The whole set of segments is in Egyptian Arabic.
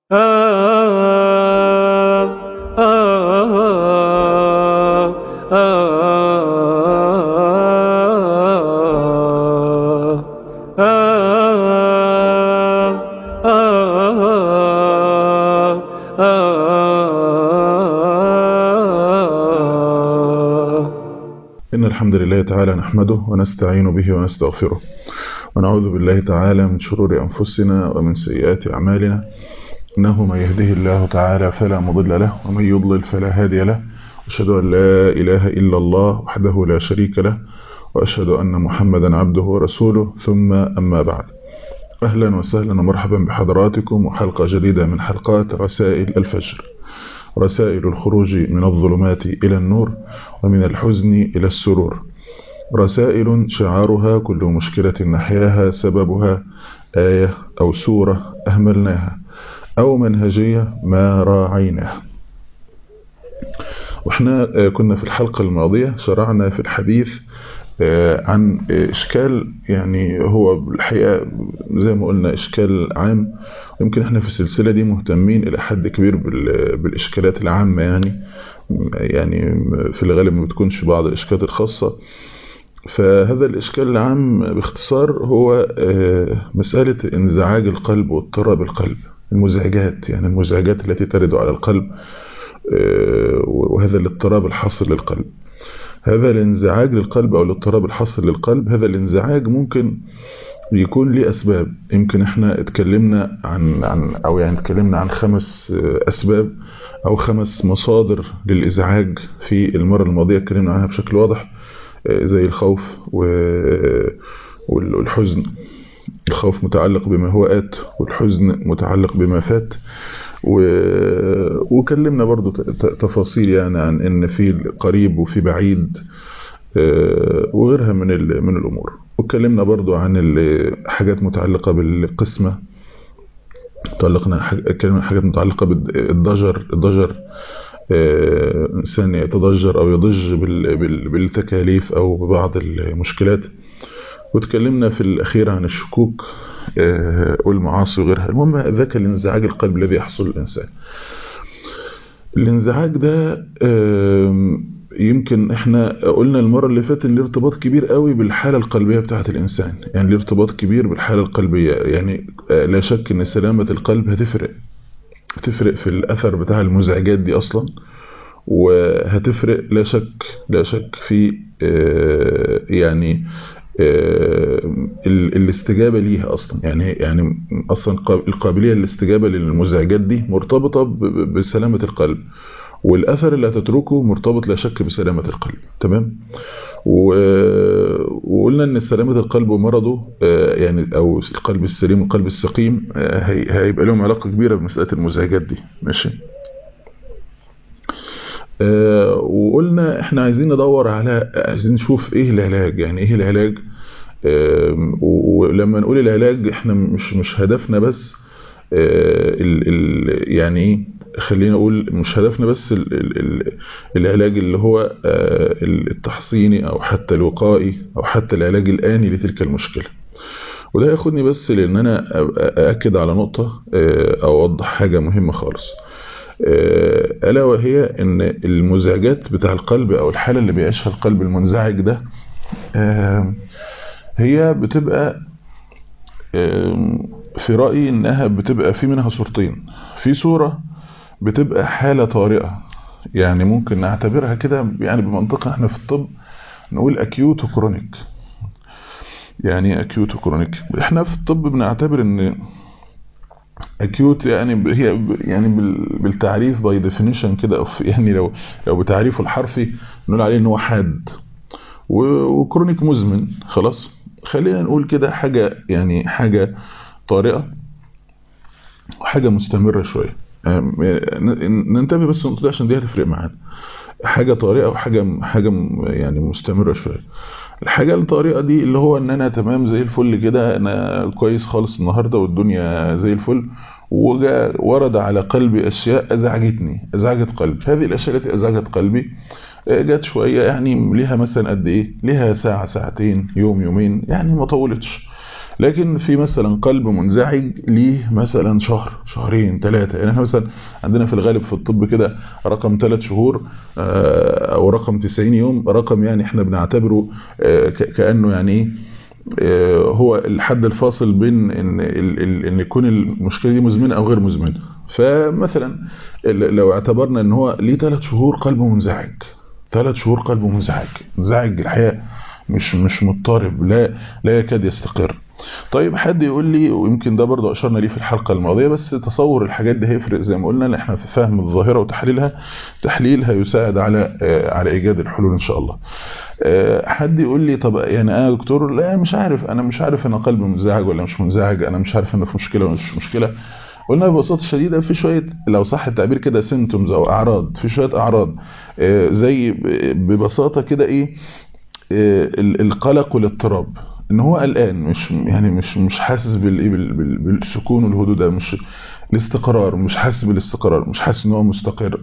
إن الحمد لله تعالى نحمده ونستعين به ونستغفره ونعوذ بالله تعالى من شرور أنفسنا ومن سيئات أعمالنا إنه من يهده الله تعالى فلا مضل له ومن يضلل فلا هادي له أشهد أن لا إله إلا الله وحده لا شريك له وأشهد أن محمدا عبده ورسوله ثم أما بعد أهلا وسهلا ومرحبا بحضراتكم وحلقة جديدة من حلقات رسائل الفجر رسائل الخروج من الظلمات إلى النور ومن الحزن إلى السرور رسائل شعارها كل مشكلة نحياها سببها آية أو سورة أهملناها أو منهجية ما راعيناها وإحنا كنا في الحلقة الماضية شرعنا في الحديث عن إشكال يعني هو الحقيقة زي ما قلنا إشكال عام يمكن احنا في السلسلة دي مهتمين إلى حد كبير بالإشكالات العامة يعني يعني في الغالب ما بتكونش بعض الإشكالات الخاصة فهذا الإشكال العام باختصار هو مسألة انزعاج القلب واضطراب القلب المزعجات يعني المزعجات التي ترد على القلب وهذا الاضطراب الحاصل للقلب هذا الانزعاج للقلب أو الاضطراب الحاصل للقلب هذا الانزعاج ممكن يكون ليه أسباب يمكن احنا اتكلمنا عن, عن أو يعني اتكلمنا عن خمس أسباب أو خمس مصادر للإزعاج في المرة الماضية اتكلمنا عنها بشكل واضح زي الخوف والحزن الخوف متعلق بما هو آت والحزن متعلق بما فات وكلمنا برضو تفاصيل يعني عن ان في قريب وفي بعيد وغيرها من من الامور واتكلمنا برضو عن حاجات متعلقة بالقسمة تعلقنا اتكلمنا حاجات متعلقة بالضجر الضجر انسان يتضجر او يضج بالتكاليف او ببعض المشكلات وتكلمنا في الاخير عن الشكوك والمعاصي وغيرها المهم ذاك الانزعاج القلب الذي يحصل للإنسان الانزعاج ده يمكن احنا قلنا المرة اللي فاتت ان ارتباط كبير قوي بالحالة القلبية بتاعة الإنسان يعني ارتباط كبير بالحالة القلبية يعني لا شك ان سلامة القلب هتفرق هتفرق في الأثر بتاع المزعجات دي أصلا وهتفرق لا شك لا شك في يعني الاستجابة ليها أصلا يعني يعني أصلا القابلية للاستجابة للمزعجات دي مرتبطة بسلامة القلب والأثر اللي هتتركه مرتبط لا شك بسلامة القلب تمام وقلنا ان سلامة القلب ومرضه يعني او القلب السليم والقلب السقيم هيبقى لهم علاقة كبيرة بمسألة المزعجات دي ماشي أه وقلنا احنا عايزين ندور على عايزين نشوف ايه العلاج يعني ايه العلاج أه ولما نقول العلاج احنا مش مش هدفنا بس أه ال ال يعني ايه خلينا اقول مش هدفنا بس ال ال العلاج اللي هو التحصيني او حتى الوقائي او حتى العلاج الآني لتلك المشكلة وده ياخدني بس لان انا ااكد على نقطة او اوضح حاجة مهمة خالص ألا وهي أن المزعجات بتاع القلب أو الحالة اللي بيعيشها القلب المنزعج ده هي بتبقى في رأيي أنها بتبقى في منها صورتين في صورة بتبقى حالة طارئة يعني ممكن نعتبرها كده يعني بمنطقة احنا في الطب نقول أكيوت وكرونيك يعني أكيوت وكرونيك احنا في الطب بنعتبر ان اكيوت يعني هي يعني بالتعريف باي ديفينيشن كده يعني لو لو بتعريفه الحرفي نقول عليه ان هو حاد وكرونيك مزمن خلاص خلينا نقول كده حاجة يعني حاجة طارئة وحاجة مستمرة شوية ننتبه بس النقطة دي عشان دي هتفرق معانا حاجة طارئة وحاجة حاجة يعني مستمرة شوية الحاجة الطريقة دي اللي هو ان انا تمام زي الفل كده انا كويس خالص النهاردة والدنيا زي الفل وجاء ورد على قلبي اشياء ازعجتني ازعجت قلبي هذه الاشياء التي ازعجت قلبي جت شوية يعني ليها مثلا قد ايه ليها ساعة ساعتين يوم يومين يعني ما طولتش لكن في مثلا قلب منزعج ليه مثلا شهر شهرين ثلاثة يعني احنا مثلا عندنا في الغالب في الطب كده رقم ثلاث شهور او رقم 90 يوم رقم يعني احنا بنعتبره كأنه يعني ايه هو الحد الفاصل بين ان ان يكون المشكله دي مزمنه او غير مزمنه فمثلا لو اعتبرنا ان هو ليه ثلاث شهور قلبه منزعج ثلاث شهور قلبه منزعج منزعج الحياه مش مش مضطرب لا لا يكاد يستقر طيب حد يقول لي ويمكن ده برضه اشرنا ليه في الحلقه الماضيه بس تصور الحاجات دي هيفرق زي ما قلنا ان احنا في فهم الظاهره وتحليلها تحليلها يساعد على على ايجاد الحلول ان شاء الله حد يقول لي طب يعني انا دكتور لا مش عارف انا مش عارف انا قلبي منزعج ولا مش منزعج انا مش عارف انا في مشكله ولا مش مشكله قلنا ببساطه شديده في شويه لو صح التعبير كده سيمتومز او اعراض في شويه اعراض زي ببساطه كده ايه القلق والاضطراب ان هو قلقان مش يعني مش مش حاسس بالسكون والهدوء ده مش الاستقرار مش حاسس بالاستقرار مش حاسس ان هو مستقر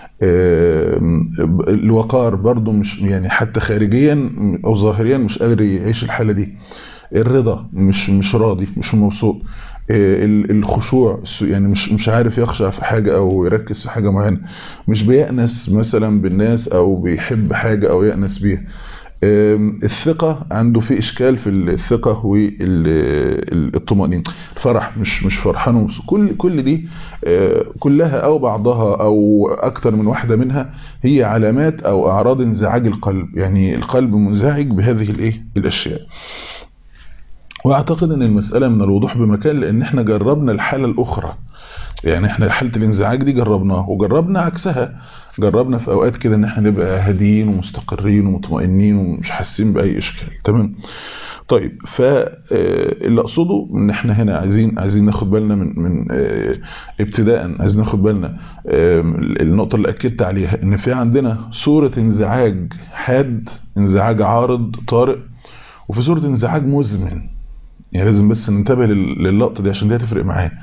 الوقار برضو مش يعني حتى خارجيا او ظاهريا مش قادر يعيش الحاله دي الرضا مش مش راضي مش مبسوط الخشوع يعني مش مش عارف يخشع في حاجه او يركز في حاجه معينه مش بيأنس مثلا بالناس او بيحب حاجه او يأنس بيها الثقة عنده في إشكال في الثقة والطمأنينة الفرح مش مش فرحان كل كل دي كلها أو بعضها أو أكتر من واحدة منها هي علامات أو أعراض انزعاج القلب يعني القلب منزعج بهذه الإيه الأشياء واعتقد ان المسألة من الوضوح بمكان لان احنا جربنا الحالة الاخرى يعني احنا حالة الانزعاج دي جربناها وجربنا عكسها جربنا في اوقات كده ان احنا نبقى هاديين ومستقرين ومطمئنين ومش حاسين باي اشكال تمام طيب فاللي اقصده ان احنا هنا عايزين عايزين ناخد بالنا من من ابتداء عايزين ناخد بالنا النقطه اللي اكدت عليها ان في عندنا صوره انزعاج حاد انزعاج عارض طارئ وفي صوره انزعاج مزمن يعني لازم بس ننتبه للقطه دي عشان دي هتفرق معايا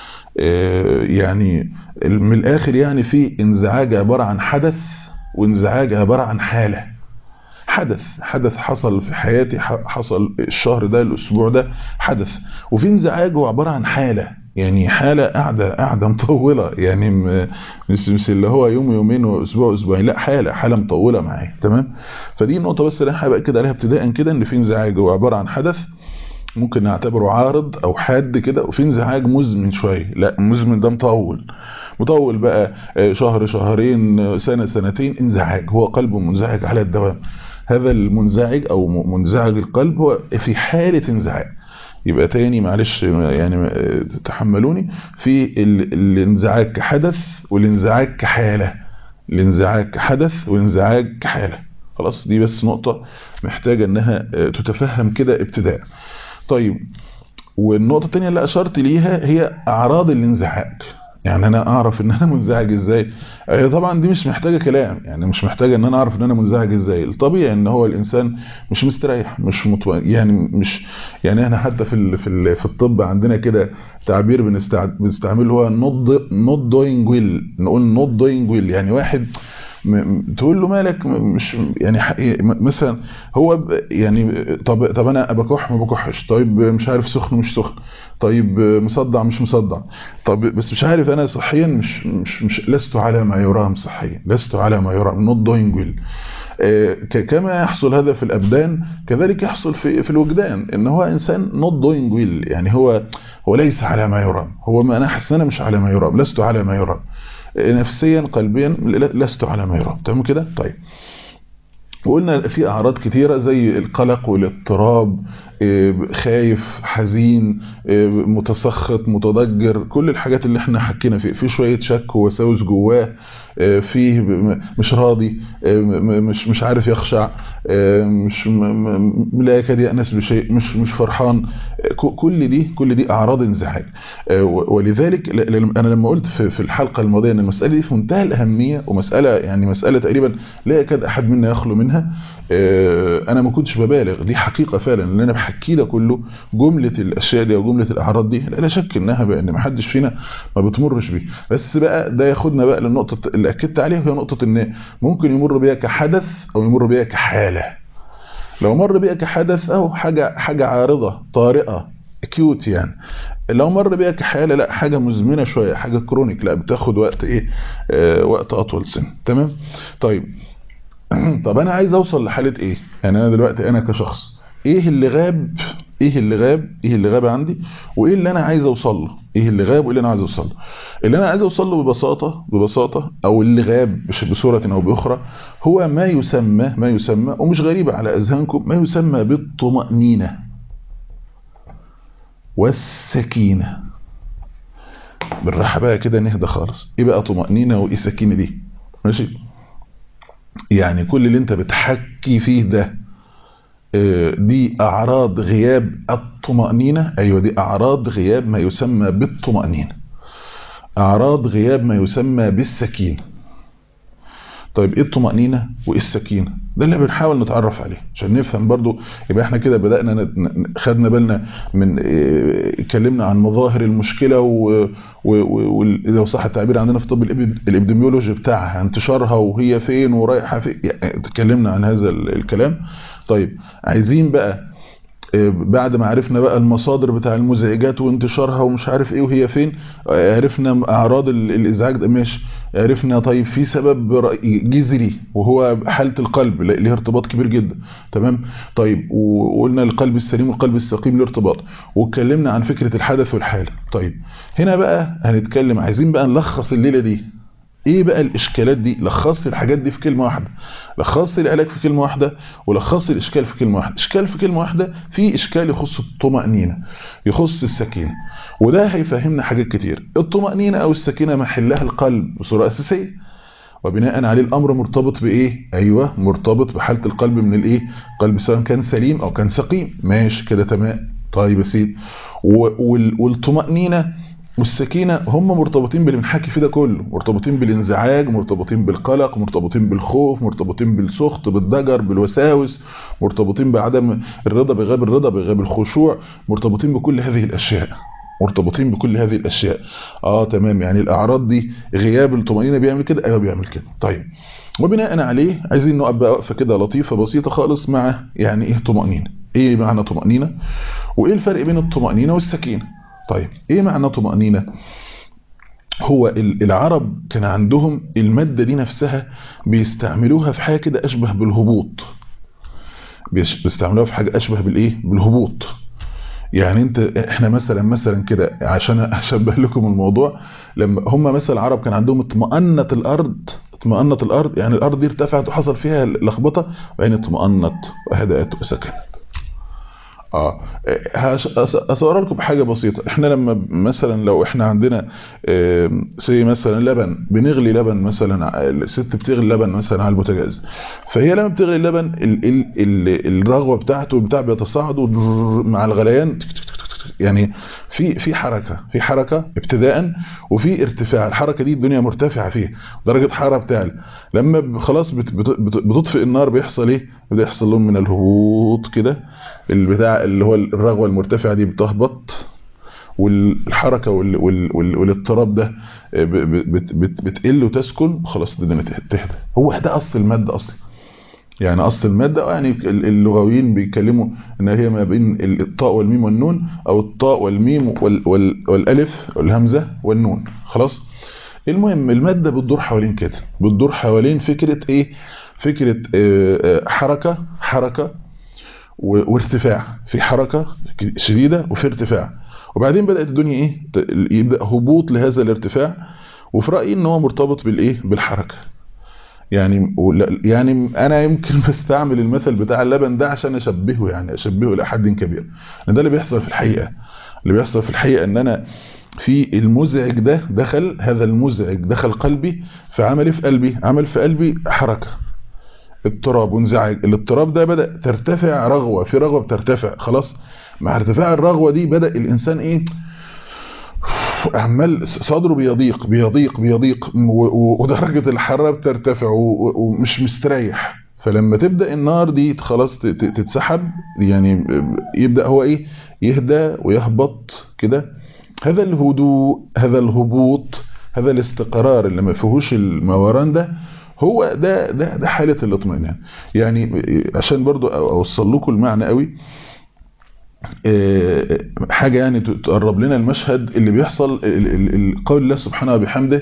يعني من الاخر يعني في انزعاج عباره عن حدث وانزعاج عباره عن حاله حدث حدث حصل في حياتي حصل الشهر ده الاسبوع ده حدث وفي انزعاج هو عباره عن حاله يعني حاله قاعده قاعده مطوله يعني مش مش اللي هو يوم يومين واسبوع اسبوعين لا حاله حاله مطوله معايا تمام فدي النقطه بس اللي انا حابب اكد عليها ابتداء كده ان في انزعاج هو عباره عن حدث ممكن نعتبره عارض او حاد كده وفي انزعاج مزمن شويه لا مزمن ده مطول مطول بقى شهر شهرين سنه سنتين انزعاج هو قلبه منزعج على الدوام هذا المنزعج او منزعج القلب هو في حاله انزعاج يبقى تاني معلش يعني تحملوني في الانزعاج كحدث والانزعاج كحاله الانزعاج كحدث والانزعاج كحاله خلاص دي بس نقطه محتاجه انها تتفهم كده ابتداء طيب والنقطة الثانية اللي أشرت ليها هي أعراض الانزعاج يعني أنا أعرف إن أنا منزعج إزاي طبعا دي مش محتاجة كلام يعني مش محتاجة إن أنا أعرف إن أنا منزعج إزاي الطبيعي إن هو الإنسان مش مستريح مش مطمئن يعني مش يعني إحنا حتى في ال في ال في الطب عندنا كده تعبير بنستعمله هو not not doing well نقول not doing well يعني واحد تقول له مالك مش يعني مثلا هو يعني طب طب انا بكح ما بكحش طيب مش عارف سخن مش سخن طيب مصدع مش مصدع طب بس مش عارف انا صحيا مش مش مش لست على ما يرام صحيا لست على ما يرام not doing well كما يحصل هذا في الابدان كذلك يحصل في في الوجدان ان هو انسان not doing well يعني هو هو ليس على ما يرام هو ما انا حاسس ان انا مش على ما يرام لست على ما يرام نفسيا قلبيا لست على ما يرام تمام كده طيب وقلنا في اعراض كتيره زي القلق والاضطراب خايف حزين متسخط متضجر كل الحاجات اللي احنا حكينا فيه في شويه شك ووساوس جواه فيه مش راضي مش مش عارف يخشع مش لا يكاد يأنس بشيء مش مش فرحان كل دي كل دي اعراض انزعاج ولذلك انا لما قلت في الحلقه الماضيه ان المساله دي في منتهى الاهميه ومساله يعني مساله تقريبا لا يكاد احد منا يخلو منها انا ما كنتش ببالغ دي حقيقه فعلا ان انا بحكي ده كله جمله الاشياء دي وجمله الاعراض دي لا شك انها بان ما حدش فينا ما بتمرش بيه بس بقى ده ياخدنا بقى للنقطه اللي اكدت عليها وهي نقطه ان ممكن يمر بيها كحدث او يمر بيها كحاله لو مر بيها كحدث او حاجه حاجه عارضه طارئه اكيوت يعني لو مر بيها كحاله لا حاجه مزمنه شويه حاجه كرونيك لا بتاخد وقت ايه آه وقت اطول سن تمام طيب طب انا عايز اوصل لحاله ايه يعني انا دلوقتي انا كشخص ايه اللي غاب ايه اللي غاب ايه اللي غاب عندي وايه اللي انا عايز اوصل له ايه اللي غاب وايه اللي انا عايز اوصل له اللي انا عايز اوصل له ببساطه ببساطه او اللي غاب بصوره او باخرى هو ما يسمى ما يسمى ومش غريبه على اذهانكم ما يسمى بالطمانينه والسكينه بالراحه بقى كده نهدى خالص ايه بقى طمانينه وايه سكينه دي ماشي يعني كل اللي انت بتحكي فيه ده دي اعراض غياب الطمأنينة ايوه دي اعراض غياب ما يسمى بالطمأنينة اعراض غياب ما يسمى بالسكينة طيب ايه الطمأنينة وايه السكينة ده اللي بنحاول نتعرف عليه عشان نفهم برضو يبقى احنا كده بدأنا خدنا بالنا من اتكلمنا عن مظاهر المشكلة واذا صح التعبير عندنا في طب الابديميولوجي بتاعها انتشارها وهي فين ورايحة فين يعني اتكلمنا عن هذا الكلام طيب عايزين بقى بعد ما عرفنا بقى المصادر بتاع المزعجات وانتشارها ومش عارف ايه وهي فين عرفنا اعراض الازعاج ده ماشي عرفنا طيب في سبب جذري وهو حالة القلب ليه ارتباط كبير جدا تمام طيب وقلنا القلب السليم والقلب السقيم له ارتباط واتكلمنا عن فكرة الحدث والحالة طيب هنا بقى هنتكلم عايزين بقى نلخص الليلة دي ايه بقى الاشكالات دي لخصت الحاجات دي في كلمة واحدة لخصت العلاج في كلمة واحدة ولخصت الاشكال في كلمة واحدة اشكال في كلمة واحدة في اشكال يخص الطمأنينة يخص السكينة وده هيفهمنا حاجات كتير الطمأنينة او السكينة محلها القلب بصورة اساسية وبناء عليه الامر مرتبط بايه ايوه مرتبط بحالة القلب من الايه قلب سواء كان سليم او كان سقيم ماشي كده تمام طيب يا سيدي والطمأنينة والسكينة هم مرتبطين باللي بنحكي فيه ده كله مرتبطين بالانزعاج مرتبطين بالقلق مرتبطين بالخوف مرتبطين بالسخط بالضجر بالوساوس مرتبطين بعدم الرضا بغياب الرضا بغياب الخشوع مرتبطين بكل هذه الأشياء مرتبطين بكل هذه الأشياء اه تمام يعني الأعراض دي غياب الطمأنينة بيعمل كده ايوه بيعمل كده طيب وبناء عليه عايزين نقف بقى وقفه كده لطيفة بسيطة خالص مع يعني ايه طمأنينة ايه معنى طمأنينة وايه الفرق بين الطمأنينة والسكينة طيب ايه معنى طمأنينة هو العرب كان عندهم المادة دي نفسها بيستعملوها في حاجة كده اشبه بالهبوط بيستعملوها في حاجة اشبه بالايه بالهبوط يعني انت احنا مثلا مثلا كده عشان اشبه لكم الموضوع لما هم مثلا العرب كان عندهم اطمأنت الارض اطمأنت الارض يعني الارض دي ارتفعت وحصل فيها لخبطه وبعدين اطمأنت وهدأت وسكنت اه اصور لكم حاجه بسيطه احنا لما مثلا لو احنا عندنا سي مثلا لبن بنغلي لبن مثلا الست بتغلي لبن مثلا على البوتاجاز فهي لما بتغلي اللبن ال ال ال الرغوه بتاعته بتاع بيتصاعد مع الغليان يعني في في حركه في حركه ابتداء وفي ارتفاع الحركه دي الدنيا مرتفعه فيها درجه حراره بتعلى لما خلاص بتطفئ النار بيحصل ايه بيحصل لهم من الهبوط كده البتاع اللي هو الرغوه المرتفعه دي بتهبط والحركه والاضطراب ده بتقل وتسكن خلاص الدنيا تهدى هو ده اصل الماده اصلا يعني اصل الماده يعني اللغويين بيتكلموا ان هي ما بين الطاء والميم والنون او الطاء والميم والالف والهمزه والنون خلاص المهم الماده بتدور حوالين كده بتدور حوالين فكره ايه فكره حركه حركه وارتفاع في حركه شديده وفي ارتفاع وبعدين بدات الدنيا ايه يبدا هبوط لهذا الارتفاع وفي رايي ان هو مرتبط بالايه بالحركه يعني يعني انا يمكن بستعمل المثل بتاع اللبن ده عشان اشبهه يعني اشبهه الى حد كبير ده اللي بيحصل في الحقيقه اللي بيحصل في الحقيقه ان انا في المزعج ده دخل هذا المزعج دخل قلبي فعمل في قلبي عمل في قلبي حركه اضطراب وانزعاج الاضطراب ده بدا ترتفع رغوه في رغوه بترتفع خلاص مع ارتفاع الرغوه دي بدا الانسان ايه عمال صدره بيضيق بيضيق بيضيق ودرجة الحرارة بترتفع ومش مستريح فلما تبدأ النار دي خلاص تتسحب يعني يبدأ هو ايه يهدى ويهبط كده هذا الهدوء هذا الهبوط هذا الاستقرار اللي ما فيهوش الموران ده هو ده ده ده حالة الاطمئنان يعني عشان برضو اوصل لكم المعنى قوي حاجة يعني تقرب لنا المشهد اللي بيحصل قول الله سبحانه وبحمده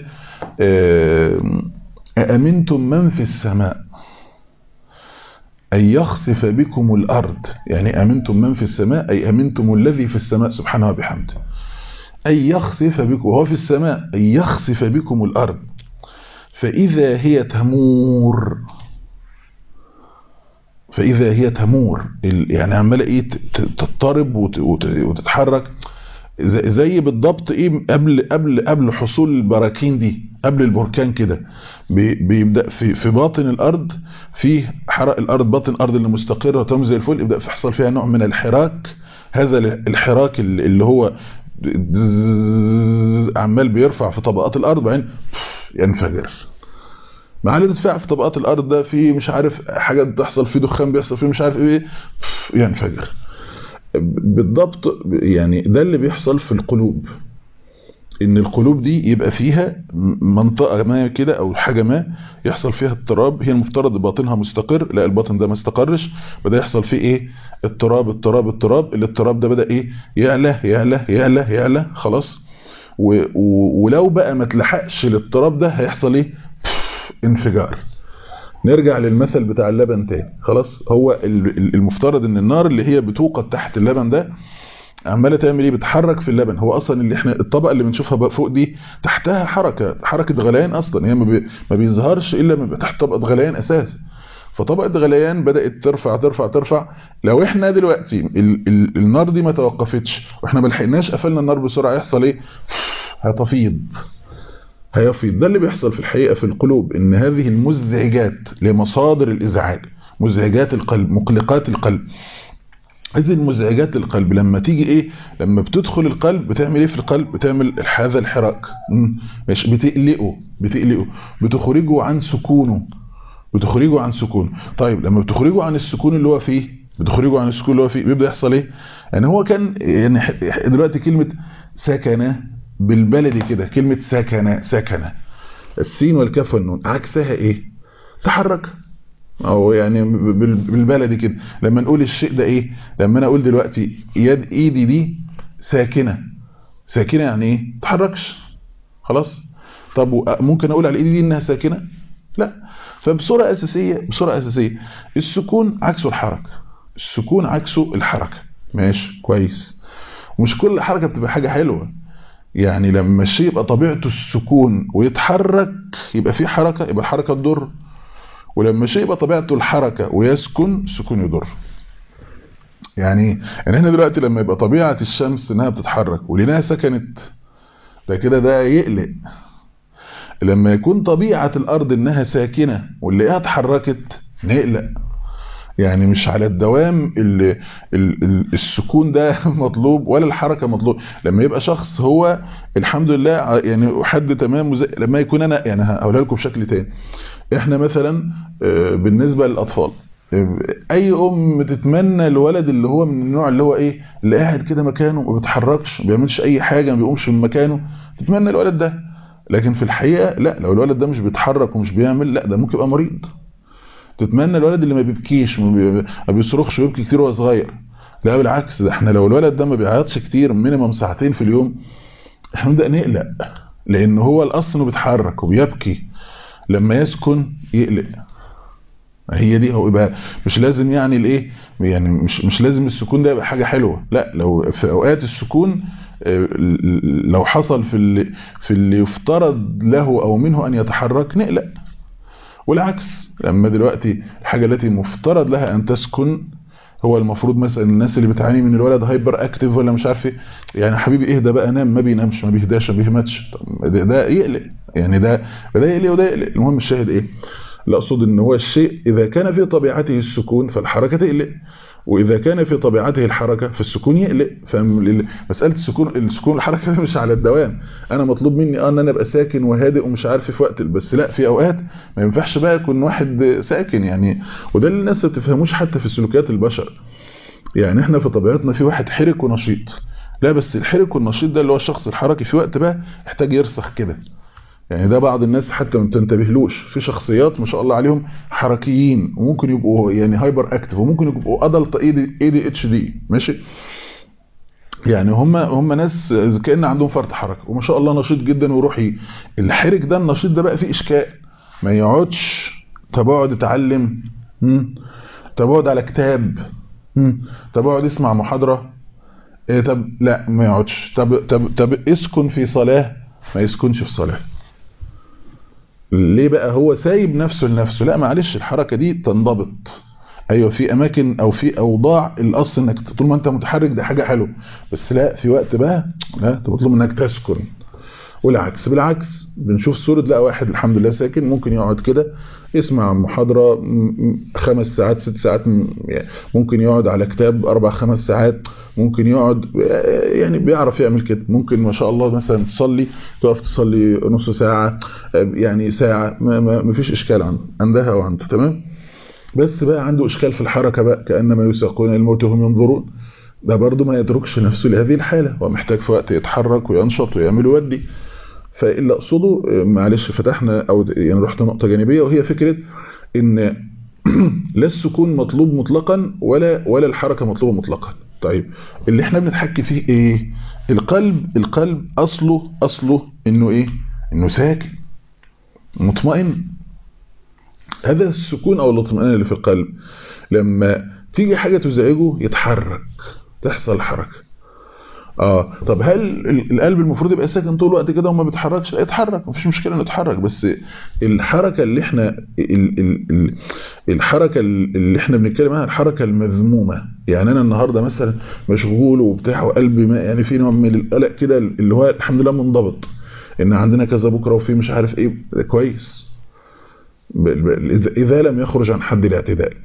أأمنتم من في السماء أن يخسف بكم الأرض يعني أمنتم من في السماء أي أمنتم الذي في السماء سبحانه وبحمده أن يخسف بكم وهو في السماء أن يخسف بكم الأرض فإذا هي تمور فإذا هي تمور يعني عمالة إيه تضطرب وتتحرك زي بالضبط إيه قبل قبل قبل حصول البراكين دي قبل البركان كده بيبدأ في في باطن الأرض في حرق الأرض باطن الأرض اللي مستقرة وتم زي الفل يبدأ يحصل فيها نوع من الحراك هذا الحراك اللي هو عمال بيرفع في طبقات الأرض وبعدين ينفجر مع الارتفاع في طبقات الارض ده في مش عارف حاجات بتحصل في دخان بيحصل فيه مش عارف ايه ينفجر بالضبط يعني ده اللي بيحصل في القلوب ان القلوب دي يبقى فيها منطقة ما كده او حاجة ما يحصل فيها اضطراب هي المفترض باطنها مستقر لا الباطن ده ما استقرش بدأ يحصل فيه ايه اضطراب اضطراب اضطراب الاضطراب ده بدأ ايه يعلى يعلى يعلى يعلى خلاص و و ولو بقى ما تلحقش الاضطراب ده هيحصل ايه انفجار نرجع للمثل بتاع اللبن تاني خلاص هو المفترض ان النار اللي هي بتوقد تحت اللبن ده عماله تعمل ايه بتحرك في اللبن هو اصلا اللي احنا الطبقه اللي بنشوفها بقى فوق دي تحتها حركه حركه غليان اصلا هي ما بيظهرش الا لما تحت طبقه غليان اساسا فطبقه غليان بدات ترفع ترفع ترفع لو احنا دلوقتي ال ال النار دي ما توقفتش واحنا ما لحقناش قفلنا النار بسرعه يحصل ايه هتفيض هيفيض ده اللي بيحصل في الحقيقة في القلوب ان هذه المزعجات لمصادر الازعاج مزعجات القلب مقلقات القلب هذه المزعجات القلب لما تيجي ايه لما بتدخل القلب بتعمل ايه في القلب بتعمل هذا الحراك ماشي بتقلقه بتقلقه بتخرجه عن سكونه بتخرجه عن سكونه طيب لما بتخرجه عن السكون اللي هو فيه بتخرجه عن السكون اللي هو فيه بيبدا يحصل ايه يعني هو كان يعني دلوقتي كلمه سكنه بالبلدي كده كلمة سكنة سكنة السين والكاف والنون عكسها ايه تحرك او يعني بالبلدي كده لما نقول الشيء ده ايه لما انا اقول دلوقتي يد ايدي دي ساكنة ساكنة يعني ايه تحركش خلاص طب ممكن اقول على ايدي دي انها ساكنة لا فبصورة اساسية بصورة اساسية السكون عكسه الحركة السكون عكسه الحركة ماشي كويس ومش كل حركة بتبقى حاجة حلوة يعني لما الشيء يبقى طبيعته السكون ويتحرك يبقى فيه حركة يبقى الحركة تضر ولما الشيء يبقى طبيعته الحركة ويسكن السكون يضر يعني يعني احنا دلوقتي لما يبقى طبيعة الشمس انها بتتحرك ولانها سكنت ده كده ده يقلق لما يكون طبيعة الارض انها ساكنة ونلاقيها اتحركت نقلق يعني مش على الدوام ال ال السكون ده مطلوب ولا الحركة مطلوب لما يبقى شخص هو الحمد لله يعني حد تمام لما يكون انا يعني هقولها لكم بشكل تاني احنا مثلا بالنسبة للاطفال اي ام تتمنى الولد اللي هو من النوع اللي هو ايه اللي قاعد كده مكانه ما بيتحركش ما بيعملش اي حاجة ما بيقومش من مكانه تتمنى الولد ده لكن في الحقيقة لا لو الولد ده مش بيتحرك ومش بيعمل لا ده ممكن يبقى مريض تتمنى الولد اللي ما بيبكيش ما بيصرخش ويبكي كتير وهو صغير لا بالعكس ده احنا لو الولد ده ما بيعيطش كتير مينيمم ساعتين في اليوم احنا نبدا نقلق لان هو الاصل انه بيتحرك وبيبكي لما يسكن يقلق هي دي هو يبقى مش لازم يعني الايه يعني مش مش لازم السكون ده يبقى حاجه حلوه لا لو في اوقات السكون لو حصل في اللي في اللي يفترض له او منه ان يتحرك نقلق والعكس لما دلوقتي الحاجة التي مفترض لها أن تسكن هو المفروض مثلا الناس اللي بتعاني من الولد هايبر اكتيف ولا مش عارف ايه يعني حبيبي اهدى بقى نام ما بينامش ما بيهداش ما بيهمتش ده, ده يقلق يعني ده ده يقلق وده يقلق المهم الشاهد ايه لا اقصد ان هو الشيء اذا كان في طبيعته السكون فالحركه تقلق واذا كان في طبيعته الحركه فالسكون يقلق فمساله السكون السكون الحركه مش على الدوام انا مطلوب مني اه ان انا ابقى ساكن وهادئ ومش عارف في وقت بس لا في اوقات ما ينفعش بقى يكون واحد ساكن يعني وده اللي الناس ما بتفهموش حتى في سلوكيات البشر يعني احنا في طبيعتنا في واحد حرك ونشيط لا بس الحرك والنشيط ده اللي هو الشخص الحركي في وقت بقى يحتاج يرسخ كده يعني ده بعض الناس حتى ما بتنتبهلوش في شخصيات ما شاء الله عليهم حركيين وممكن يبقوا يعني هايبر اكتف وممكن يبقوا ادلت اي دي اتش دي ماشي يعني هم هم ناس كأن عندهم فرط حركة وما شاء الله نشيط جدا وروحي الحرك ده النشيط ده بقى فيه إشكال ما يقعدش طب اقعد اتعلم مم. طب اقعد على كتاب مم. طب اقعد اسمع محاضرة إيه طب لا ما يقعدش طب طب طب اسكن في صلاة ما يسكنش في صلاة ليه بقى هو سايب نفسه لنفسه لا معلش الحركة دي تنضبط ايوه في اماكن او في اوضاع الاصل انك طول ما انت متحرك ده حاجة حلوه بس لا في وقت بقى لا تطلب منك تسكن والعكس بالعكس بنشوف صورة لا واحد الحمد لله ساكن ممكن يقعد كده يسمع محاضرة خمس ساعات ست ساعات ممكن يقعد على كتاب أربع خمس ساعات ممكن يقعد يعني بيعرف يعمل كده ممكن ما شاء الله مثلا تصلي تقف تصلي نص ساعة يعني ساعة ما, ما, ما فيش إشكال عنده عندها أو عنده تمام بس بقى عنده إشكال في الحركة بقى كأنما يساقون الموت وهم ينظرون ده برضه ما يتركش نفسه لهذه الحالة هو محتاج في وقت يتحرك وينشط ويعمل ويودي فاللي اقصده معلش فتحنا او يعني رحت نقطه جانبيه وهي فكره ان لا السكون مطلوب مطلقا ولا ولا الحركه مطلوبه مطلقا طيب اللي احنا بنتحكي فيه ايه القلب القلب اصله اصله انه ايه انه ساكن مطمئن هذا السكون او الاطمئنان اللي في القلب لما تيجي حاجه تزعجه يتحرك تحصل حركه اه طب هل القلب المفروض يبقى ساكن طول الوقت كده وما بيتحركش لا يتحرك مفيش مشكله انه يتحرك بس الحركه اللي احنا ال ال ال الحركه اللي احنا بنتكلم عنها الحركه المذمومه يعني انا النهارده مثلا مشغول وبتاع وقلبي ما يعني في نوع من القلق كده اللي هو الحمد لله منضبط ان عندنا كذا بكره وفي مش عارف ايه كويس اذا لم يخرج عن حد الاعتدال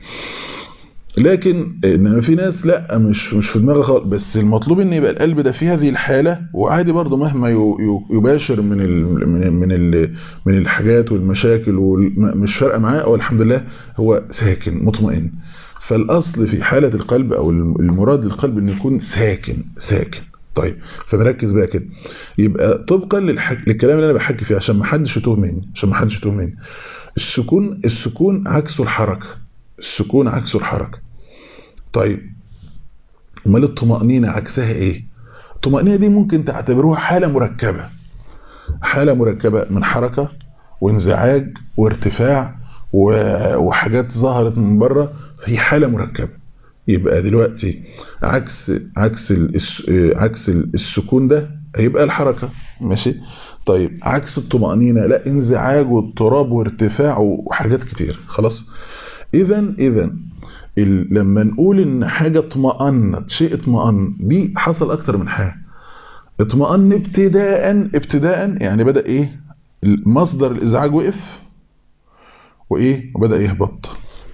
لكن انما في ناس لا مش مش في دماغها خالص بس المطلوب ان يبقى القلب ده في هذه الحاله وعادي برضه مهما يباشر من ال من ال من ال من الحاجات والمشاكل ومش فارقه معاه او الحمد لله هو ساكن مطمئن فالاصل في حاله القلب او المراد للقلب انه يكون ساكن ساكن طيب فنركز بقى كده يبقى طبقا للحك... للكلام اللي انا بحكي فيه عشان ما حدش يتوه مني عشان ما حدش يتوه مني السكون السكون عكسه الحركه السكون عكسه الحركه طيب امال الطمأنينة عكسها ايه الطمأنينة دي ممكن تعتبروها حالة مركبة حالة مركبة من حركة وانزعاج وارتفاع وحاجات ظهرت من بره فهي حالة مركبة يبقى دلوقتي عكس عكس عكس السكون ده هيبقى الحركة ماشي طيب عكس الطمأنينة لا انزعاج واضطراب وارتفاع وحاجات كتير خلاص اذا اذا لما نقول ان حاجة اطمأنت شيء اطمأن دي حصل اكتر من حاجة اطمأن ابتداء ابتداء يعني بدأ ايه مصدر الازعاج وقف وايه وبدأ يهبط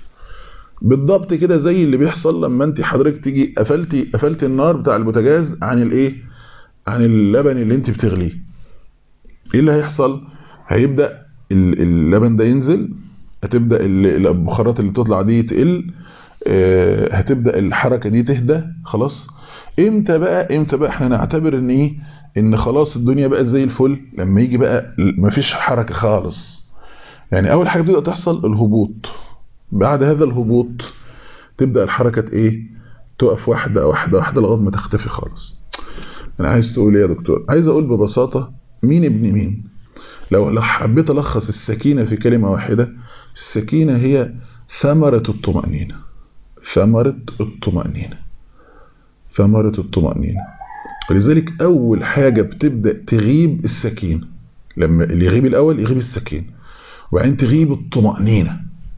بالضبط كده زي اللي بيحصل لما انت حضرتك تيجي قفلتي قفلتي النار بتاع البوتاجاز عن الايه عن اللبن اللي انت بتغليه ايه اللي هيحصل هيبدأ اللبن ده ينزل هتبدأ البخارات اللي بتطلع دي تقل هتبدأ الحركة دي تهدى خلاص امتى بقى امتى بقى احنا نعتبر ان ايه ان خلاص الدنيا بقت زي الفل لما يجي بقى مفيش حركة خالص يعني اول حاجة بتبدأ تحصل الهبوط بعد هذا الهبوط تبدأ الحركة ايه تقف واحدة واحدة واحدة لغاية ما تختفي خالص انا عايز تقول ايه يا دكتور عايز اقول ببساطة مين ابن مين لو لو حبيت الخص السكينة في كلمة واحدة السكينة هي ثمرة الطمأنينة ثمرة الطمأنينة ثمرة الطمأنينة ولذلك أول حاجة بتبدأ تغيب السكينة لما اللي يغيب الأول يغيب السكينة وبعدين تغيب الطمأنينة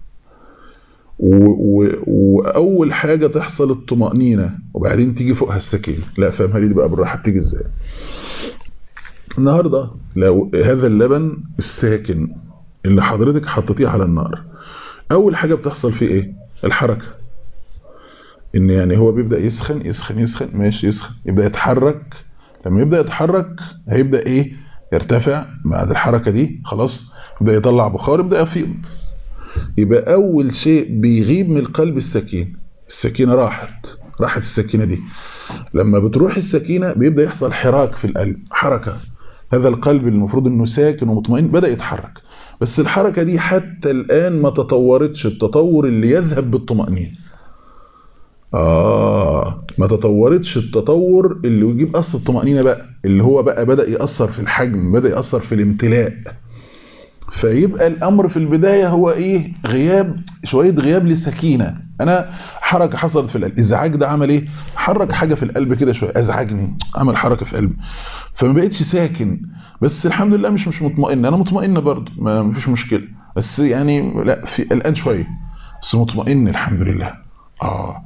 وأول حاجة تحصل الطمأنينة وبعدين تيجي فوقها السكينة لا فاهمها لي بقى بالراحة تيجي ازاي النهاردة لو هذا اللبن الساكن اللي حضرتك حطيتيه على النار أول حاجة بتحصل فيه إيه الحركة ان يعني هو بيبدأ يسخن يسخن يسخن ماشي يسخن يبدأ يتحرك لما يبدأ يتحرك هيبدأ ايه يرتفع بعد الحركة دي خلاص يبدأ يطلع بخار يبدأ يفيض يبقى اول شيء بيغيب من القلب السكين السكينة راحت راحت السكينة دي لما بتروح السكينة بيبدأ يحصل حراك في القلب حركة هذا القلب المفروض انه ساكن ومطمئن بدأ يتحرك بس الحركة دي حتى الآن ما تطورتش التطور اللي يذهب بالطمأنينة آه ما تطورتش التطور اللي يجيب اصل الطمأنينة بقى اللي هو بقى بدأ يأثر في الحجم بدأ يأثر في الامتلاء فيبقى الامر في البداية هو ايه غياب شوية غياب للسكينة انا حركة حصلت في القلب الازعاج ده عمل ايه حرك حاجة في القلب كده شوية ازعجني عمل حركة في قلبي فما بقتش ساكن بس الحمد لله مش مش مطمئن انا مطمئن برضه ما فيش مشكلة بس يعني لا في قلقان شوية بس مطمئن الحمد لله اه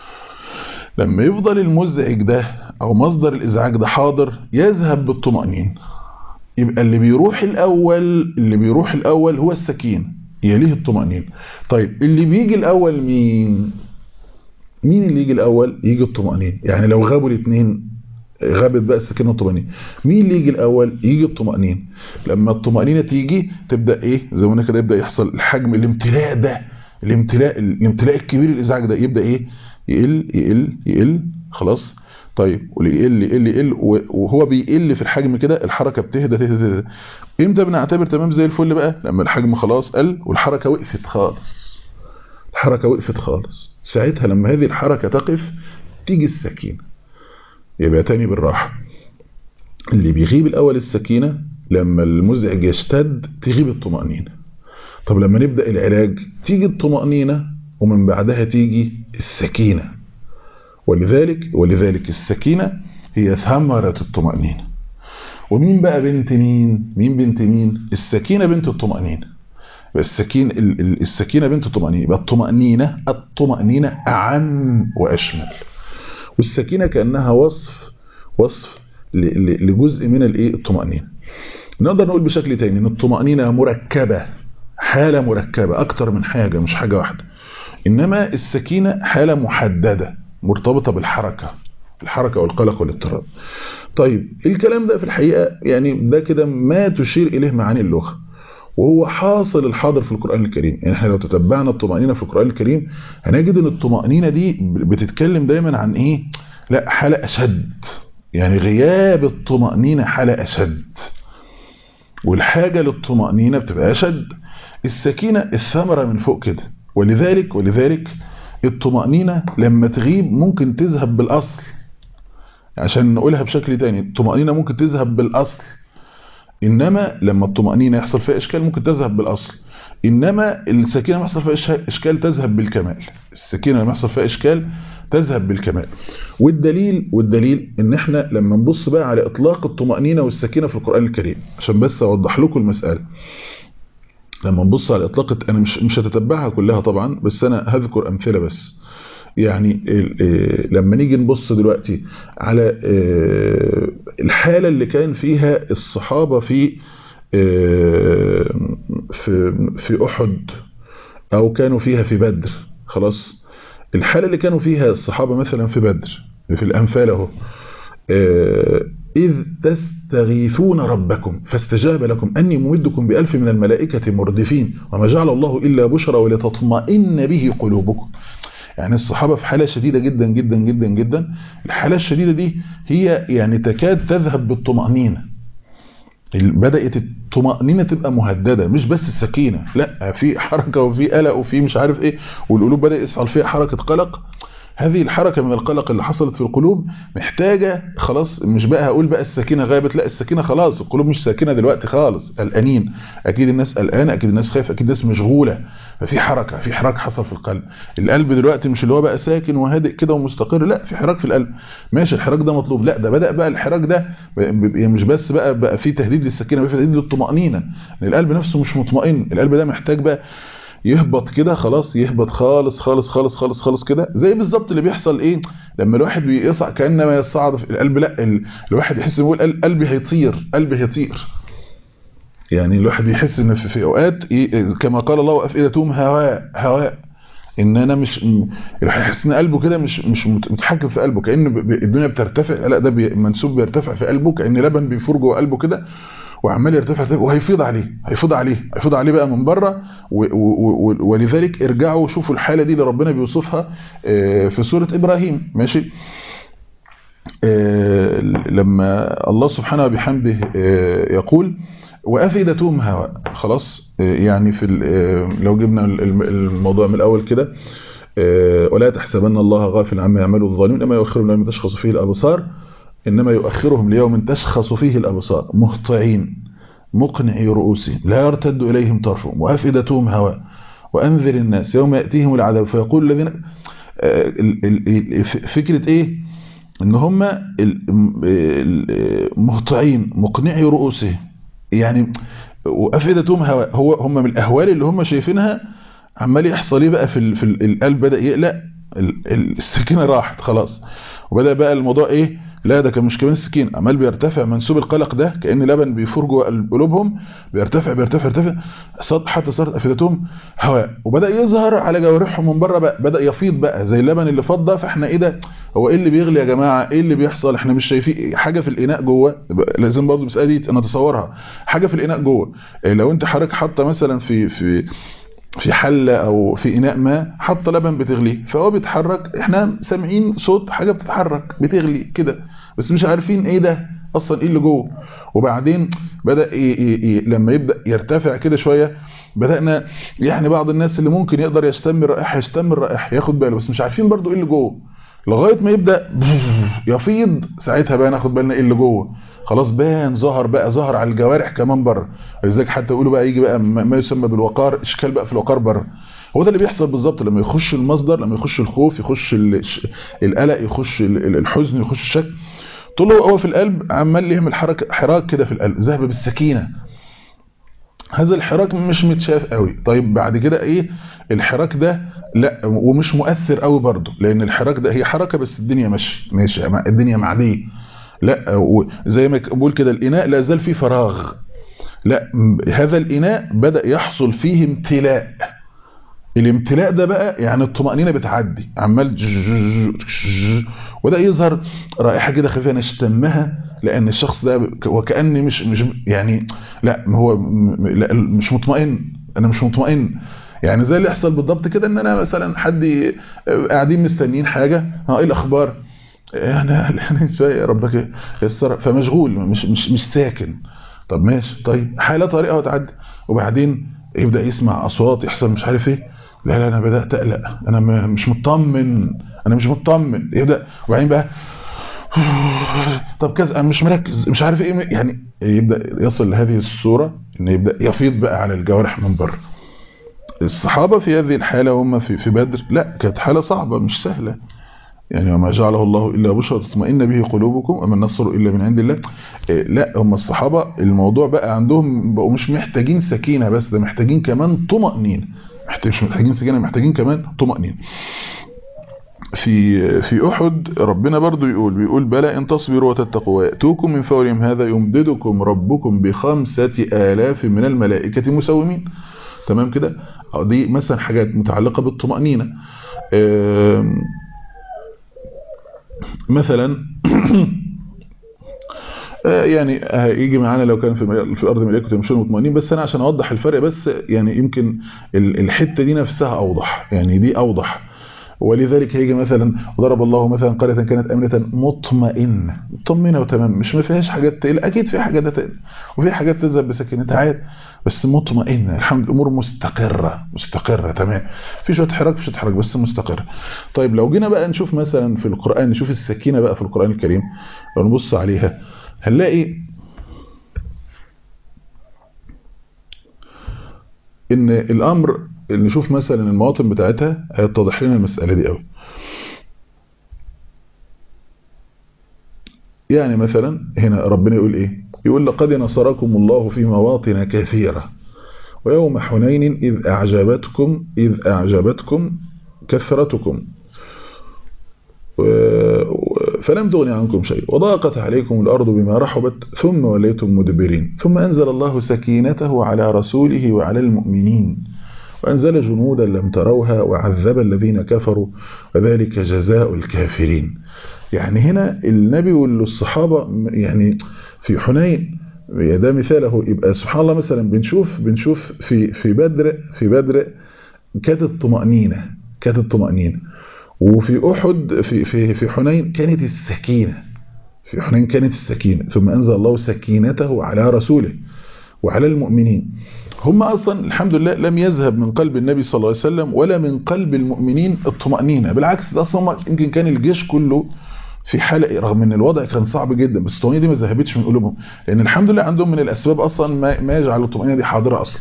لما يفضل المزعج ده او مصدر الازعاج ده حاضر يذهب بالطمأنين يبقى اللي بيروح الاول اللي بيروح الاول هو السكين يليه الطمأنين طيب اللي بيجي الاول مين مين اللي يجي الاول يجي الطمأنين يعني لو غابوا الاثنين غابت بقى السكينه والطمأنينه مين اللي يجي الاول يجي الطمأنينه لما الطمأنينه تيجي تبدا ايه زي ما كده يبدا يحصل الحجم الامتلاء ده الامتلاء الامتلاء الكبير الازعاج ده يبدا ايه يقل يقل يقل خلاص طيب ويقل يقل يقل وهو بيقل في الحجم كده الحركه بتهدى تهدى تهدى امتى بنعتبر تمام زي الفل بقى لما الحجم خلاص قل والحركه وقفت خالص الحركه وقفت خالص ساعتها لما هذه الحركه تقف تيجي السكينه يبقى تاني بالراحه اللي بيغيب الاول السكينه لما المزعج يشتد تغيب الطمأنينة طب لما نبدأ العلاج تيجي الطمأنينة ومن بعدها تيجي السكينة ولذلك ولذلك السكينة هي ثمرة الطمأنينة ومين بقى بنت مين مين بنت مين السكينة بنت الطمأنينة السكين السكينة بنت الطمأنينة يبقى الطمأنينة الطمأنينة أعم وأشمل والسكينة كأنها وصف وصف لجزء من الايه الطمأنينة نقدر نقول بشكل تاني ان الطمأنينة مركبة حالة مركبة اكتر من حاجة مش حاجة واحدة انما السكينة حالة محددة مرتبطة بالحركة الحركة والقلق والاضطراب طيب الكلام ده في الحقيقة يعني ده كده ما تشير اليه معاني اللغة وهو حاصل الحاضر في القرآن الكريم يعني احنا لو تتبعنا الطمأنينة في القرآن الكريم هنجد ان الطمأنينة دي بتتكلم دايما عن ايه لا حالة اشد يعني غياب الطمأنينة حالة اشد والحاجة للطمأنينة بتبقى اشد السكينة الثمرة من فوق كده ولذلك ولذلك الطمأنينة لما تغيب ممكن تذهب بالأصل عشان نقولها بشكل تاني الطمأنينة ممكن تذهب بالأصل إنما لما الطمأنينة يحصل فيها إشكال ممكن تذهب بالأصل إنما السكينة لما يحصل فيها إشكال تذهب بالكمال السكينة لما يحصل فيها إشكال تذهب بالكمال والدليل والدليل ان احنا لما نبص بقى على اطلاق الطمأنينة والسكينة في القرآن الكريم عشان بس اوضح لكم المسألة لما نبص على اطلاق انا مش مش هتتبعها كلها طبعا بس انا هذكر امثله بس يعني لما نيجي نبص دلوقتي على الحاله اللي كان فيها الصحابه في في في احد او كانوا فيها في بدر خلاص الحاله اللي كانوا فيها الصحابه مثلا في بدر في الانفال اهو إذ تستغيثون ربكم فاستجاب لكم أني ممدكم بألف من الملائكة مردفين وما جعل الله إلا بشرى ولتطمئن به قلوبكم يعني الصحابة في حالة شديدة جدا جدا جدا جدا الحالة الشديدة دي هي يعني تكاد تذهب بالطمأنينة بدأت الطمأنينة تبقى مهددة مش بس السكينة لا في حركة وفي قلق وفي مش عارف ايه والقلوب بدأ يسعل فيها حركة قلق هذه الحركة من القلق اللي حصلت في القلوب محتاجة خلاص مش بقى هقول بقى السكينة غابت لا السكينة خلاص القلوب مش ساكنة دلوقتي خالص قلقانين اكيد الناس قلقانة اكيد الناس خايفة اكيد الناس مشغولة ففي حركة في حراك حصل في القلب القلب دلوقتي مش اللي هو بقى ساكن وهادئ كده ومستقر لا في حراك في القلب ماشي الحراك ده مطلوب لا ده بدأ بقى الحراك ده مش بس بقى بقى في تهديد للسكينة بقى في تهديد للطمأنينة القلب نفسه مش مطمئن القلب ده محتاج بقى يهبط كده خلاص يهبط خالص خالص خالص خالص خالص كده زي بالظبط اللي بيحصل ايه لما الواحد بيصعد كانما يصعد في القلب لا الواحد يحس ان يقول قلبي هيطير قلبي هيطير يعني الواحد يحس ان في, في اوقات إيه كما قال الله وافئدتهم هواء هواء ان انا مش الواحد يحس ان قلبه كده مش مش متحكم في قلبه كان الدنيا بترتفع لا ده منسوب بيرتفع في قلبه كان لبن بيفور جوه قلبه كده وعمال يرتفع وهيفيض عليه هيفيض عليه هيفيض عليه بقى من بره ولذلك ارجعوا شوفوا الحالة دي اللي ربنا بيوصفها في سورة إبراهيم ماشي لما الله سبحانه وبحمده يقول وأفئدتهم هواء خلاص يعني في لو جبنا الموضوع من الأول كده ولا تحسبن الله غافل عما يعمل الظالمون إنما يؤخرهم ليوم تشخص فيه الأبصار إنما يؤخرهم ليوم تشخص فيه الأبصار مهطعين مقنعي رؤوسهم لا يرتد إليهم طرفهم وأفئدتهم هواء وأنذر الناس يوم يأتيهم العذاب فيقول الذين فكرة إيه إن هم مهطعين مقنعي رؤوسهم يعني وأفئدتهم هواء هو هم من الأهوال اللي هم شايفينها عمال يحصل ايه بقى في, في القلب بدأ يقلق السكينة راحت خلاص وبدأ بقى الموضوع ايه لا ده كان مش كمان السكين عمال بيرتفع منسوب القلق ده كأن لبن بيفور جوه قلوبهم بيرتفع بيرتفع يرتفع حتى صارت افئدتهم هواء وبدأ يظهر على جوارحهم من بره بقى بدأ يفيض بقى زي اللبن اللي فاض ده فاحنا ايه ده هو ايه اللي بيغلي يا جماعة ايه اللي بيحصل احنا مش شايفين حاجة في الاناء جوه لازم برضه المسألة دي نتصورها حاجة في الاناء جوه لو انت حضرتك حاطه مثلا في في في حلة او في اناء ما حط لبن بتغليه فهو بيتحرك احنا سامعين صوت حاجة بتتحرك بتغلي كده بس مش عارفين ايه ده اصلا ايه اللي جوه وبعدين بدأ إيه إيه إيه لما يبدأ يرتفع كده شوية بدأنا يعني بعض الناس اللي ممكن يقدر يشتم الرائحة يشتم الرائحة ياخد باله بس مش عارفين برضو ايه اللي جوه لغاية ما يبدأ يفيض ساعتها بقى ناخد بالنا ايه اللي جوه خلاص بان ظهر بقى ظهر على الجوارح كمان بره لذلك حتى يقولوا بقى يجي بقى ما يسمى بالوقار اشكال بقى في الوقار بره هو ده اللي بيحصل بالظبط لما يخش المصدر لما يخش الخوف يخش القلق يخش الحزن يخش الشك طول هو في القلب عمال يعمل حركه حراك كده في القلب ذهب بالسكينه هذا الحراك مش متشاف قوي طيب بعد كده ايه الحراك ده لا ومش مؤثر قوي برضه لان الحراك ده هي حركه بس الدنيا ماشيه ماشي الدنيا معديه لا زي ما بقول كده الإناء لا زال فيه فراغ لا هذا الإناء بدأ يحصل فيه امتلاء الامتلاء ده بقى يعني الطمأنينة بتعدي عمال وده يظهر رائحة كده خفيفة نشتمها لأن الشخص ده وكأني مش مش يعني لا هو لا مش مطمئن أنا مش مطمئن يعني زي اللي يحصل بالضبط كده ان انا مثلا حد قاعدين مستنيين حاجة ها ايه الاخبار انا انا شويه ربك يسر فمشغول مش مش مش ساكن طب ماشي طيب حاله طريقه وتعدي وبعدين يبدا يسمع اصوات يحصل مش عارف ايه لا لا انا بدات اقلق انا مش مطمن انا مش مطمن يبدا وبعدين بقى طب كذا انا مش مركز مش عارف ايه يعني يبدا يصل لهذه الصوره ان يبدا يفيض بقى على الجوارح من بره الصحابه في هذه الحاله هم في في بدر لا كانت حاله صعبه مش سهله يعني وما جعله الله إلا بشرى تطمئن به قلوبكم وما النصر إلا من عند الله لا هم الصحابة الموضوع بقى عندهم بقوا مش محتاجين سكينة بس ده محتاجين كمان طمأنين مش محتاجين سكينة محتاجين كمان طمأنين في في أحد ربنا برضو يقول بيقول بلى إن تصبروا وتتقوا ويأتوكم من فورهم هذا يمددكم ربكم بخمسة آلاف من الملائكة مسومين تمام كده دي مثلا حاجات متعلقة بالطمأنينة مثلا يعني يجي معانا لو كان في في الارض ملائكه يمشون مطمئنين بس انا عشان اوضح الفرق بس يعني يمكن الحته دي نفسها اوضح يعني دي اوضح ولذلك هيجي مثلا ضرب الله مثلا قريه كانت امنه مطمئنه مطمئنه وتمام مش ما فيهاش حاجات تقل اكيد في حاجات تقل وفي حاجات تذهب بسكينتها عادي بس مطمئنه الحمد الامور مستقره مستقره تمام في شويه حراك في شويه حراك بس مستقره طيب لو جينا بقى نشوف مثلا في القران نشوف السكينه بقى في القران الكريم لو نبص عليها هنلاقي ان الامر نشوف مثلا المواطن بتاعتها هيتضح لنا المساله دي قوي يعني مثلا هنا ربنا يقول ايه يقول لقد نصركم الله في مواطن كثيرة ويوم حنين إذ أعجبتكم إذ أعجبتكم كثرتكم فلم تغني عنكم شيء وضاقت عليكم الأرض بما رحبت ثم وليتم مدبرين ثم أنزل الله سكينته على رسوله وعلى المؤمنين وأنزل جنودا لم تروها وعذب الذين كفروا وذلك جزاء الكافرين يعني هنا النبي والصحابة يعني في حنين ده مثاله يبقى سبحان الله مثلا بنشوف بنشوف في في بدر في بدر كانت الطمأنينة كانت الطمأنينة وفي أحد في في في حنين كانت السكينة في حنين كانت السكينة ثم أنزل الله سكينته على رسوله وعلى المؤمنين هم اصلا الحمد لله لم يذهب من قلب النبي صلى الله عليه وسلم ولا من قلب المؤمنين الطمأنينة بالعكس ده اصلا يمكن كان الجيش كله في حالة رغم ان الوضع كان صعب جدا بس الطمأنينة دي ما ذهبتش من قلوبهم لان الحمد لله عندهم من الاسباب اصلا ما, ما يجعل الطمأنينة دي حاضرة اصلا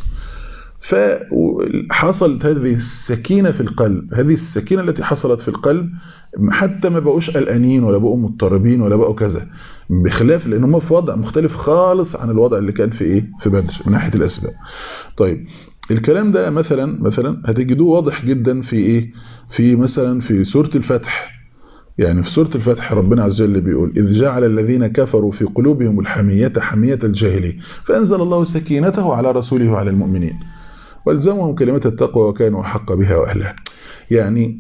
فحصلت هذه السكينة في القلب هذه السكينة التي حصلت في القلب حتى ما بقوش قلقانين ولا بقوا مضطربين ولا بقوا كذا بخلاف لان هم في وضع مختلف خالص عن الوضع اللي كان في ايه في بدر من ناحيه الاسباب طيب الكلام ده مثلا مثلا هتجدوه واضح جدا في ايه في مثلا في سوره الفتح يعني في سوره الفتح ربنا عز وجل بيقول اذ جعل الذين كفروا في قلوبهم الحميه حميه الجاهليه فانزل الله سكينته على رسوله وعلى المؤمنين والزمهم كلمه التقوى وكانوا احق بها واهلها يعني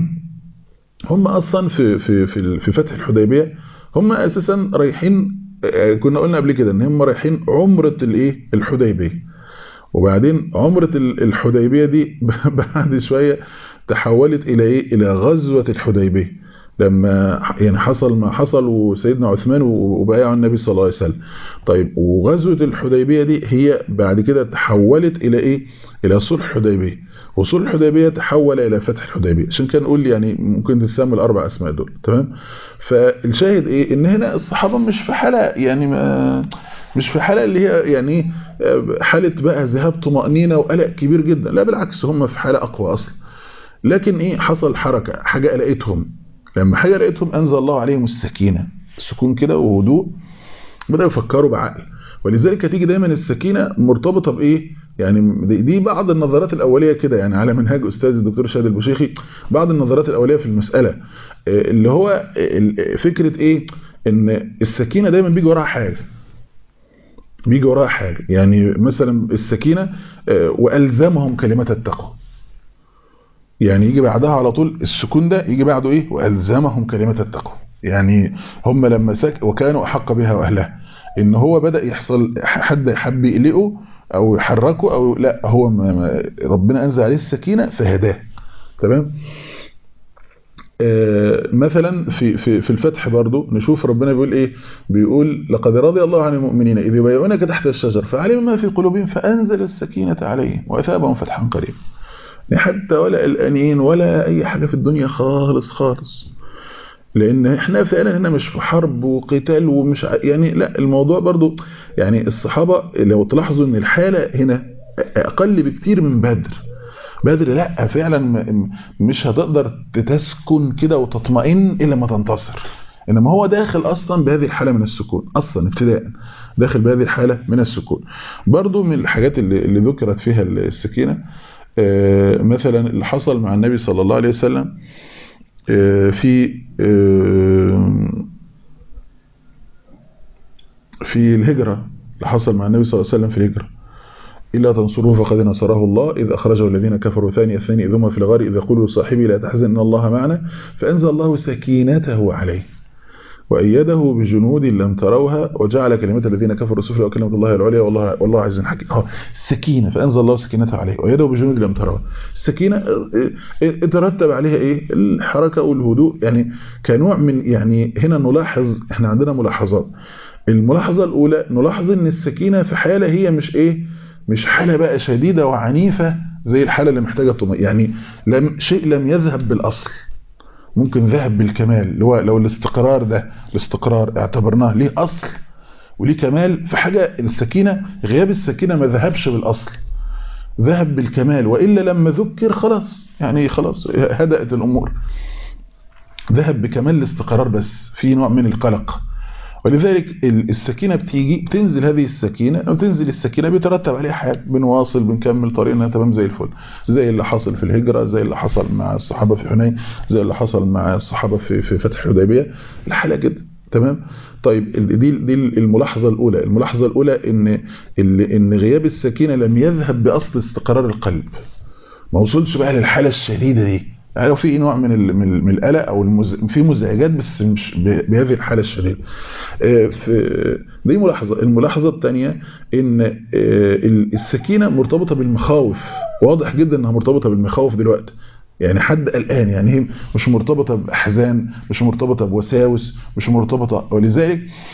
هم اصلا في في في في فتح الحديبيه هم اساسا رايحين كنا قلنا قبل كده ان هم رايحين عمره الايه الحديبيه وبعدين عمره الحديبيه دي بعد شويه تحولت الى ايه الى غزوه الحديبيه لما يعني حصل ما حصل وسيدنا عثمان وبايعوا النبي صلى الله عليه وسلم طيب وغزوه الحديبيه دي هي بعد كده تحولت الى ايه الى صلح الحديبيه وصول الحديبية تحول إلى فتح الحديبية عشان كان نقول يعني ممكن تسمى الأربع أسماء دول تمام فالشاهد إيه إن هنا الصحابة مش في حالة يعني ما مش في حالة اللي هي يعني حالة بقى ذهاب طمأنينة وقلق كبير جدا لا بالعكس هم في حالة أقوى أصلا لكن إيه حصل حركة حاجة قلقتهم لما حاجة قلقتهم أنزل الله عليهم السكينة السكون كده وهدوء بدأوا يفكروا بعقل ولذلك هتيجي دايما السكينة مرتبطة بإيه يعني دي بعض النظرات الأولية كده يعني على منهاج أستاذ الدكتور شادي البشيخي بعض النظرات الأولية في المسألة اللي هو فكرة إيه إن السكينة دايما بيجي وراها حاجة بيجي وراها حاجة يعني مثلا السكينة وألزمهم كلمة التقوى يعني يجي بعدها على طول السكون ده يجي بعده إيه وألزمهم كلمة التقوى يعني هم لما سك وكانوا أحق بها وأهلها إن هو بدأ يحصل حد حب يقلقه او يحركه او لا هو ما ما ربنا انزل عليه السكينه فهداه تمام آه مثلا في في في الفتح برضو نشوف ربنا بيقول ايه بيقول لقد رضي الله عن المؤمنين اذ يبايعونك تحت الشجر فعلم ما في قلوبهم فانزل السكينه عليهم واثابهم فتحا قريبا حتى ولا قلقانين ولا اي حاجه في الدنيا خالص خالص لان احنا فعلا هنا مش في حرب وقتال ومش يعني لا الموضوع برضو يعني الصحابة لو تلاحظوا ان الحالة هنا اقل بكتير من بدر بدر لا فعلا مش هتقدر تسكن كده وتطمئن الا ما تنتصر انما هو داخل اصلا بهذه الحالة من السكون اصلا ابتداء داخل بهذه الحالة من السكون برضو من الحاجات اللي, اللي ذكرت فيها السكينة مثلا اللي حصل مع النبي صلى الله عليه وسلم في في الهجرة اللي حصل مع النبي صلى الله عليه وسلم في الهجرة إلا تنصروه فقد نصره الله إذ أخرجه الذين كفروا ثاني الثاني إذ هم في الغار إذ يقولوا صاحبي لا تحزن إن الله معنا فأنزل الله سكينته عليه وأيده بجنود لم تروها وجعل كلمة الذين كفروا سفلى وكلمة الله العليا والله والله عز حكيم اه السكينة فأنزل الله سكينته عليه وأيده بجنود لم تروها السكينة اترتب عليها ايه الحركة والهدوء يعني كنوع من يعني هنا نلاحظ احنا عندنا ملاحظات الملاحظة الأولى نلاحظ ان السكينة في حالة هي مش ايه مش حالة بقى شديدة وعنيفة زي الحالة اللي محتاجة طمأنينة يعني لم شيء لم يذهب بالأصل ممكن ذهب بالكمال اللي هو لو الاستقرار ده الاستقرار اعتبرناه ليه أصل وليه كمال في حاجة السكينة غياب السكينة ما ذهبش بالأصل ذهب بالكمال وإلا لما ذكر خلاص يعني خلاص هدأت الأمور ذهب بكمال الاستقرار بس في نوع من القلق ولذلك السكينة بتيجي بتنزل هذه السكينة أو تنزل السكينة بيترتب عليها حاجات بنواصل بنكمل طريقنا تمام زي الفل زي اللي حصل في الهجرة زي اللي حصل مع الصحابة في حنين زي اللي حصل مع الصحابة في في فتح الحديبية الحالة كده تمام طيب دي دي الملاحظة الأولى الملاحظة الأولى إن إن غياب السكينة لم يذهب بأصل استقرار القلب ما وصلش بقى للحالة الشديدة دي يعني في نوع من من القلق او المز... في مزعجات بس مش بهذه الحاله الشديده في دي ملاحظه الملاحظه الثانيه ان السكينه مرتبطه بالمخاوف واضح جدا انها مرتبطه بالمخاوف دلوقتي يعني حد قلقان يعني هي مش مرتبطه باحزان مش مرتبطه بوساوس مش مرتبطه ولذلك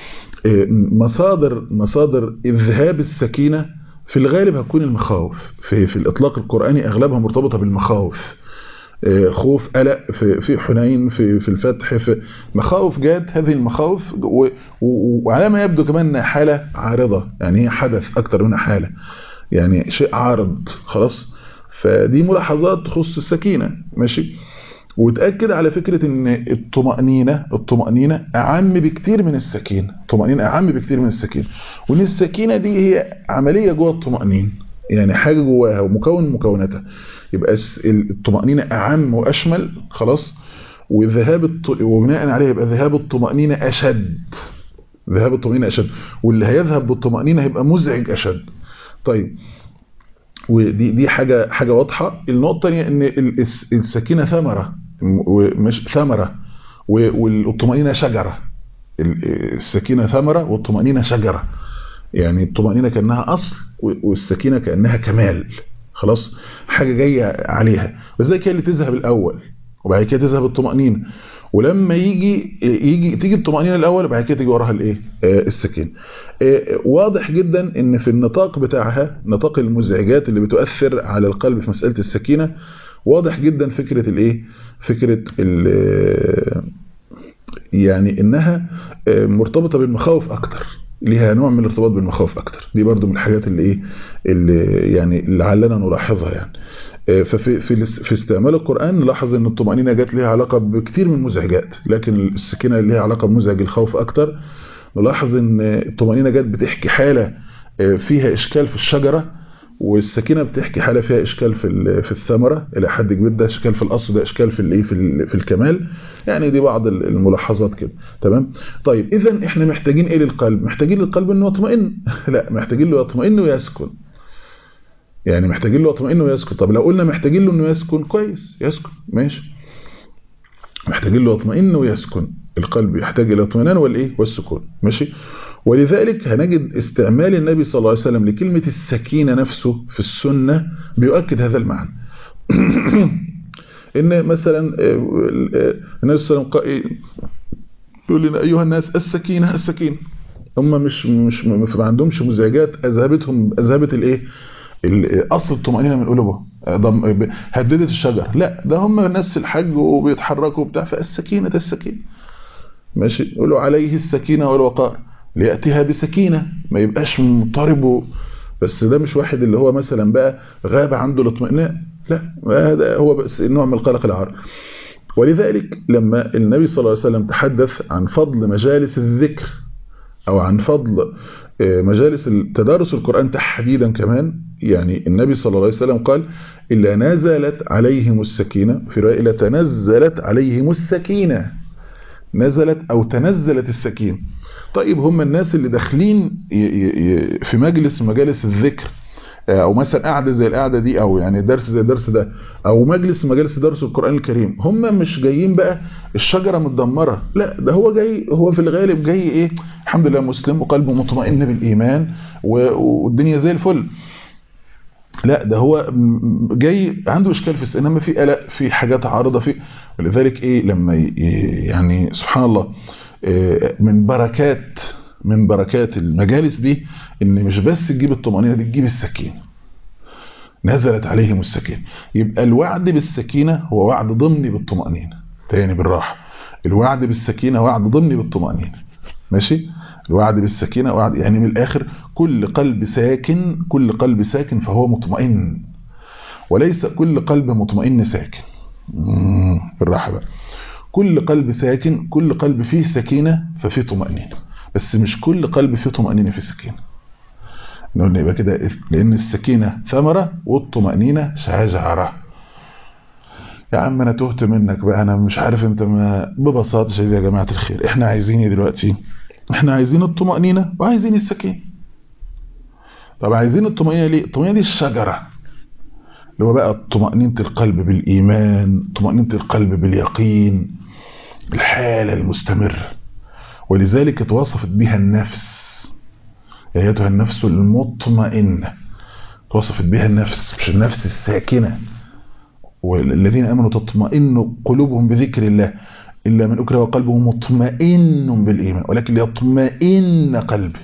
مصادر مصادر اذهاب السكينه في الغالب هتكون المخاوف في في الاطلاق القراني اغلبها مرتبطه بالمخاوف خوف قلق في في حنين في في الفتح في مخاوف جات هذه المخاوف وعلى ما يبدو كمان انها حاله عارضه يعني هي حدث اكتر منها حاله يعني شيء عارض خلاص فدي ملاحظات تخص السكينه ماشي وتاكد على فكره ان الطمانينه الطمانينه اعم بكتير من السكينه الطمانينه اعم بكتير من السكينه وان السكينه دي هي عمليه جوه الطمانينه يعني حاجه جواها ومكون من مكوناتها يبقى الطمانينه اعم واشمل خلاص وذهاب الط... وبناء عليه يبقى ذهاب الطمانينه اشد ذهاب الطمانينه اشد واللي هيذهب بالطمانينه هيبقى مزعج اشد طيب ودي دي حاجه حاجه واضحه النقطه الثانيه ان السكينه ثمره مش ثمره والطمانينه شجره السكينه ثمره والطمانينه شجره يعني الطمانينه كانها اصل والسكينه كانها كمال خلاص حاجه جايه عليها وذلك هي اللي تذهب الاول وبعد كده تذهب الطمانينه ولما يجي يجي تيجي الطمانينه الاول وبعد كده تيجي وراها الايه آه السكينه آه واضح جدا ان في النطاق بتاعها نطاق المزعجات اللي بتؤثر على القلب في مساله السكينه واضح جدا فكره الايه فكره يعني انها مرتبطه بالمخاوف اكتر ليها نوع من الارتباط بالمخاوف اكتر دي برضو من الحاجات اللي ايه اللي يعني لعلنا نلاحظها يعني ففي في في استعمال القران نلاحظ ان الطمانينه جت ليها علاقه بكتير من المزعجات لكن السكينه ليها علاقه بمزعج الخوف اكتر نلاحظ ان الطمانينه جت بتحكي حاله فيها اشكال في الشجره والسكينه بتحكي حاله فيها اشكال في في الثمره الى حد كبير ده اشكال في الاصل ده اشكال في الايه في, في الكمال يعني دي بعض الملاحظات كده تمام طيب اذا احنا محتاجين ايه للقلب محتاجين للقلب انه يطمئن لا محتاجين له يطمئن ويسكن يعني محتاجين له يطمئن ويسكن طب لو قلنا محتاجين له انه يسكن كويس يسكن ماشي محتاجين له يطمئن ويسكن القلب يحتاج الى الاطمئنان والايه والسكون ماشي ولذلك هنجد استعمال النبي صلى الله عليه وسلم لكلمة السكينة نفسه في السنة بيؤكد هذا المعنى ان مثلا النبي صلى الله عليه وسلم يقول لنا ايها الناس السكينة السكينة هم مش مش ما عندهمش مزعجات اذهبتهم اذهبت الايه اصل الطمأنينة من قلوبهم هددت الشجر لا ده هم ناس الحج وبيتحركوا بتاع فالسكينة السكينة ماشي يقولوا عليه السكينة والوقار ليأتيها بسكينة ما يبقاش مضطرب بس ده مش واحد اللي هو مثلا بقى غاب عنده الاطمئنان لا هذا هو بس نوع من القلق العار ولذلك لما النبي صلى الله عليه وسلم تحدث عن فضل مجالس الذكر أو عن فضل مجالس تدارس القرآن تحديدا كمان يعني النبي صلى الله عليه وسلم قال إلا نزلت عليهم السكينة في رواية إلا تنزلت عليهم السكينة نزلت أو تنزلت السكينة طيب هم الناس اللي داخلين في مجلس مجالس الذكر او مثلا قاعده زي القعده دي او يعني درس زي الدرس ده او مجلس مجالس درس القران الكريم هم مش جايين بقى الشجره متدمره لا ده هو جاي هو في الغالب جاي ايه الحمد لله مسلم وقلبه مطمئن بالايمان والدنيا زي الفل لا ده هو جاي عنده اشكال في انما في قلق في حاجات عارضه في ولذلك ايه لما يعني سبحان الله من بركات من بركات المجالس دي ان مش بس تجيب الطمأنينة دي تجيب السكينة نزلت عليهم السكينة يبقى الوعد بالسكينة هو وعد ضمني بالطمأنينة تاني بالراحة الوعد بالسكينة وعد ضمني بالطمأنينة ماشي الوعد بالسكينة وعد يعني من الآخر كل قلب ساكن كل قلب ساكن فهو مطمئن وليس كل قلب مطمئن ساكن بالراحة بقى كل قلب ساكن كل قلب فيه سكينة ففيه طمأنينة بس مش كل قلب فيه طمأنينة فيه سكينة نقول يبقى كده لأن السكينة ثمرة والطمأنينة شجرة يا عم أنا تهت منك بقى أنا مش عارف أنت ما ببساطة شديدة يا جماعة الخير إحنا عايزين دلوقتي إحنا عايزين الطمأنينة وعايزين السكينة طب عايزين الطمأنينة ليه؟ الطمأنينة دي الشجرة اللي هو بقى طمأنينة القلب بالإيمان طمأنينة القلب باليقين الحالة المستمرة ولذلك اتوصفت بها النفس ايتها النفس المطمئنة توصفت بها النفس مش النفس الساكنة والذين امنوا تطمئن قلوبهم بذكر الله إلا من أكره وقلبه مطمئن بالإيمان ولكن ليطمئن قلبه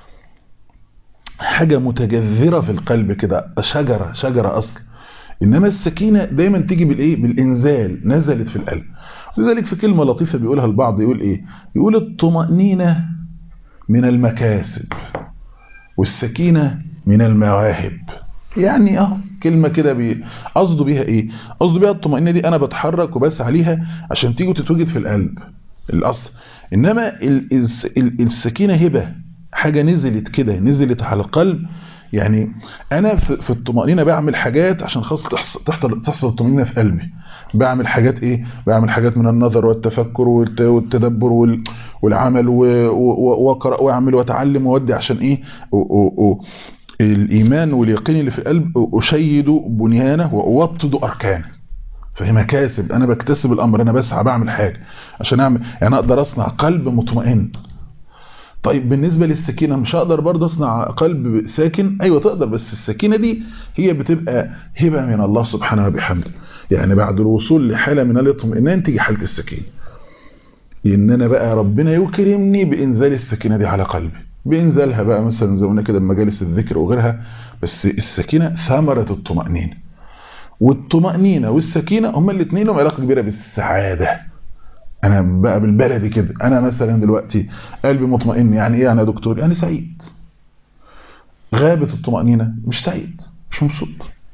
حاجة متجذرة في القلب كده شجرة شجرة أصل إنما السكينة دايما تيجي بالإيه بالإنزال نزلت في القلب لذلك في كلمة لطيفة بيقولها البعض يقول إيه يقول الطمأنينة من المكاسب والسكينة من المواهب يعني اه كلمة كده بي قصده بيها ايه قصده بيها الطمأنينة دي انا بتحرك وبس عليها عشان تيجي تتوجد في القلب الاصل انما ال ال السكينة هبة حاجة نزلت كده نزلت على القلب يعني انا في الطمأنينة بعمل حاجات عشان خاص تحصل تحصل الطمأنينة في قلبي بعمل حاجات ايه بعمل حاجات من النظر والتفكر والتدبر والعمل واقرا واعمل واتعلم واودي عشان ايه الايمان واليقين اللي في القلب اشيد بنيانه واوطد اركانه فهي مكاسب انا بكتسب الامر انا بسعى بعمل حاجه عشان اعمل يعني اقدر اصنع قلب مطمئن طيب بالنسبه للسكينه مش هقدر برضه اصنع قلب ساكن ايوه تقدر بس السكينه دي هي بتبقى هبه من الله سبحانه وبحمده يعني بعد الوصول لحاله من الاطمئنان تيجي حاله السكينه ان انا بقى ربنا يكرمني بانزال السكينه دي على قلبي بانزالها بقى مثلا زي ما كده بمجالس الذكر وغيرها بس السكينه ثمره الطمانينه والطمانينه والسكينه هما الاثنين لهم علاقه كبيره بالسعاده انا بقى بالبلدي كده انا مثلا دلوقتي قلبي مطمئن يعني ايه يعني يا دكتور يعني سعيد غابت الطمانينه مش سعيد مش مبسوط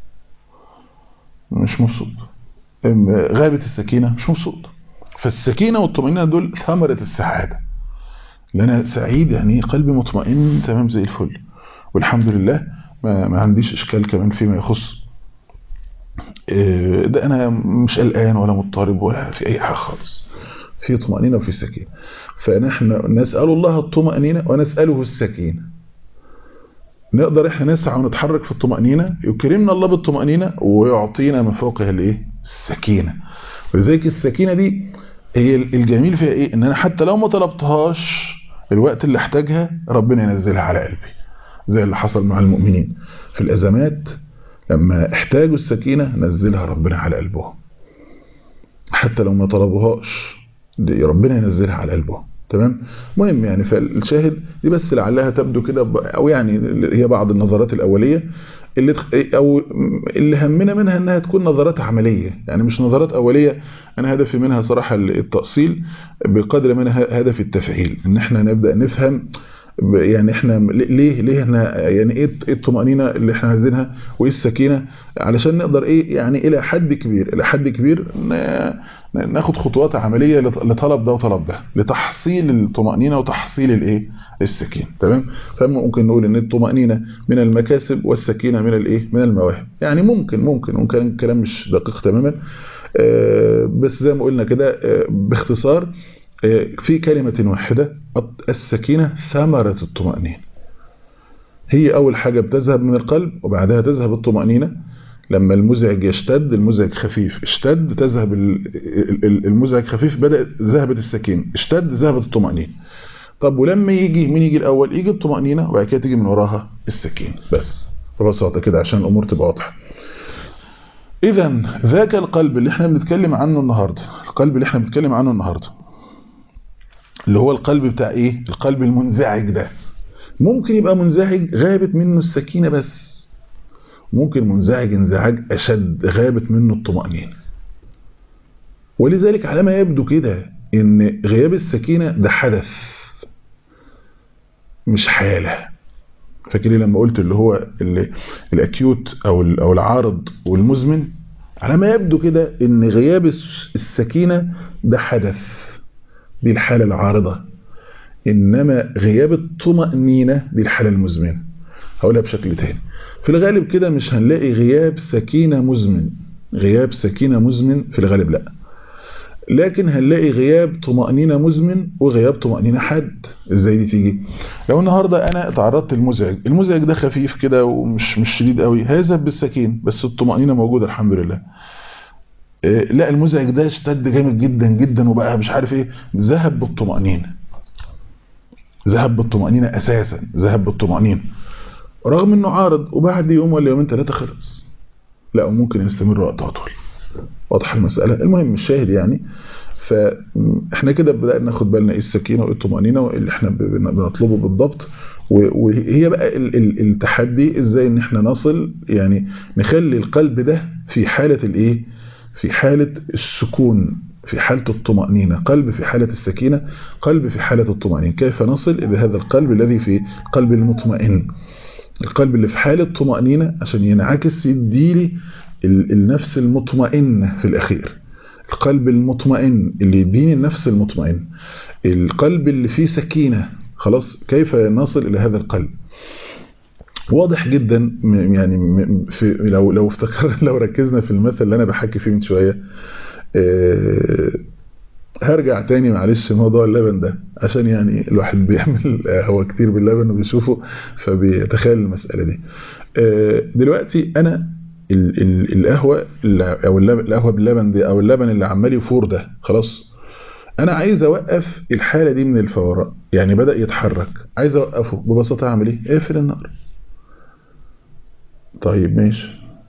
مش مبسوط غابت السكينه مش مبسوط فالسكينه والطمانينه دول ثمره السعاده لان انا سعيد يعني قلبي مطمئن تمام زي الفل والحمد لله ما, ما عنديش اشكال كمان فيما يخص ده انا مش قلقان ولا مضطرب ولا في اي حاجه خالص في طمأنينة وفي سكينة فنحن نسأل الله الطمأنينة ونسأله السكينة نقدر احنا نسعى ونتحرك في الطمأنينة يكرمنا الله بالطمأنينة ويعطينا من فوقها الايه السكينة ولذلك السكينة دي هي الجميل فيها ايه ان انا حتى لو ما طلبتهاش الوقت اللي احتاجها ربنا ينزلها على قلبي زي اللي حصل مع المؤمنين في الازمات لما احتاجوا السكينة نزلها ربنا على قلبهم حتى لو ما طلبوهاش دي ربنا ينزلها على قلبهم تمام مهم يعني فالشاهد دي بس لعلها تبدو كده او يعني هي بعض النظرات الاوليه اللي او اللي همنا منها انها تكون نظرات عمليه يعني مش نظرات اوليه انا هدفي منها صراحه التاصيل بقدر ما انا هدفي التفعيل ان احنا نبدا نفهم يعني احنا ليه ليه احنا يعني ايه الطمانينه اللي احنا عايزينها وايه السكينه علشان نقدر ايه يعني الى حد كبير الى حد كبير ناخد خطوات عمليه لطلب ده وطلب ده لتحصيل الطمانينه وتحصيل الايه السكينه تمام فممكن نقول ان الطمانينه من المكاسب والسكينه من الايه من المواهب يعني ممكن ممكن ممكن الكلام مش دقيق تماما بس زي ما قلنا كده باختصار في كلمة واحدة السكينة ثمرة الطمأنينة هي أول حاجة بتذهب من القلب وبعدها تذهب الطمأنينة لما المزعج يشتد المزعج خفيف اشتد تذهب المزعج خفيف بدأ ذهبت السكينة اشتد ذهبت الطمأنينة طب ولما يجي مين يجي الأول يجي الطمأنينة وبعد كده تيجي من وراها السكينة بس ببساطة كده عشان الأمور تبقى واضحة إذا ذاك القلب اللي احنا بنتكلم عنه النهاردة القلب اللي احنا بنتكلم عنه النهاردة اللي هو القلب بتاع ايه القلب المنزعج ده ممكن يبقى منزعج غابت منه السكينة بس ممكن منزعج انزعاج أشد غابت منه الطمأنينة ولذلك على ما يبدو كده ان غياب السكينة ده حدث مش حالة فاكرين لما قلت اللي هو اللي الاكيوت او او العارض والمزمن على ما يبدو كده ان غياب السكينة ده حدث دي الحالة العارضة إنما غياب الطمأنينة دي الحالة المزمنة هقولها بشكل تاني في الغالب كده مش هنلاقي غياب سكينة مزمن غياب سكينة مزمن في الغالب لا لكن هنلاقي غياب طمأنينة مزمن وغياب طمأنينة حاد ازاي دي تيجي لو النهاردة انا اتعرضت للمزعج المزعج ده خفيف كده ومش مش شديد قوي هذا بالسكين بس الطمأنينة موجودة الحمد لله لا المزعج ده اشتد جامد جدا جدا وبقى مش عارف ايه ذهب بالطمأنينة ذهب بالطمأنينة اساسا ذهب بالطمأنينة رغم انه عارض وبعد يوم ولا يومين ثلاثة خلص لا وممكن يستمر وقت اطول واضح المسألة المهم الشاهد يعني فاحنا كده بدأنا ناخد بالنا ايه السكينة وايه الطمأنينة واللي احنا بنطلبه بالضبط وهي بقى التحدي ازاي ان احنا نصل يعني نخلي القلب ده في حالة الايه في حالة السكون في حالة الطمأنينة قلب في حالة السكينة قلب في حالة الطمأنينة كيف نصل إلى هذا القلب الذي في القلب المطمئن القلب اللي في حالة طمأنينة عشان ينعكس يديلي النفس المطمئنة في الأخير القلب المطمئن اللي يديني النفس المطمئن القلب اللي فيه سكينة خلاص كيف نصل إلى هذا القلب واضح جدا يعني في لو لو افتكر لو ركزنا في المثل اللي انا بحكي فيه من شويه أه هرجع تاني معلش موضوع اللبن ده عشان يعني الواحد بيعمل هو كتير باللبن وبيشوفه فبيتخيل المسألة دي أه دلوقتي انا ال ال القهوة او القهوة باللبن دي او اللبن اللي عمال يفور ده خلاص انا عايز اوقف الحالة دي من الفوران يعني بدأ يتحرك عايز اوقفه ببساطة اعمل ايه اقفل النار طيب ماشي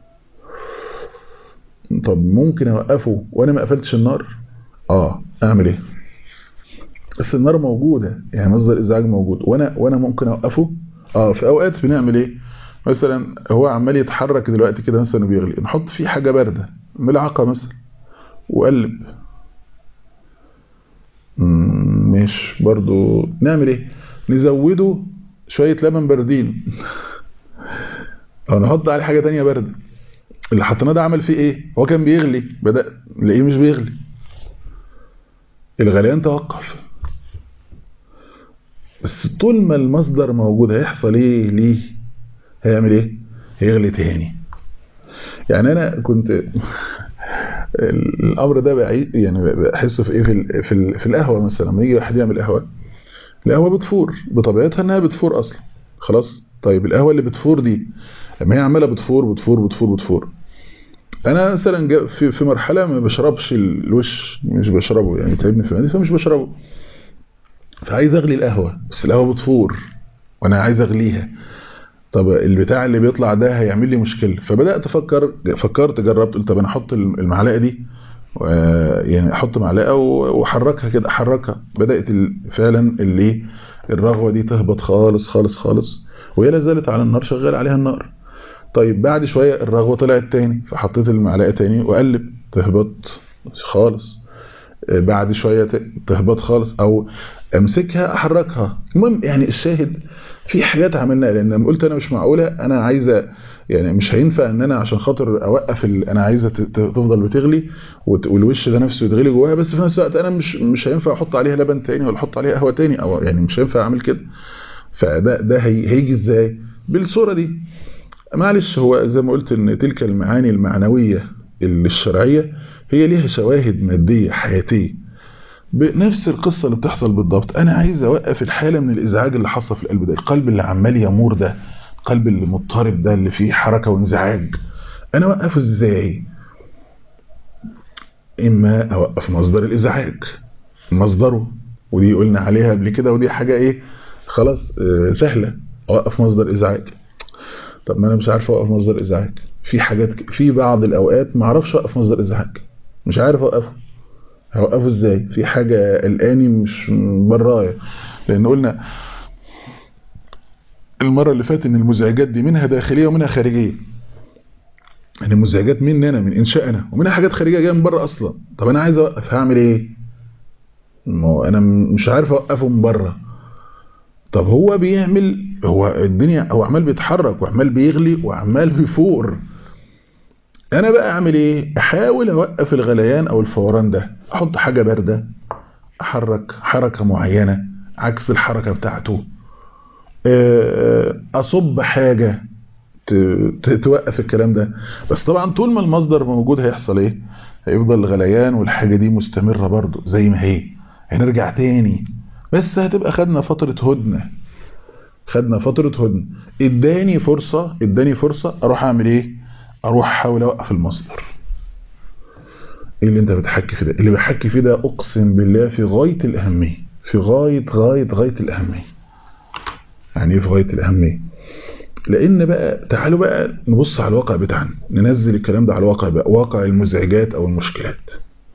طب ممكن اوقفه وانا ما قفلتش النار اه اعمل ايه بس النار موجودة يعني مصدر ازعاج موجود وانا وانا ممكن اوقفه اه في اوقات بنعمل ايه مثلا هو عمال يتحرك دلوقتي كده مثلا بيغلي نحط فيه حاجة باردة ملعقة مثلا وقلب مش برضو نعمل ايه نزوده شوية لبن باردين او نحط عليه حاجة تانية باردة اللي حطيناه ده عمل فيه ايه هو كان بيغلي بدأ نلاقيه مش بيغلي الغليان توقف بس طول ما المصدر موجود هيحصل ايه ليه هيعمل ايه هيغلي تاني يعني انا كنت الامر ده بعيد يعني بحسه في ايه في في, في القهوه مثلا لما يجي واحد يعمل قهوه القهوه بتفور بطبيعتها انها بتفور اصلا خلاص طيب القهوه اللي بتفور دي لما هي عماله بتفور بتفور بتفور بتفور انا مثلا في في مرحله ما بشربش الوش مش بشربه يعني تعبني في معدتي فمش بشربه فعايز اغلي القهوه بس القهوه بتفور وانا عايز اغليها طب البتاع اللي بيطلع ده هيعمل لي مشكله فبدات افكر فكرت جربت قلت طب انا احط المعلقه دي يعني احط معلقه واحركها كده احركها بدات فعلا اللي الرغوه دي تهبط خالص خالص خالص وهي لا زالت على النار شغال عليها النار طيب بعد شوية الرغوة طلعت تاني فحطيت المعلقة تاني وقلب تهبط خالص بعد شوية تهبط خالص او امسكها احركها المهم يعني الشاهد في حاجات عملناها لان لما قلت انا مش معقولة انا عايزة يعني مش هينفع ان انا عشان خاطر اوقف انا عايزة تفضل بتغلي والوش ده نفسه يتغلي جواها بس في نفس الوقت انا مش مش هينفع احط عليها لبن تاني ولا احط عليها قهوة تاني او يعني مش هينفع اعمل كده فده ده هيجي ازاي بالصورة دي معلش هو زي ما قلت ان تلك المعاني المعنوية الشرعية هي ليها شواهد مادية حياتية بنفس القصة اللي بتحصل بالضبط انا عايز اوقف الحالة من الازعاج اللي حصل في القلب ده القلب اللي عمال يمور ده القلب اللي مضطرب ده اللي فيه حركة وانزعاج انا اوقفه ازاي اما اوقف مصدر الازعاج مصدره ودي قلنا عليها قبل كده ودي حاجة ايه خلاص اه سهلة اوقف مصدر ازعاج طب ما انا مش عارف اوقف مصدر ازعاج في حاجات في بعض الاوقات ما اعرفش اوقف مصدر ازعاج مش عارف اوقفه هوقفه ازاي في حاجة قلقاني مش برايا لان قلنا المرة اللي فاتت ان المزعجات دي منها داخلية ومنها خارجية يعني المزعجات مننا من انشائنا ومنها حاجات خارجية جاية من بره اصلا طب انا عايز اوقف هعمل ايه ما هو انا مش عارف اوقفه من بره طب هو بيعمل هو الدنيا هو عمال بيتحرك وعمال بيغلي وعمال بيفور انا بقى اعمل ايه احاول اوقف الغليان او الفوران ده احط حاجة باردة احرك حركة معينة عكس الحركة بتاعته اصب حاجة توقف الكلام ده بس طبعا طول ما المصدر موجود هيحصل ايه هيفضل الغليان والحاجة دي مستمرة برضو زي ما هي هنرجع تاني بس هتبقى خدنا فترة هدنة خدنا فترة هدنة اداني فرصة اداني فرصة اروح اعمل ايه اروح احاول اوقف المصدر ايه اللي انت بتحكي في ده اللي بحكي فيه ده اقسم بالله في غاية الاهمية في غاية غاية غاية الاهمية يعني ايه في غاية الاهمية لان بقى تعالوا بقى نبص على الواقع بتاعنا ننزل الكلام ده على الواقع بقى واقع المزعجات او المشكلات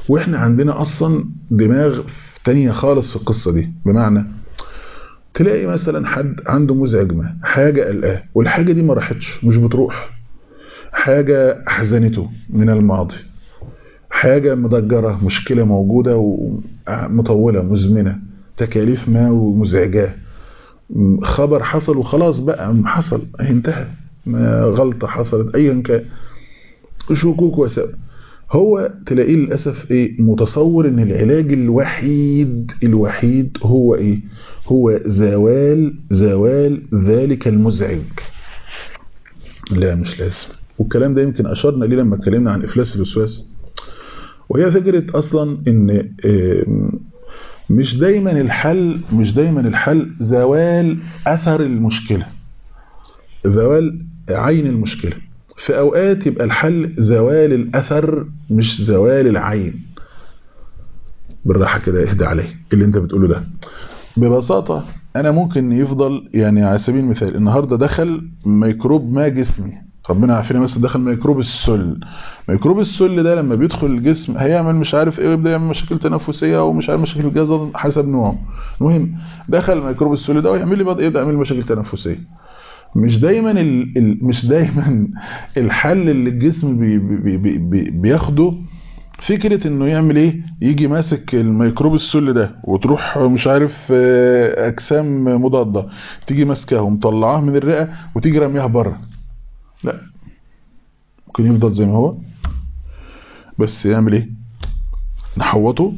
واحنا عندنا اصلا دماغ تانية خالص في القصة دي بمعنى تلاقي مثلا حد عنده مزعج ما حاجة قلقاه والحاجة دي ما راحتش مش بتروح حاجة أحزنته من الماضي حاجة مضجرة مشكلة موجودة ومطولة مزمنة تكاليف ما ومزعجاه خبر حصل وخلاص بقى حصل انتهى ما غلطة حصلت أيا كان شكوك وسبب هو تلاقيه للأسف إيه متصور إن العلاج الوحيد الوحيد هو إيه هو زوال زوال ذلك المزعج لا مش لازم والكلام ده يمكن أشرنا ليه لما اتكلمنا عن إفلاس الوسواس وهي فكرة أصلا إن مش دايما الحل مش دايما الحل زوال أثر المشكلة زوال عين المشكلة في أوقات يبقى الحل زوال الأثر مش زوال العين بالراحة كده اهدى عليه اللي انت بتقوله ده ببساطة أنا ممكن يفضل يعني على سبيل المثال النهاردة دخل ميكروب ما جسمي ربنا عارفين مثلا دخل ميكروب السل ميكروب السل ده لما بيدخل الجسم هيعمل مش عارف ايه ويبدا يعمل مشاكل تنفسيه ومش عارف مشاكل الجهاز حسب نوعه المهم دخل ميكروب السل ده ويعمل لي بدا يبدا يعمل مشاكل تنفسيه مش دايما ال... ال... مش دايما الحل اللي الجسم بي... بي... بي... بي... بياخده فكرة انه يعمل ايه يجي ماسك الميكروب السل ده وتروح مش عارف اجسام مضادة تيجي ماسكاه ومطلعاه من الرئة وتيجي رميها بره لا ممكن يفضل زي ما هو بس يعمل ايه نحوطه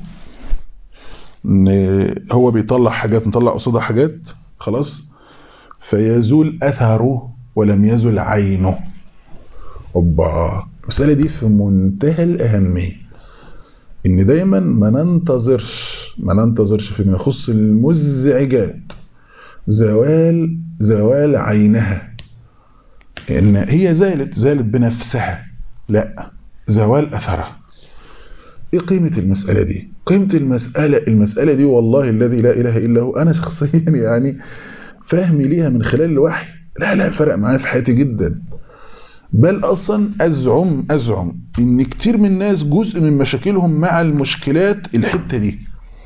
ان هو بيطلع حاجات نطلع قصادها حاجات خلاص فيزول اثره ولم يزل عينه اوبا المساله دي في منتهى الاهميه ان دايما ما ننتظرش ما ننتظرش فيما يخص المزعجات زوال زوال عينها ان هي زالت زالت بنفسها لا زوال اثرها ايه قيمة المسألة دي قيمة المسألة المسألة دي والله الذي لا اله الا هو انا شخصيا يعني فهمي ليها من خلال الوحي لا لا فرق معايا في حياتي جدا بل اصلا ازعم ازعم ان كتير من الناس جزء من مشاكلهم مع المشكلات الحتة دي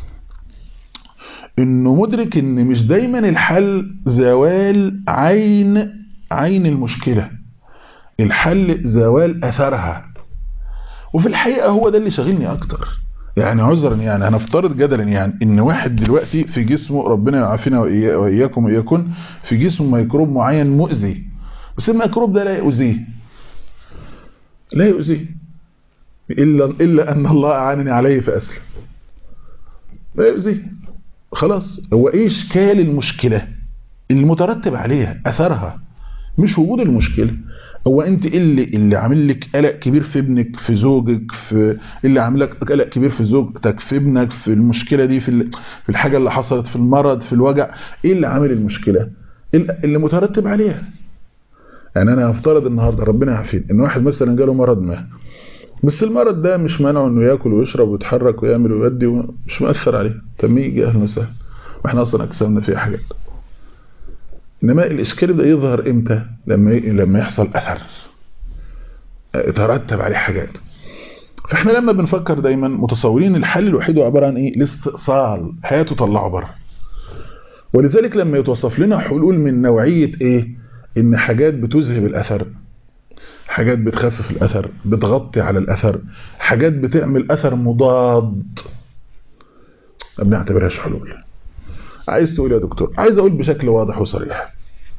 انه مدرك ان مش دايما الحل زوال عين عين المشكلة الحل زوال اثرها وفي الحقيقة هو ده اللي شاغلني اكتر يعني عذرا يعني هنفترض جدلا يعني ان واحد دلوقتي في جسمه ربنا يعافينا واياكم واياكم في جسمه ميكروب معين مؤذي بس الميكروب ده لا يؤذيه لا يؤذيه إلا, إلا أن الله أعانني عليه فأسلم لا يؤذيه خلاص هو إيه إشكال المشكلة المترتب عليها أثرها مش وجود المشكلة هو انت اللي اللي عامل لك قلق كبير في ابنك في زوجك في اللي عامل لك قلق كبير في زوجتك في ابنك في المشكله دي في في الحاجه اللي حصلت في المرض في الوجع ايه اللي عامل المشكله اللي مترتب عليها يعني انا هفترض النهارده ربنا يعافينا ان واحد مثلا جاله مرض ما بس المرض ده مش مانعه انه ياكل ويشرب ويتحرك ويعمل ويودي ومش مؤثر عليه تميج اهلا وسهلا واحنا اصلا اجسامنا فيها حاجات انما الاشكال يبدا يظهر امتى لما لما يحصل اثر يترتب عليه حاجات فاحنا لما بنفكر دايما متصورين الحل الوحيد هو عباره عن ايه الاستئصال حياته طلعه بره ولذلك لما يتوصف لنا حلول من نوعيه ايه ان حاجات بتذهب الاثر حاجات بتخفف الاثر بتغطي على الاثر حاجات بتعمل اثر مضاد ما بنعتبرهاش حلول عايز تقول يا دكتور عايز اقول بشكل واضح وصريح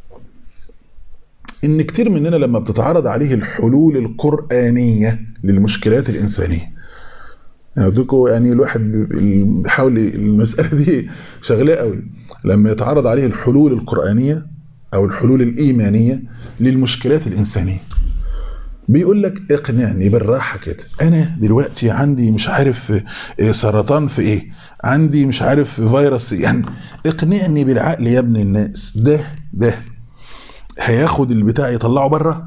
ان كتير مننا لما بتتعرض عليه الحلول القرآنية للمشكلات الإنسانية يعني يعني الواحد بيحاول المسألة دي شغلاه قوي لما يتعرض عليه الحلول القرآنية أو الحلول الإيمانية للمشكلات الإنسانية بيقول لك اقنعني بالراحة كده انا دلوقتي عندي مش عارف سرطان في ايه عندي مش عارف فيروس يعني اقنعني بالعقل يا ابن الناس ده ده هياخد البتاع يطلعه بره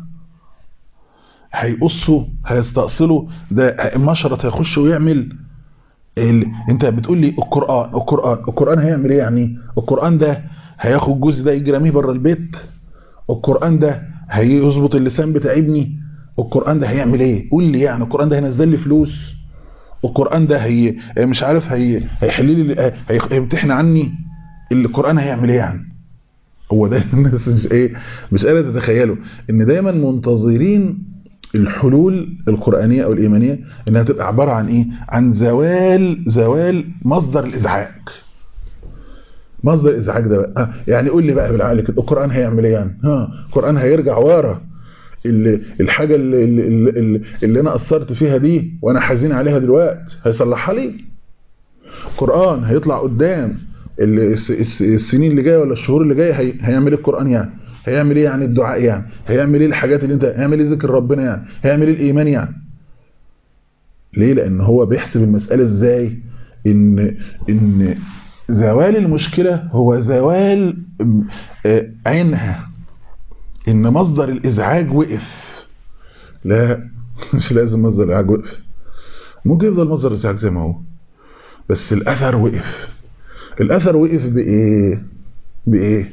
هيقصه هيستأصله ده مشرط هيخش ويعمل ال... انت بتقول لي القرآن القرآن القرآن هيعمل ايه يعني القرآن ده هياخد الجزء ده يجي رميه بره البيت القرآن ده هيظبط اللسان بتاع ابني القرآن ده هيعمل ايه قول لي يعني القرآن ده هينزل لي فلوس القران ده هي مش عارف هي هيحل لي هيمتحن عني القران هيعمل ايه يعني هو ده الناس مش ايه مش قادره تتخيله ان دايما منتظرين الحلول القرآنية أو الإيمانية إنها تبقى عبارة عن إيه؟ عن زوال زوال مصدر الإزعاج مصدر الإزعاج ده بقى يعني قول لي بقى بالعقل كده القرآن هيعمل إيه يعني؟ ها القرآن هيرجع ورا اللي الحاجة اللي, اللي, اللي, اللي أنا قصرت فيها دي وأنا حزين عليها دلوقتي هيصلحها لي القرآن هيطلع قدام السنين اللي جايه ولا الشهور اللي جايه هي هيعمل ايه القرآن يعني هيعمل ايه يعني الدعاء يعني هيعمل ايه الحاجات اللي انت هيعمل ايه ذكر ربنا يعني هيعمل ايه الايمان يعني ليه لان هو بيحسب المسألة ازاي ان ان زوال المشكلة هو زوال عينها ان مصدر الازعاج وقف لا مش لازم مصدر الازعاج وقف ممكن يفضل مصدر الازعاج زي ما هو بس الاثر وقف الاثر وقف بايه بايه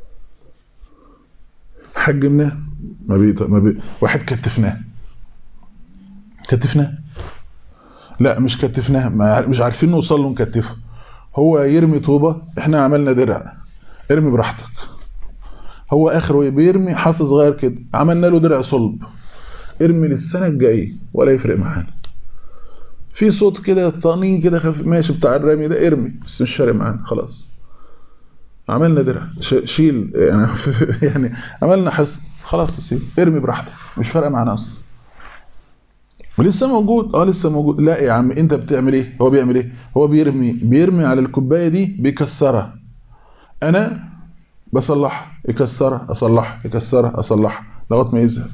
حجمناه ما بي... ما بي... واحد كتفناه كتفناه لا مش كتفناه ما... مش عارفين نوصل له نكتفه هو يرمي طوبة احنا عملنا درع ارمي براحتك هو اخره بيرمي حصى صغير كده عملنا له درع صلب ارمي للسنة الجاية ولا يفرق معانا في صوت كده طنين كده خفيف ماشي بتاع الرمي ده ارمي بس مش فارق معانا خلاص عملنا درع شيل يعني يعني عملنا حصن خلاص سيب ارمي براحتك مش فارقه معانا اصلا ولسه موجود اه لسه موجود لا يا عم انت بتعمل ايه هو بيعمل ايه هو بيرمي بيرمي على الكوبايه دي بيكسرها انا بصلحها يكسرها اصلحها يكسرها اصلحها لغايه ما يزهق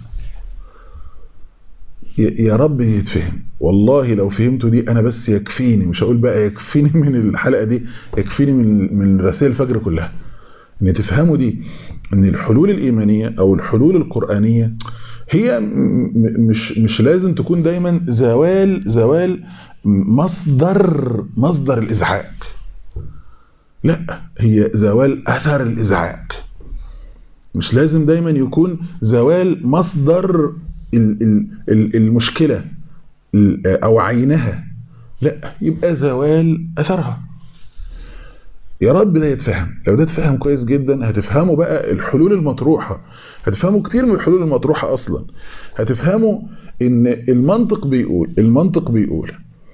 يا رب يتفهم والله لو فهمتوا دي انا بس يكفيني مش هقول بقى يكفيني من الحلقه دي يكفيني من من رسائل الفجر كلها ان تفهموا دي ان الحلول الايمانيه او الحلول القرانيه هي مش مش لازم تكون دايما زوال زوال مصدر مصدر الازعاج لا هي زوال اثر الازعاج مش لازم دايما يكون زوال مصدر المشكلة أو عينها لا يبقى زوال أثرها يا رب ده يتفهم لو ده يتفهم كويس جدا هتفهموا بقى الحلول المطروحة هتفهموا كتير من الحلول المطروحة أصلا هتفهموا إن المنطق بيقول المنطق بيقول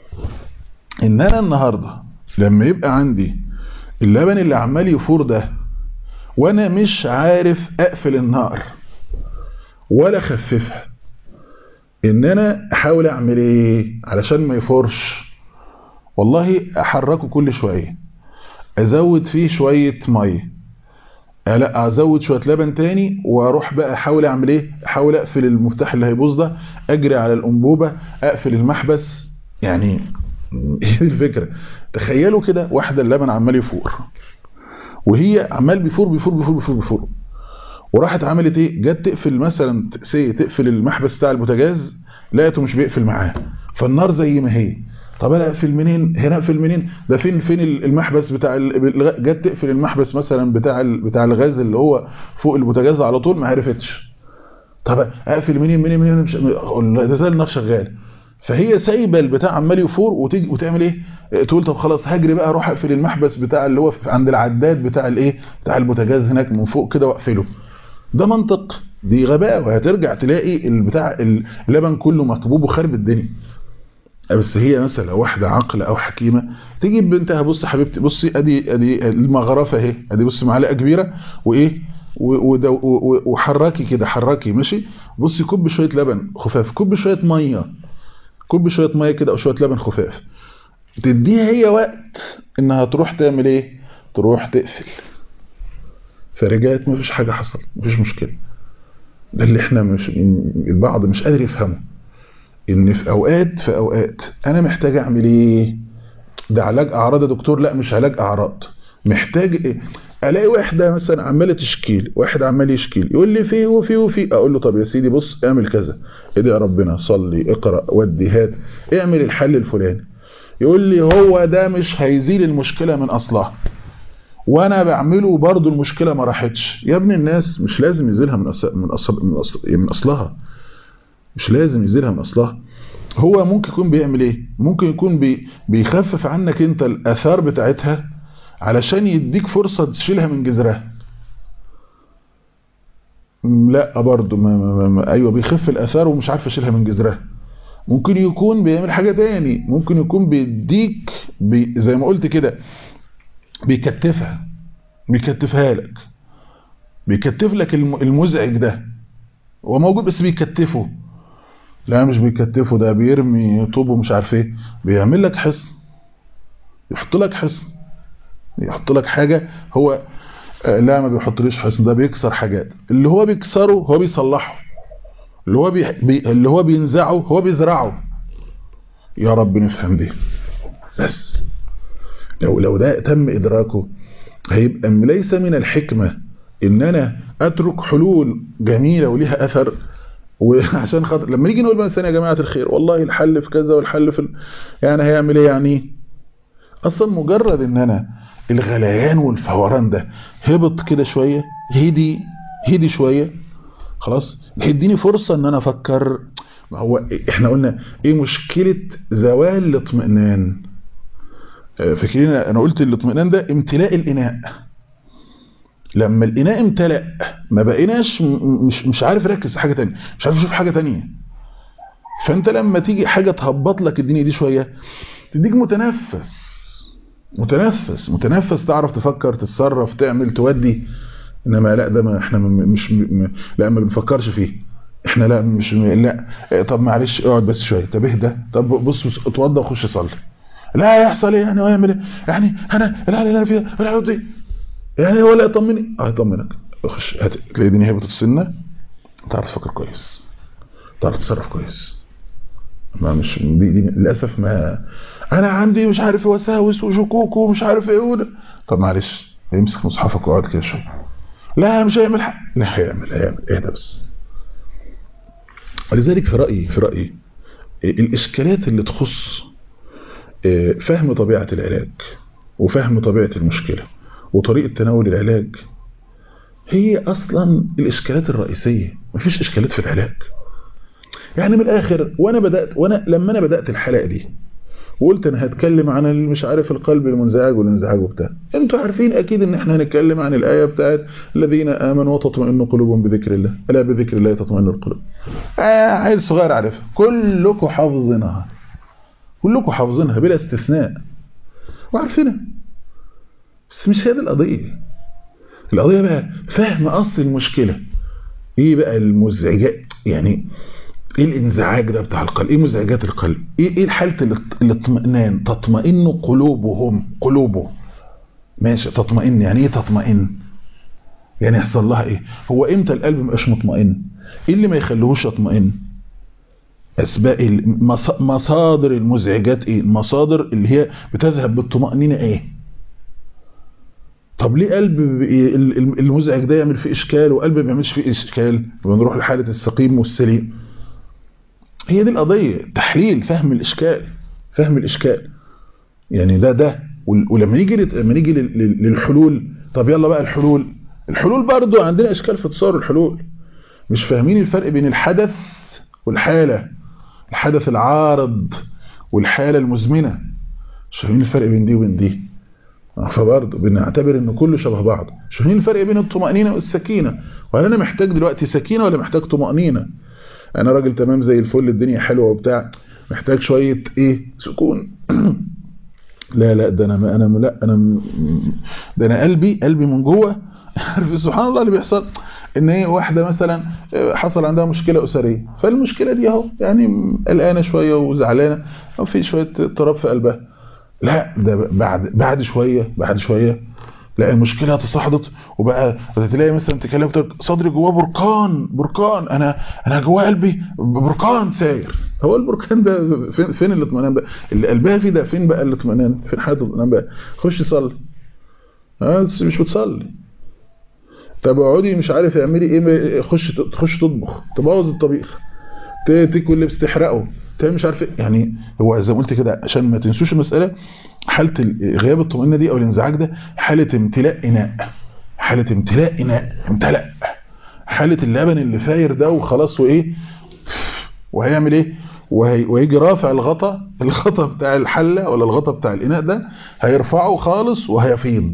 إن أنا النهاردة لما يبقى عندي اللبن اللي عمال يفور ده وأنا مش عارف أقفل النار ولا أخففها ان انا احاول اعمل ايه علشان ما يفرش والله احركه كل شوية ازود فيه شوية مية لا ازود شوية لبن تاني واروح بقى احاول اعمل ايه احاول اقفل المفتاح اللي هيبوظ ده اجري على الانبوبة اقفل المحبس يعني ايه الفكرة تخيلوا كده واحدة اللبن عمال يفور وهي عمال بيفور بيفور بيفور بيفور, بيفور. وراحت عملت ايه جت تقفل مثلا سي تقفل المحبس بتاع البوتاجاز لقيته مش بيقفل معاها فالنار زي ما هي طب انا اقفل منين هنا اقفل منين ده فين فين المحبس بتاع جت تقفل المحبس مثلا بتاع بتاع الغاز اللي هو فوق البوتاجاز على طول ما عرفتش طب اقفل منين منين منين مش ده زي النار شغال فهي سايبه البتاع عمال يفور وتيجي وتعمل ايه تقول طب خلاص هجري بقى اروح اقفل المحبس بتاع اللي هو عند العداد بتاع الايه بتاع البوتاجاز هناك من فوق كده واقفله ده منطق دي غباء وهترجع تلاقي البتاع اللبن كله مكبوب وخرب الدنيا بس هي مثلا واحدة عقل او حكيمة تجيب بنتها بص حبيبتي بصي ادي ادي المغرفة اهي ادي بص معلقة كبيرة وايه وحركي كده حركي ماشي بصي كب شوية لبن خفاف كب شوية مية كب شوية مية كده او شوية لبن خفاف تديها هي وقت انها تروح تعمل ايه تروح تقفل فرجعت مفيش حاجة حصل مفيش مشكلة ده اللي احنا مش البعض مش قادر يفهمه ان في اوقات في اوقات انا محتاج اعمل ايه ده علاج اعراض يا دكتور لا مش علاج اعراض محتاج ايه الاقي واحده مثلا عماله تشكيل واحد عمال يشكيل يقول لي في وفي وفي اقول له طب يا سيدي بص اعمل كذا ادعي ربنا صلي اقرا ودي هات اعمل الحل الفلاني يقول لي هو ده مش هيزيل المشكله من اصلها وانا بعمله برضو المشكله ما راحتش يا ابن الناس مش لازم يزيلها من أصل من أصل من, أصل من اصلها مش لازم يزيلها من اصلها هو ممكن يكون بيعمل ايه ممكن يكون بي بيخفف عنك انت الاثار بتاعتها علشان يديك فرصة تشيلها من جذرها لا برضه ما ما ما ايوه بيخف الاثار ومش عارف اشيلها من جذرها ممكن يكون بيعمل حاجة تاني ممكن يكون بيديك بي زي ما قلت كده بيكتفها بيكتفها لك بيكتف لك المزعج ده هو موجود بس بيكتفه لا مش بيكتفه ده بيرمي طوب ومش عارف ايه بيعمل لك حصن يحط لك حصن يحط لك حاجة هو لا ما بيحطليش حصن ده بيكسر حاجات اللي هو بيكسره هو بيصلحه اللي هو بي... بي... اللي هو بينزعه هو بيزرعه يا رب نفهم دي بس لو لو ده تم ادراكه هيبقى ليس من الحكمة ان انا اترك حلول جميلة وليها اثر وعشان خاطر لما نيجي نقول مثلا يا جماعة الخير والله الحل في كذا والحل في ال... يعني هيعمل ايه يعني اصلا مجرد ان انا الغليان والفوران ده هبط كده شوية هدي هدي شوية خلاص هيديني فرصة ان انا افكر ما هو احنا قلنا ايه مشكلة زوال الاطمئنان فاكرين انا قلت الاطمئنان ده امتلاء الاناء لما الاناء امتلأ ما بقيناش مش مش عارف اركز في حاجه ثانيه مش عارف اشوف حاجه ثانيه فانت لما تيجي حاجه تهبط لك الدنيا دي شويه تديك متنفس متنفس متنفس تعرف تفكر تتصرف تعمل تودي انما لا ده ما احنا مش م... لا ما بنفكرش فيه احنا لا مش لا طب معلش اقعد بس شويه طب اهدى طب بص اتوضى وخش صلي لا يحصل ايه يعني ويعمل ايه يعني انا لا لا لا فيها لا دي يعني ولا يطمني اه يطمنك خش تلاقي الدنيا هبطت السنه تعرف تفكر كويس تعرف تتصرف كويس ما مش دي, دي للاسف ما انا عندي مش عارف وساوس وشكوك ومش عارف ايه وده طب معلش امسك مصحفك واقعد كده شويه لا مش هيعمل حاجه لا هيعمل هيعمل اهدى بس ولذلك في رايي في رايي الاشكالات اللي تخص فهم طبيعه العلاج وفهم طبيعه المشكله وطريقة تناول العلاج هي أصلا الإشكالات الرئيسية مفيش إشكالات في العلاج يعني من الآخر وأنا بدأت وأنا لما أنا بدأت الحلقة دي وقلت أنا هتكلم عن مش عارف القلب المنزعج والانزعاج وبتاع انتوا عارفين أكيد إن احنا هنتكلم عن الآية بتاعت الذين آمنوا وتطمئن قلوبهم بذكر الله ألا بذكر الله تطمئن القلوب آه عيل صغير عارفها كلكم حافظينها كلكم حافظينها بلا استثناء وعارفينها بس مش هي دي القضية القضية بقى فهم أصل المشكلة ايه بقى المزعجات يعني ايه الانزعاج ده بتاع القلب ايه مزعجات القلب ايه ايه حالة الاطمئنان تطمئن قلوبهم قلوبه ماشي تطمئن يعني ايه تطمئن يعني يحصل لها ايه هو امتى القلب مبقاش مطمئن ايه اللي ما يخليهوش يطمئن اسباب مصادر المزعجات ايه المصادر اللي هي بتذهب بالطمأنينة ايه طب ليه قلب المزعج ده يعمل فيه اشكال وقلب ما بيعملش فيه اشكال ونروح لحاله السقيم والسليم هي دي القضيه تحليل فهم الاشكال فهم الاشكال يعني ده ده ولما نيجي لما نيجي للحلول طب يلا بقى الحلول الحلول برضو عندنا اشكال في تصور الحلول مش فاهمين الفرق بين الحدث والحاله الحدث العارض والحاله المزمنه مش فاهمين الفرق بين دي وبين دي فبرضه بنعتبر ان كله شبه بعض شايفين الفرق بين الطمأنينة والسكينة وهل انا محتاج دلوقتي سكينة ولا محتاج طمأنينة انا راجل تمام زي الفل الدنيا حلوة وبتاع محتاج شوية ايه سكون لا لا ده انا انا لا انا ده انا قلبي قلبي من جوه عارف سبحان الله اللي بيحصل ان ايه واحده مثلا حصل عندها مشكله اسريه فالمشكله دي اهو يعني قلقانه شويه وزعلانه او في شويه اضطراب في قلبها لا ده بعد بعد شويه بعد شويه لا المشكله تصاعدت وبقى تلاقي مثلا تكلم صدري جواه بركان بركان انا انا جواه قلبي بركان ساير هو البركان ده فين فين الاطمئنان بقى اللي قلبها فيه ده فين بقى الاطمئنان فين حاله الاطمئنان بقى خش صلي اه مش بتصلي طب اقعدي مش عارف اعملي ايه خش تخش تطبخ تبوظ الطبيخ تاكل لبس تحرقه مش عارف يعني هو زي ما قلت كده عشان ما تنسوش المساله حاله غياب الطمانينه دي او الانزعاج ده حاله امتلاء اناء حاله امتلاء اناء امتلأ حاله اللبن اللي فاير ده وخلاص وايه وهيعمل ايه وهي ويجي رافع الغطا الغطا بتاع الحله ولا الغطا بتاع الاناء ده هيرفعه خالص وهيفيض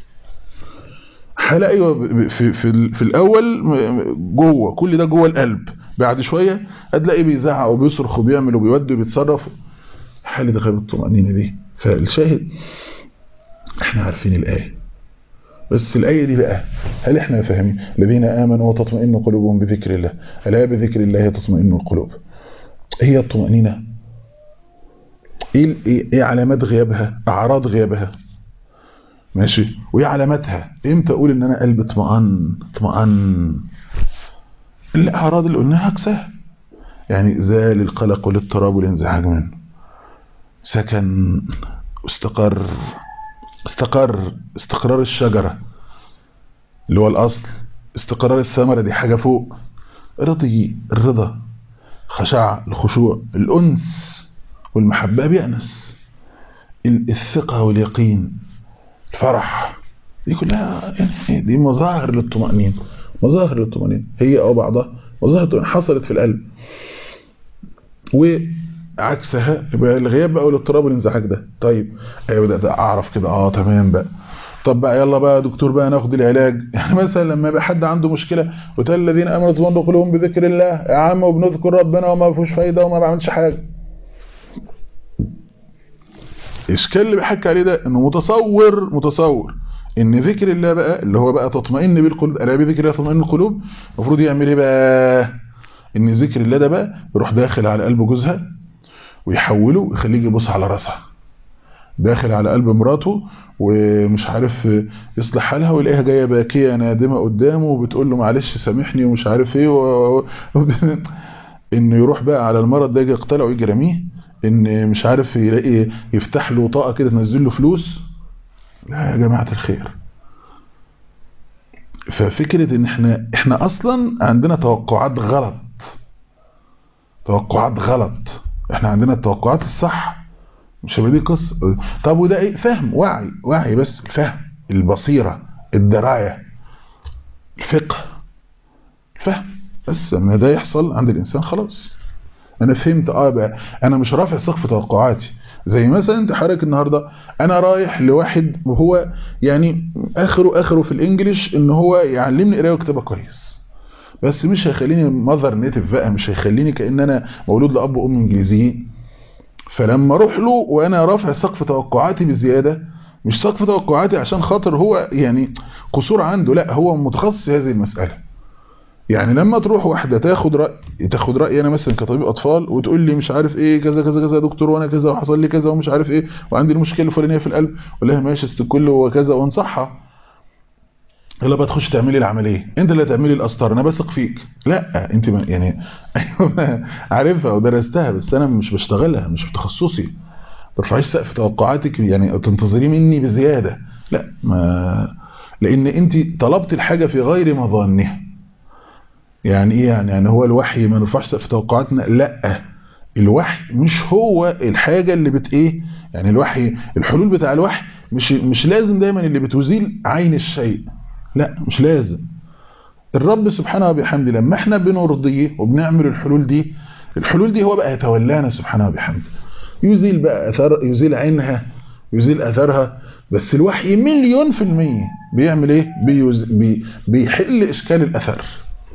حاله ايوه في في في الاول جوه كل ده جوه القلب بعد شويه هتلاقيه بيزعق وبيصرخ وبيعمل وبيودي وبيتصرف حاله غياب الطمانينه دي فالشاهد احنا عارفين الايه بس الآية دي بقى هل احنا فاهمين الذين آمنوا وتطمئن قلوبهم بذكر الله ألا بذكر الله تطمئن القلوب هي الطمأنينة ايه, ايه علامات غيابها اعراض غيابها ماشي وايه علاماتها امتى اقول ان انا قلبي اطمئن اطمئن الاعراض اللي قلناها عكسها يعني زال القلق والاضطراب والانزعاج منه سكن واستقر استقر استقرار الشجرة اللي هو الأصل استقرار الثمرة دي حاجة فوق رضي الرضا خشاع الخشوع الأنس والمحبة بيأنس الثقة واليقين الفرح دي كلها يعني دي مظاهر للطمأنينة مظاهر للطمأنينة هي أو بعضها مظاهر حصلت في القلب و عكسها يبقى الغياب بقى والاضطراب والانزعاج ده طيب ايوه بدات اعرف كده اه تمام بقى طب بقى يلا بقى يا دكتور بقى ناخد العلاج يعني مثلا لما يبقى حد عنده مشكله وتل الذين امنوا تطمئن قلوبهم بذكر الله يا عم وبنذكر ربنا وما فيهوش فايده وما بعملش حاجه الاشكال اللي بيحكي عليه ده انه متصور متصور ان ذكر الله بقى اللي هو بقى تطمئن بالقلوب الا بذكر الله تطمئن القلوب المفروض يعمل ايه بقى ان ذكر الله ده بقى يروح داخل على قلب جوزها ويحوله ويخليه يبص على راسها داخل على قلب مراته ومش عارف يصلح حالها ويلاقيها جايه باكيه نادمه قدامه وبتقول له معلش سامحني ومش عارف ايه و... انه يروح بقى على المرض ده يجي يقتلعه ويجي رميه ان مش عارف يلاقي يفتح له طاقه كده تنزل له فلوس لا يا جماعه الخير ففكره ان احنا احنا اصلا عندنا توقعات غلط توقعات غلط احنا عندنا التوقعات الصح مش دي قصه طب وده ايه فهم وعي وعي بس الفهم البصيره الدرايه الفقه الفهم بس لما ده يحصل عند الانسان خلاص انا فهمت اه بقى انا مش رافع سقف توقعاتي زي مثلا انت حضرتك النهارده انا رايح لواحد وهو يعني اخره اخره في الانجليش ان هو يعلمني قرايه وكتابه كويس بس مش هيخليني ماذر نيتيف بقى مش هيخليني كان انا مولود لاب وام انجليزيين فلما اروح له وانا رافع سقف توقعاتي بزياده مش سقف توقعاتي عشان خاطر هو يعني قصور عنده لا هو متخصص في هذه المساله يعني لما تروح واحده تاخد راي تاخد رايي انا مثلا كطبيب اطفال وتقول لي مش عارف ايه كذا كذا كذا يا دكتور وانا كذا وحصل لي كذا ومش عارف ايه وعندي المشكله الفلانيه في القلب اقول لها ماشي استكل وكذا وانصحها يلا بقى تخش تعملي العمليه انت اللي هتعملي القسطره انا بثق فيك لا انت ما يعني ايوه عارفها ودرستها بس انا مش بشتغلها مش في تخصصي ما ترفعيش سقف توقعاتك يعني تنتظري مني بزياده لا ما لان انت طلبت الحاجه في غير مظانها يعني ايه يعني يعني هو الوحي ما نرفعش سقف توقعاتنا لا الوحي مش هو الحاجه اللي بت ايه يعني الوحي الحلول بتاع الوحي مش مش لازم دايما اللي بتزيل عين الشيء لا مش لازم الرب سبحانه وبحمده لما احنا بنرضيه وبنعمل الحلول دي الحلول دي هو بقى يتولانا سبحانه وبحمده يزيل بقى اثر يزيل عينها يزيل اثرها بس الوحي مليون في المية بيعمل ايه بيز... بي... بيحل اشكال الاثر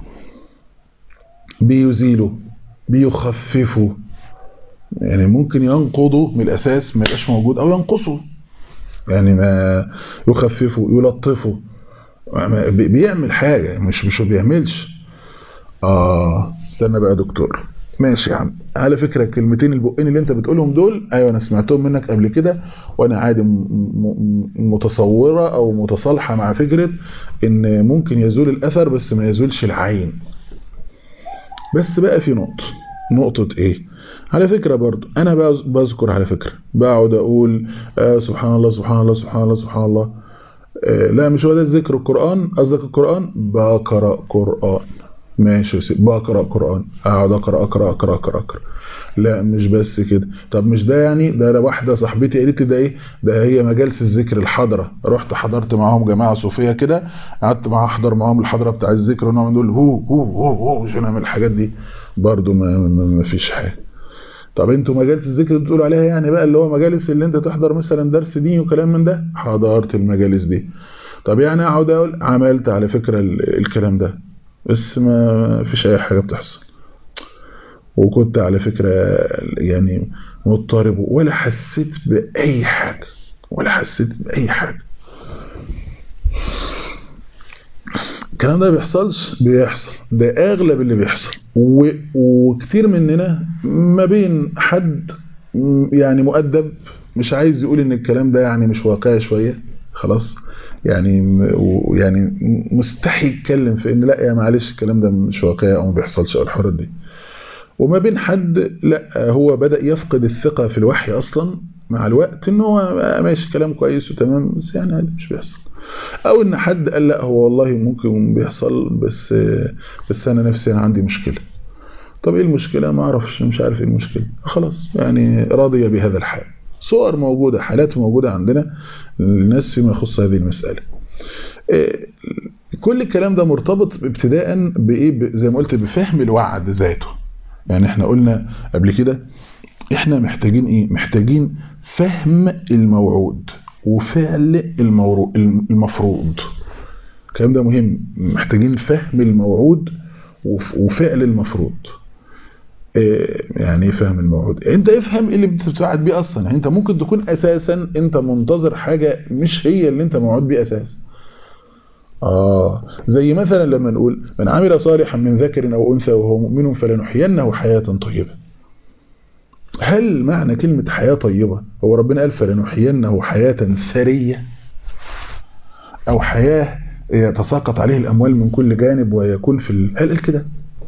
بيزيله بيخففه يعني ممكن ينقضه من الاساس ما يبقاش موجود او ينقصه يعني ما يخففه يلطفه بيعمل حاجة مش مش بيعملش اه استنى بقى يا دكتور ماشي يا عم على فكرة الكلمتين البقين اللي انت بتقولهم دول ايوه انا سمعتهم منك قبل كده وانا عادي متصورة او متصالحة مع فكرة ان ممكن يزول الاثر بس ما يزولش العين بس بقى في نقطة نقطة ايه على فكرة برضو انا بذكر على فكرة بقعد اقول آه سبحان الله سبحان الله سبحان الله سبحان الله آه لا مش هو ده ذكر القرآن قصدك القرآن بقرأ قرآن ماشي يا سيدي بقرأ قرآن اقعد اقرأ اقرأ اقرأ اقرأ اقرأ لا مش بس كده طب مش ده يعني ده واحدة صاحبتي قالت لي ده ايه ده هي مجالس الذكر الحضرة رحت حضرت معاهم جماعة صوفية كده قعدت معاها احضر معاهم الحضرة بتاع الذكر ونقعد نقول هو هو هو هو عشان اعمل الحاجات دي برضو ما, ما, ما فيش حاجة طب انتوا مجالس الذكر اللي بتقولوا عليها يعني بقى اللي هو مجالس اللي انت تحضر مثلا درس ديني وكلام من ده حضرت المجالس دي طب يعني اقعد اقول عملت على فكرة الكلام ده بس ما فيش اي حاجة بتحصل وكنت على فكرة يعني مضطرب ولا حسيت بأي حاجة ولا حسيت بأي حاجة الكلام ده بيحصلش بيحصل ده اغلب اللي بيحصل و... وكتير مننا ما بين حد يعني مؤدب مش عايز يقول ان الكلام ده يعني مش واقعي شوية خلاص يعني يعني مستحي يتكلم في ان لا يا معلش الكلام ده مش واقعي او ما بيحصلش او الحوارات دي وما بين حد لا هو بدأ يفقد الثقة في الوحي اصلا مع الوقت ان هو ماشي كلام كويس وتمام بس يعني عادي مش بيحصل او ان حد قال لا هو والله ممكن بيحصل بس بس انا نفسي انا عندي مشكلة طب ايه المشكلة ما اعرفش مش عارف ايه المشكلة خلاص يعني راضية بهذا الحال صور موجودة حالات موجودة عندنا الناس فيما يخص هذه المسألة كل الكلام ده مرتبط ابتداء بايه زي ما قلت بفهم الوعد ذاته يعني احنا قلنا قبل كده احنا محتاجين ايه محتاجين فهم الموعود وفعل المفروض الكلام ده مهم محتاجين فهم الموعود وفعل المفروض يعني ايه فهم الموعود انت افهم ايه اللي بتتوعد بيه اصلا يعني انت ممكن تكون اساسا انت منتظر حاجة مش هي اللي انت موعود بيه اساسا اه زي مثلا لما نقول من عمل صالحا من ذكر او انثى وهو مؤمن فلنحيينه حياة طيبة هل معنى كلمة حياة طيبة هو ربنا قال فلنحيينه حياة ثرية او حياة يتساقط عليه الاموال من كل جانب ويكون في ال... هل قال كده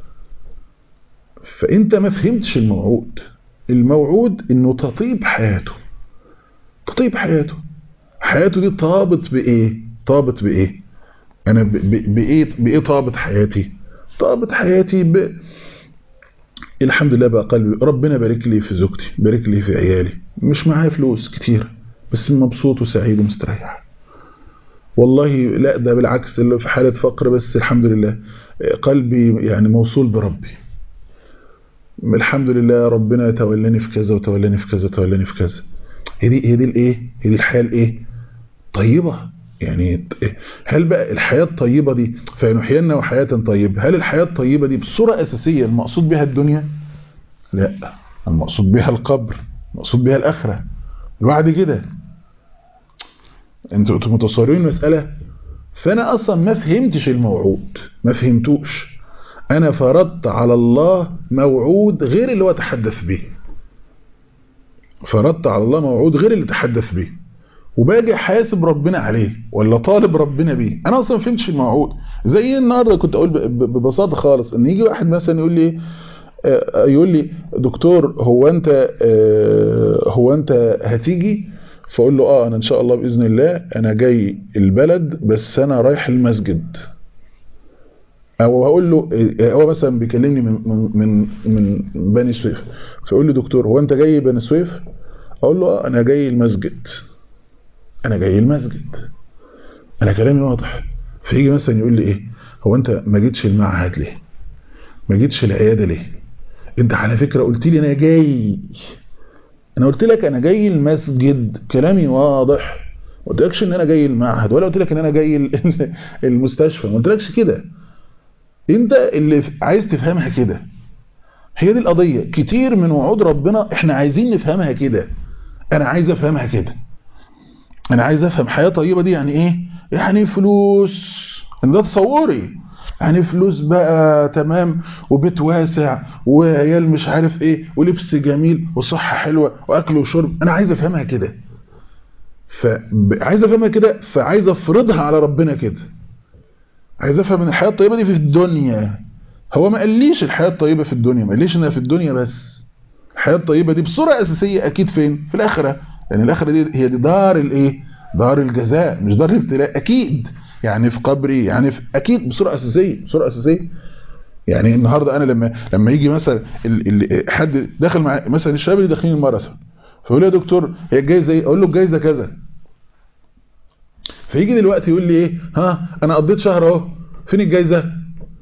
فانت ما فهمتش الموعود الموعود انه تطيب حياته تطيب حياته حياته دي طابت بايه طابت بايه انا بايه بايه طابت حياتي طابت حياتي ب الحمد لله بقى قلبي ربنا بارك لي في زوجتي بارك لي في عيالي مش معايا فلوس كتير بس مبسوط وسعيد ومستريح والله لا ده بالعكس اللي في حالة فقر بس الحمد لله قلبي يعني موصول بربي الحمد لله ربنا يتولاني في كذا وتولاني في كذا وتولاني في كذا هي دي هي دي الايه هي دي الحياه الايه طيبه يعني هل بقى الحياه الطيبه دي فنحيينا حياه طيبه هل الحياه الطيبه دي بصوره اساسيه المقصود بها الدنيا لا المقصود بها القبر المقصود بها الاخره الوعد كده انتوا انتوا متصورين المساله فانا اصلا ما فهمتش الموعود ما فهمتوش انا فرضت على الله موعود غير اللي هو تحدث به فرضت على الله موعود غير اللي تحدث به وباجي حاسب ربنا عليه ولا طالب ربنا بيه انا اصلا ما فهمتش الموعود زي النهارده كنت اقول ببساطه خالص ان يجي واحد مثلا يقول لي يقول لي دكتور هو انت هو انت هتيجي فاقول له اه انا ان شاء الله باذن الله انا جاي البلد بس انا رايح المسجد او هقول له هو مثلا بيكلمني من من من بني سويف فيقول لي دكتور هو انت جاي بني سويف اقول له اه انا جاي المسجد انا جاي المسجد انا كلامي واضح فيجي مثلا يقول لي ايه هو انت ما جيتش المعهد ليه ما جيتش العياده ليه انت على فكره قلت لي انا جاي انا قلت لك انا جاي المسجد كلامي واضح ما قلتلكش ان انا جاي المعهد ولا قلت لك ان انا جاي المستشفى ما قلتلكش كده انت اللي عايز تفهمها كده هي دي القضية كتير من وعود ربنا احنا عايزين نفهمها كده انا عايز افهمها كده انا عايز افهم حياة طيبة دي يعني ايه يعني فلوس ان ده تصوري يعني فلوس بقى تمام وبيت واسع وعيال مش عارف ايه ولبس جميل وصحة حلوة واكل وشرب انا عايز افهمها كده فعايز افهمها كده فعايز افرضها على ربنا كده عايز افهم ان الحياه الطيبه دي في الدنيا هو ما قاليش الحياه الطيبه في الدنيا ما قاليش انها في الدنيا بس الحياه الطيبه دي بصوره اساسيه اكيد فين في الاخره لان يعني الاخره دي هي دي دار الايه دار الجزاء مش دار الابتلاء اكيد يعني في قبري يعني في اكيد بصوره اساسيه بصوره اساسيه يعني النهارده انا لما لما يجي مثلا ال ال حد داخل مع مثلا الشباب اللي داخلين الماراثون فيقول لي يا دكتور هي الجايزه ايه اقول له الجايزه كذا فيجي دلوقتي يقول لي ايه ها انا قضيت شهر اهو فين الجايزه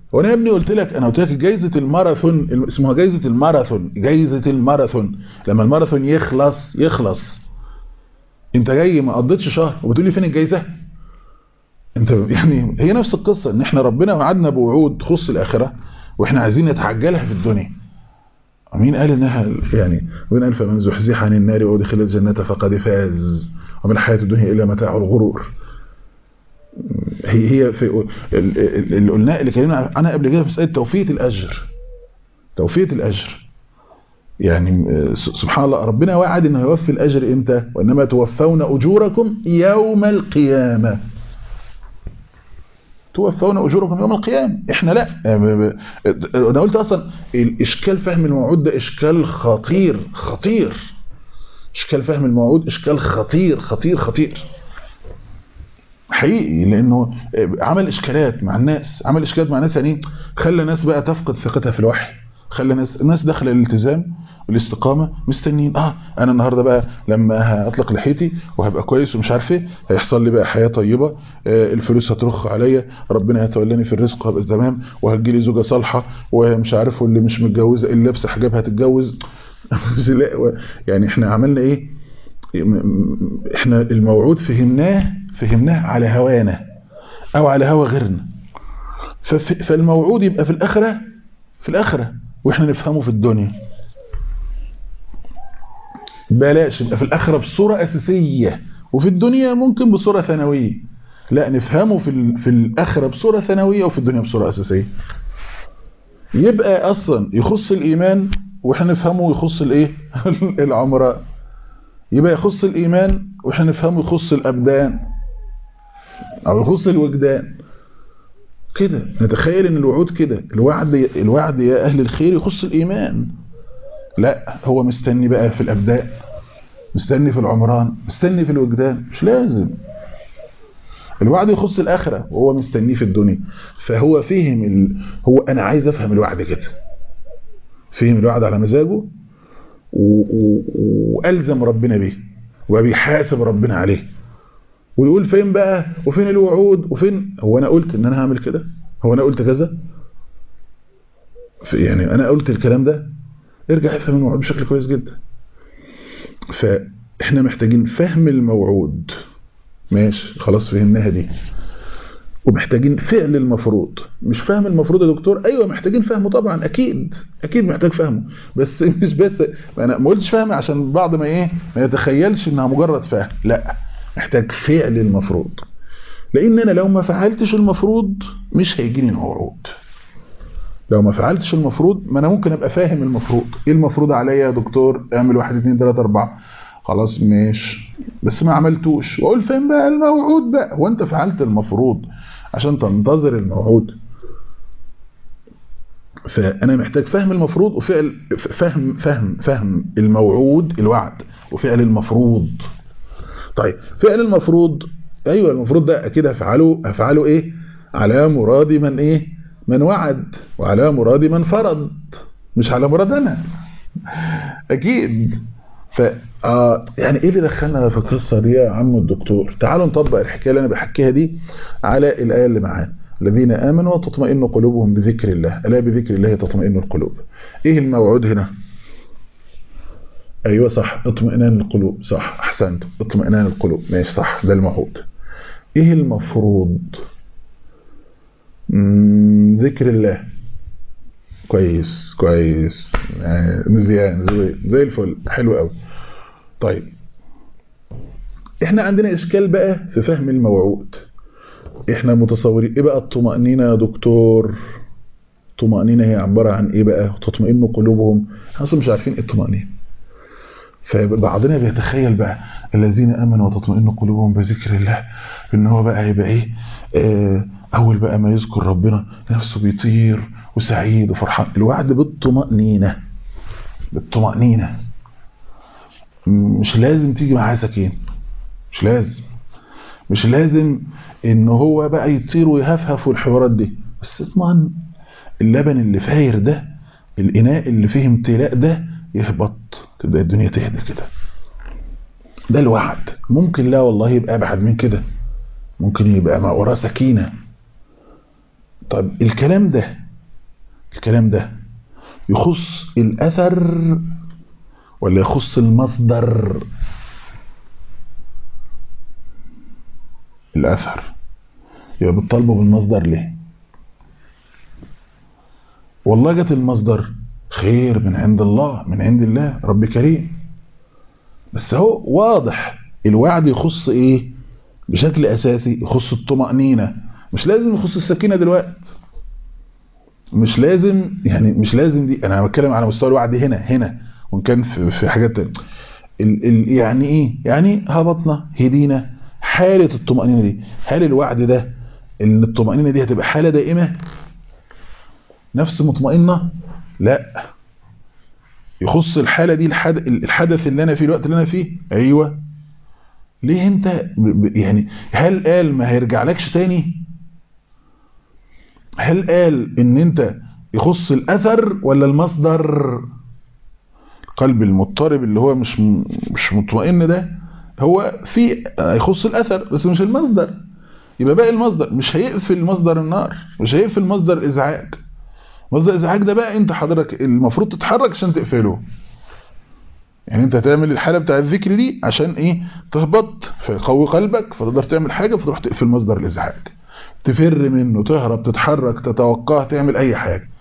وانا يا ابني قلت لك انا قلت لك جايزه الماراثون اسمها جايزه الماراثون جايزه الماراثون لما الماراثون يخلص يخلص انت جاي ما قضيتش شهر وبتقول لي فين الجايزه انت يعني هي نفس القصه ان احنا ربنا وعدنا بوعود تخص الاخره واحنا عايزين نتعجلها في الدنيا مين قال انها يعني مين قال فمن زحزح عن النار وادخل الجنه فقد فاز وما الحياه الدنيا الا متاع الغرور هي هي في اللي قلناه اللي كلمنا عنها قبل كده في مساله توفيه الاجر توفيه الاجر يعني سبحان الله ربنا وعد انه يوفي الاجر امتى وانما توفون اجوركم يوم القيامه توفون اجوركم يوم القيامه احنا لا انا قلت اصلا الاشكال فهم الموعود ده اشكال خطير خطير اشكال فهم الموعود اشكال خطير خطير خطير حقيقي لانه عمل اشكالات مع الناس عمل اشكالات مع الناس يعني خلى الناس بقى تفقد ثقتها في الوحي خلى الناس الناس داخله الالتزام والاستقامه مستنيين اه انا النهارده بقى لما هطلق لحيتي وهبقى كويس ومش عارف ايه هيحصل لي بقى حياه طيبه آه الفلوس هترخ عليا ربنا هيتولاني في الرزق هبقى تمام وهتجي لي زوجه صالحه ومش عارف واللي مش متجوزه اللي لابسه حجاب هتتجوز يعني احنا عملنا ايه احنا الموعود فهمناه فهمناه على هوانا او على هوا غيرنا فالموعود يبقى في الاخره في الاخره واحنا نفهمه في الدنيا بلاش يبقى في الاخره بصوره اساسيه وفي الدنيا ممكن بصوره ثانويه لا نفهمه في في الاخره بصوره ثانويه وفي الدنيا بصوره اساسيه يبقى اصلا يخص الايمان واحنا نفهمه يخص الايه العمراء يبقى يخص الايمان واحنا نفهمه يخص الابدان او يخص الوجدان كده نتخيل ان الوعود كده الوعد الوعد يا اهل الخير يخص الايمان لا هو مستني بقى في الابدان مستني في العمران مستني في الوجدان مش لازم الوعد يخص الاخره وهو مستنيه في الدنيا فهو فهم ال... هو انا عايز افهم الوعد كده فهم الوعد على مزاجه و... و... والزم ربنا به وبيحاسب ربنا عليه ويقول فين بقى وفين الوعود وفين هو انا قلت ان انا هعمل كده هو انا قلت كذا يعني انا قلت الكلام ده ارجع افهم الموعود بشكل كويس جدا فاحنا محتاجين فهم الموعود ماشي خلاص فهمناها دي ومحتاجين فعل المفروض مش فهم المفروض يا دكتور ايوه محتاجين فهمه طبعا اكيد اكيد محتاج فهمه بس مش بس انا ما قلتش فهم عشان بعض ما ايه ما يتخيلش انها مجرد فهم لا محتاج فعل المفروض لان انا لو ما فعلتش المفروض مش هيجيني الموعود لو ما فعلتش المفروض ما انا ممكن ابقى فاهم المفروض ايه المفروض عليا يا دكتور اعمل واحد اتنين تلاته اربعه خلاص ماشي بس ما عملتوش واقول فين بقى الموعود بقى هو انت فعلت المفروض عشان تنتظر الموعود فانا محتاج فهم المفروض وفعل فهم فهم فهم الموعود الوعد وفعل المفروض طيب فعل المفروض ايوه المفروض ده اكيد هفعله هفعله ايه على مراد من ايه من وعد وعلى مراد من فرض مش على مراد انا اكيد ف آه يعني ايه اللي دخلنا في القصه دي يا عم الدكتور تعالوا نطبق الحكايه اللي انا بحكيها دي على الايه اللي معانا الذين امنوا وتطمئن قلوبهم بذكر الله الا بذكر الله تطمئن القلوب ايه الموعود هنا ايوه صح اطمئنان القلوب صح احسنت اطمئنان القلوب ماشي صح ده الموعود ايه المفروض ذكر الله كويس كويس مزيان زي, زي الفل حلو قوي طيب احنا عندنا اشكال بقى في فهم الموعود احنا متصورين ايه بقى الطمأنينة يا دكتور الطمأنينة هي عبارة عن ايه بقى تطمئن قلوبهم احنا اصلا مش عارفين ايه الطمأنينة فبعضنا بيتخيل بقى الذين امنوا وتطمئن قلوبهم بذكر الله ان هو بقى يبقى ايه اه اول بقى ما يذكر ربنا نفسه بيطير وسعيد وفرحان الوعد بالطمأنينة بالطمأنينة مش لازم تيجي معاه سكين مش لازم مش لازم ان هو بقى يطير ويهفهف والحوارات دي بس اطمئن اللبن اللي فاير ده الاناء اللي فيه امتلاء ده يهبط تبدا الدنيا تهدى كده ده الوعد ممكن لا والله يبقى ابعد من كده ممكن يبقى ما وراه سكينه طب الكلام ده الكلام ده يخص الأثر ولا يخص المصدر الأثر يبقى بتطالبوا بالمصدر ليه والله جت المصدر خير من عند الله من عند الله رب كريم بس هو واضح الوعد يخص ايه بشكل اساسي يخص الطمأنينة مش لازم يخص السكينة دلوقتي مش لازم يعني مش لازم دي انا بتكلم على مستوى الوعد هنا هنا وان كان في, في حاجات تانية ال ال يعني ايه يعني هبطنا هدينا حالة الطمأنينة دي هل الوعد ده ان الطمأنينة دي هتبقى حالة دائمة نفس مطمئنة لا يخص الحالة دي الحدث اللي انا فيه الوقت اللي انا فيه ايوه ليه انت يعني هل قال ما هيرجعلكش تاني هل قال ان انت يخص الاثر ولا المصدر القلب المضطرب اللي هو مش مش مطمئن ده هو في يخص الاثر بس مش المصدر يبقى باقي المصدر مش هيقفل مصدر النار مش هيقفل مصدر الازعاج مصدر الازعاج ده بقى انت حضرتك المفروض تتحرك عشان تقفله يعني انت هتعمل الحالة بتاع الذكر دي عشان ايه تهبط فيقوي قلبك فتقدر تعمل حاجة فتروح تقفل مصدر الازعاج تفر منه تهرب تتحرك تتوقع تعمل اي حاجة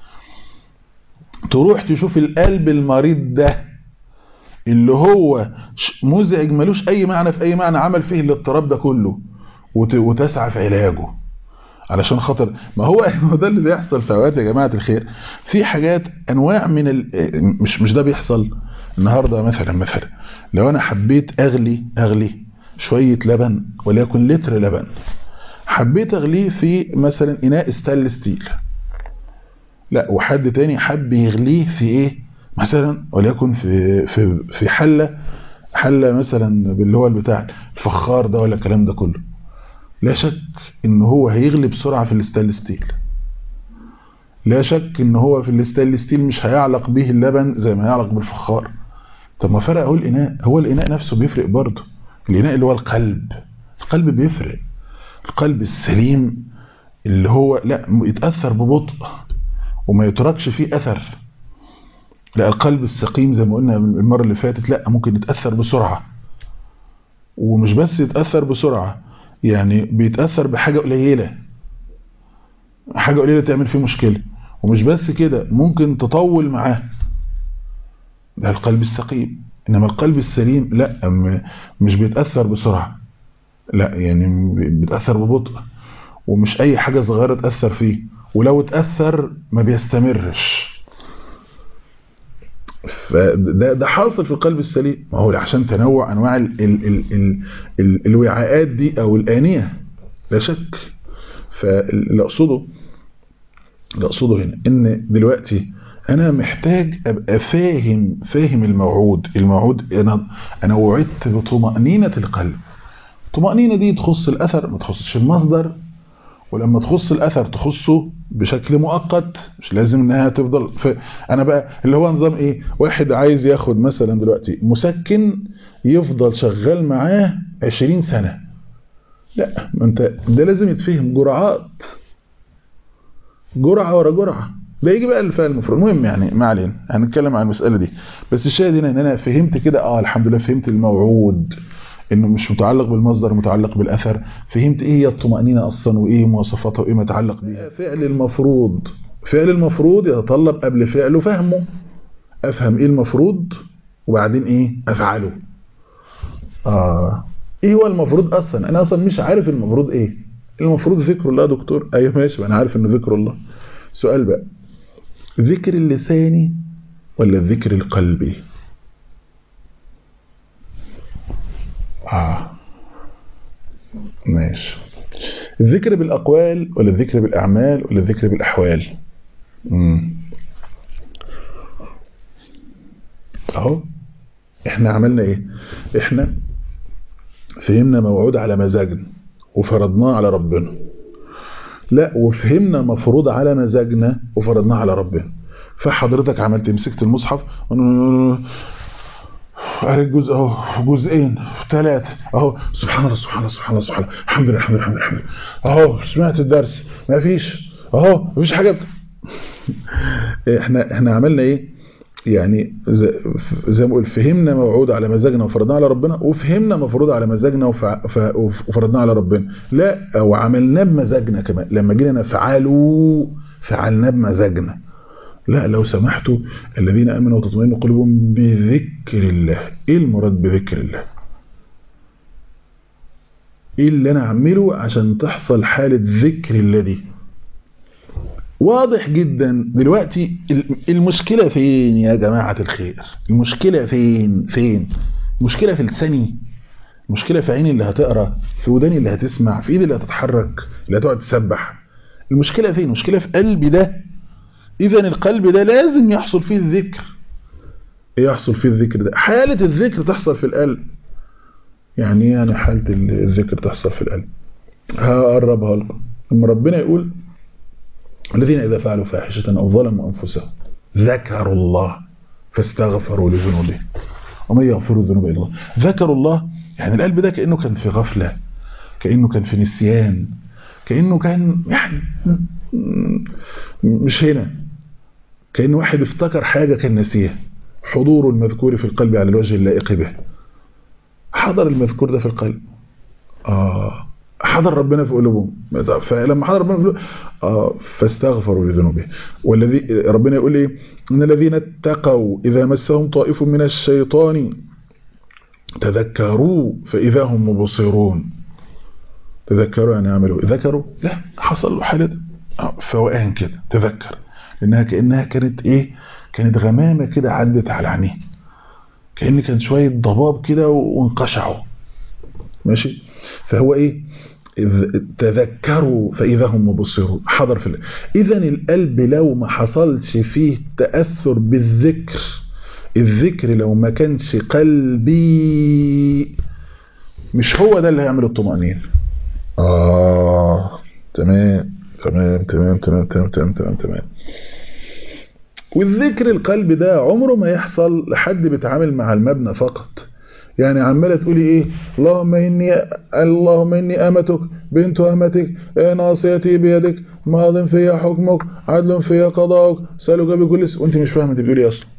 تروح تشوف القلب المريض ده اللي هو مزعج ملوش اي معنى في اي معنى عمل فيه الاضطراب ده كله وتسعى في علاجه علشان خاطر ما هو ده اللي بيحصل في اوقات يا جماعه الخير في حاجات انواع من ال... مش مش ده بيحصل النهارده مثلا مثلا لو انا حبيت اغلي اغلي شويه لبن وليكن لتر لبن حبيت اغليه في مثلا اناء ستانلس ستيل لا وحد تاني حب يغليه في ايه مثلا وليكن في في في حله حله مثلا اللي هو بتاع الفخار ده ولا الكلام ده كله لا شك ان هو هيغلي بسرعه في الستانلس ستيل لا شك ان هو في الستانلس ستيل مش هيعلق به اللبن زي ما يعلق بالفخار طب ما فرق هو الاناء هو الاناء نفسه بيفرق برضه الاناء اللي هو القلب القلب بيفرق القلب السليم اللي هو لا يتاثر ببطء وما يتركش فيه اثر لا القلب السقيم زي ما قلنا المره اللي فاتت لا ممكن يتاثر بسرعه ومش بس يتاثر بسرعه يعني بيتاثر بحاجه قليله حاجه قليله تعمل فيه مشكله ومش بس كده ممكن تطول معاه ده القلب السقيم انما القلب السليم لا مش بيتاثر بسرعه لا يعني بيتاثر ببطء ومش اي حاجه صغيره تاثر فيه ولو اتاثر ما بيستمرش فده ده حاصل في القلب السليم ما هو عشان تنوع انواع ال ال ال ال ال الوعاءات دي او الانيه لا شك فاللي اقصده اللي اقصده هنا ان دلوقتي انا محتاج ابقى فاهم فاهم الموعود الموعود انا انا وعدت بطمأنينة القلب الطمأنينة دي تخص الاثر ما تخصش المصدر ولما تخص الاثر تخصه بشكل مؤقت مش لازم انها تفضل ف... انا بقى اللي هو نظام ايه واحد عايز ياخد مثلا دلوقتي مسكن يفضل شغال معاه 20 سنة لا ما انت ده لازم يتفهم جرعات جرعة ورا جرعة ده يجي بقى الفعل المفروض المهم يعني ما علينا هنتكلم عن المسألة دي بس الشاهد هنا ان انا فهمت كده اه الحمد لله فهمت الموعود انه مش متعلق بالمصدر متعلق بالاثر فهمت ايه هي الطمأنينة اصلا وايه مواصفاتها وايه ما يتعلق بيها فعل المفروض فعل المفروض يتطلب قبل فعله فهمه افهم ايه المفروض وبعدين ايه افعله اه ايه هو المفروض اصلا انا اصلا مش عارف المفروض ايه المفروض ذكر الله يا دكتور ايوه ماشي انا عارف انه ذكر الله سؤال بقى ذكر اللساني ولا الذكر القلبي آه ماشي الذكر بالأقوال ولا الذكر بالأعمال ولا الذكر بالأحوال مم. أهو إحنا عملنا إيه إحنا فهمنا موعود على مزاجنا وفرضناه على ربنا لا وفهمنا مفروض على مزاجنا وفرضناه على ربنا فحضرتك عملت مسكت المصحف قريت جزء اهو جزئين ثلاثة اهو سبحان الله سبحان الله سبحان الله سبحان الله الحمد لله الحمد لله الحمد لله اهو سمعت الدرس ما فيش اهو مفيش حاجه بت... احنا احنا عملنا ايه يعني زي, زي ما بقول فهمنا موعود على مزاجنا وفرضناه على ربنا وفهمنا مفروض على مزاجنا وفرضناه على ربنا لا وعملناه بمزاجنا كمان لما جينا نفعله فعلناه بمزاجنا لا لو سمحتوا الذين امنوا وتطمئن قلوبهم بذكر الله ايه المراد بذكر الله ايه اللي انا اعمله عشان تحصل حالة ذكر الله دي واضح جدا دلوقتي المشكلة فين يا جماعة الخير المشكلة فين فين المشكلة في لساني المشكلة في عيني اللي هتقرا في وداني اللي هتسمع في ايدي اللي هتتحرك اللي هتقعد تسبح المشكلة فين المشكلة في قلبي ده اذا القلب ده لازم يحصل فيه الذكر يحصل فيه الذكر ده حالة الذكر تحصل في القلب يعني ايه يعني حالة الذكر تحصل في القلب هقربها لكم لما ربنا يقول الذين إذا فعلوا فاحشة أو ظلموا أنفسهم ذكروا الله فاستغفروا لذنوبهم ومن يغفر الذنوب إلا الله ذكروا الله يعني القلب ده كأنه كان في غفلة كأنه كان في نسيان كأنه كان يعني مش هنا كأن واحد افتكر حاجة كان نسيها حضور المذكور في القلب على الوجه اللائق به حضر المذكور ده في القلب آه حضر ربنا في قلوبهم فلما حضر ربنا في قلوبهم آه فاستغفروا لذنوبهم والذي ربنا يقول ايه ان الذين اتقوا اذا مسهم طائف من الشيطان تذكروا فاذا هم مبصرون تذكروا يعني عملوا ذكروا لا حصل له حاله فوقان كده تذكر لانها كانها كانت ايه كانت غمامه كده عدت على عينيه كان كان شويه ضباب كده وانقشعوا ماشي فهو ايه تذكروا فإذا هم مبصرون حضر في الله إذا القلب لو ما حصلش فيه تأثر بالذكر الذكر لو ما كانش قلبي مش هو ده اللي هيعمل الطمأنينة آه تمام تمام تمام تمام تمام تمام تمام تمام والذكر القلب ده عمره ما يحصل لحد بيتعامل مع المبنى فقط يعني عماله تقولي ايه اللهم اني اللهم اني امتك بنت امتك ناصيتي بيدك ماض فيها حكمك عدل فيها قضاءك سالك بكل وانت مش فاهمه انت بتقولي اصلا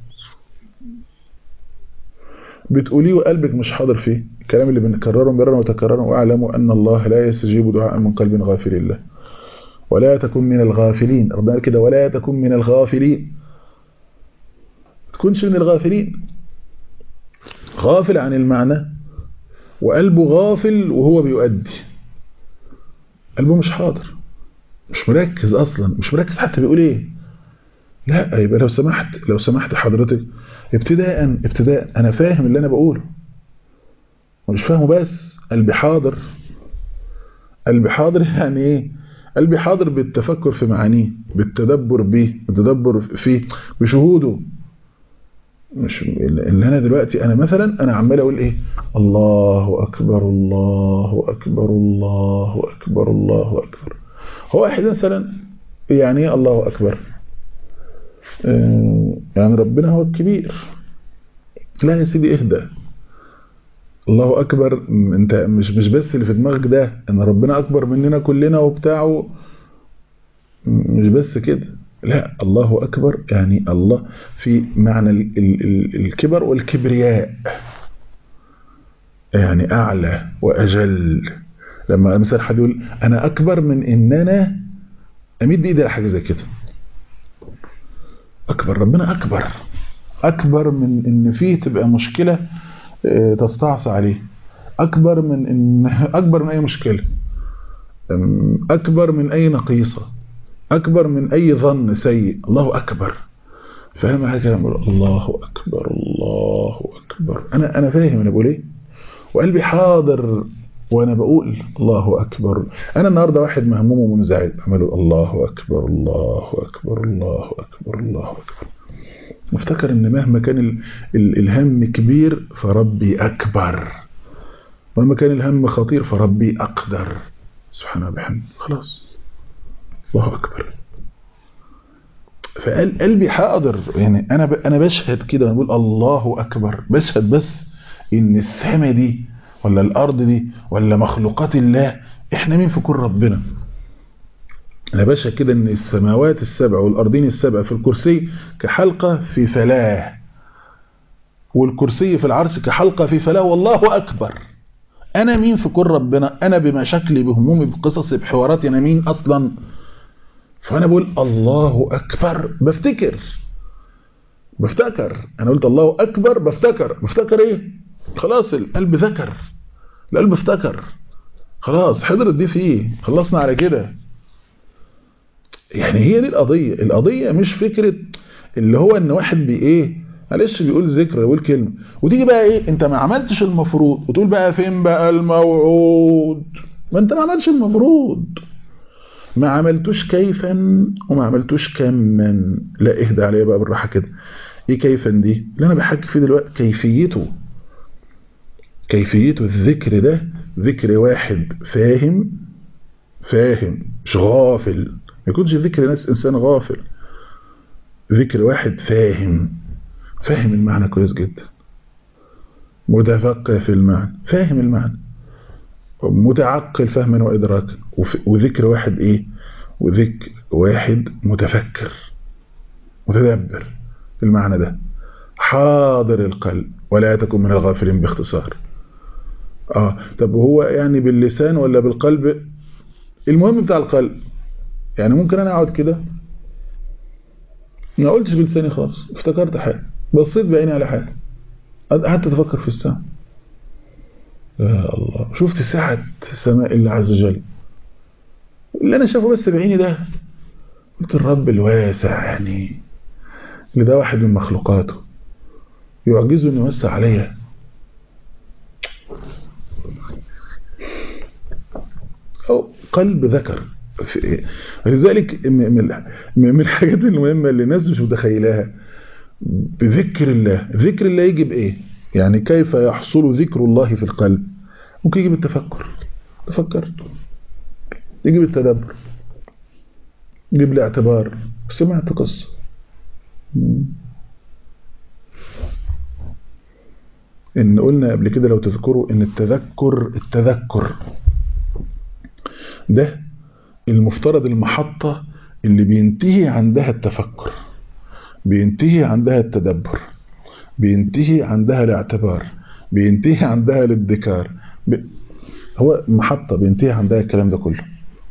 بتقوليه وقلبك مش حاضر فيه الكلام اللي بنكرره مرارا وتكرارا واعلموا ان الله لا يستجيب دعاء من قلب غافل الله ولا تكن من الغافلين ربنا قال كده ولا تكن من الغافلين تكونش من الغافلين غافل عن المعنى وقلبه غافل وهو بيؤدي قلبه مش حاضر مش مركز اصلا مش مركز حتى بيقول ايه لا يبقى لو سمحت لو سمحت حضرتك ابتداء ابتداء انا فاهم اللي انا بقوله ومش فاهمه بس قلبي حاضر قلبي حاضر يعني ايه قلبي حاضر بالتفكر في معانيه بالتدبر به بالتدبر فيه بشهوده مش اللي انا دلوقتي انا مثلا انا عمال اقول ايه الله اكبر الله اكبر الله اكبر الله اكبر هو واحد مثلا يعني ايه الله اكبر يعني ربنا هو الكبير لا يا سيدي اهدى الله اكبر انت مش مش بس اللي في دماغك ده ان ربنا اكبر مننا كلنا وبتاعه مش بس كده لا الله أكبر يعني الله في معنى ال ال ال الكبر والكبرياء يعني أعلى وأجل لما مثلا حد يقول أنا أكبر من إن أنا أمد إيدي على حاجة زي كده أكبر ربنا أكبر أكبر من إن فيه تبقى مشكلة تستعصى عليه أكبر من إن أكبر من أي مشكلة أكبر من أي نقيصة أكبر من أي ظن سيء الله أكبر فاهم حاجة الله أكبر الله أكبر أنا أنا فاهم أنا بقول إيه وقلبي حاضر وأنا بقول الله أكبر أنا النهاردة واحد مهموم ومنزعج عمله الله أكبر الله أكبر الله أكبر الله أكبر مفتكر ان مهما كان ال ال الهم كبير فربي أكبر ومهما كان الهم خطير فربي أقدر سبحانه وبحمده خلاص الله أكبر فقلبي حاضر يعني أنا ب... أنا بشهد كده بقول الله أكبر بشهد بس إن السماء دي ولا الأرض دي ولا مخلوقات الله إحنا مين في كل ربنا يا باشا كده ان السماوات السبع والارضين السبع في الكرسي كحلقة في فلاه والكرسي في العرش كحلقة في فلاه والله اكبر انا مين في كل ربنا انا بمشاكلي بهمومي بقصصي بحواراتي انا مين اصلا فانا بقول الله اكبر بفتكر بفتكر انا قلت الله اكبر بفتكر بفتكر ايه خلاص القلب ذكر القلب افتكر خلاص حضرت دي فيه خلصنا على كده يعني هي دي القضية القضية مش فكرة اللي هو ان واحد بي ايه معلش بيقول ذكر يقول كلمة وتيجي بقى ايه انت ما عملتش المفروض وتقول بقى فين بقى الموعود ما انت ما عملتش المفروض ما عملتوش كيفا وما عملتوش كما لا اهدى عليا بقى بالراحة كده ايه كيفا دي اللي انا بحكي فيه دلوقتي كيفيته كيفيته الذكر ده ذكر واحد فاهم فاهم مش غافل ما يكونش ذكر ناس انسان غافل ذكر واحد فاهم فاهم المعنى كويس جدا متفقه في المعنى فاهم المعنى متعقل فهما وادراكا وذكر واحد ايه وذكر واحد متفكر متدبر في المعنى ده حاضر القلب ولا تكن من الغافلين باختصار اه طب هو يعني باللسان ولا بالقلب المهم بتاع القلب يعني ممكن انا اقعد كده ما قلتش بلساني خالص افتكرت حاجه بصيت بعيني على حاجه قعدت اتفكر في السماء يا الله شفت سعة السماء الله عز وجل اللي انا شافه بس بعيني ده قلت الرب الواسع يعني اللي ده واحد من مخلوقاته يعجزه انه يوسع عليا أو قلب ذكر لذلك من الحاجات المهمة اللي الناس مش متخيلاها بذكر الله ذكر الله يجي بإيه يعني كيف يحصل ذكر الله في القلب ممكن يجي بالتفكر تفكرت يجي بالتدبر يجي بالاعتبار سمعت قصة ان قلنا قبل كده لو تذكروا ان التذكر التذكر ده المفترض المحطة اللي بينتهي عندها التفكر بينتهي عندها التدبر بينتهي عندها الاعتبار بينتهي عندها الادكار ب... هو محطة بينتهي عندها الكلام ده كله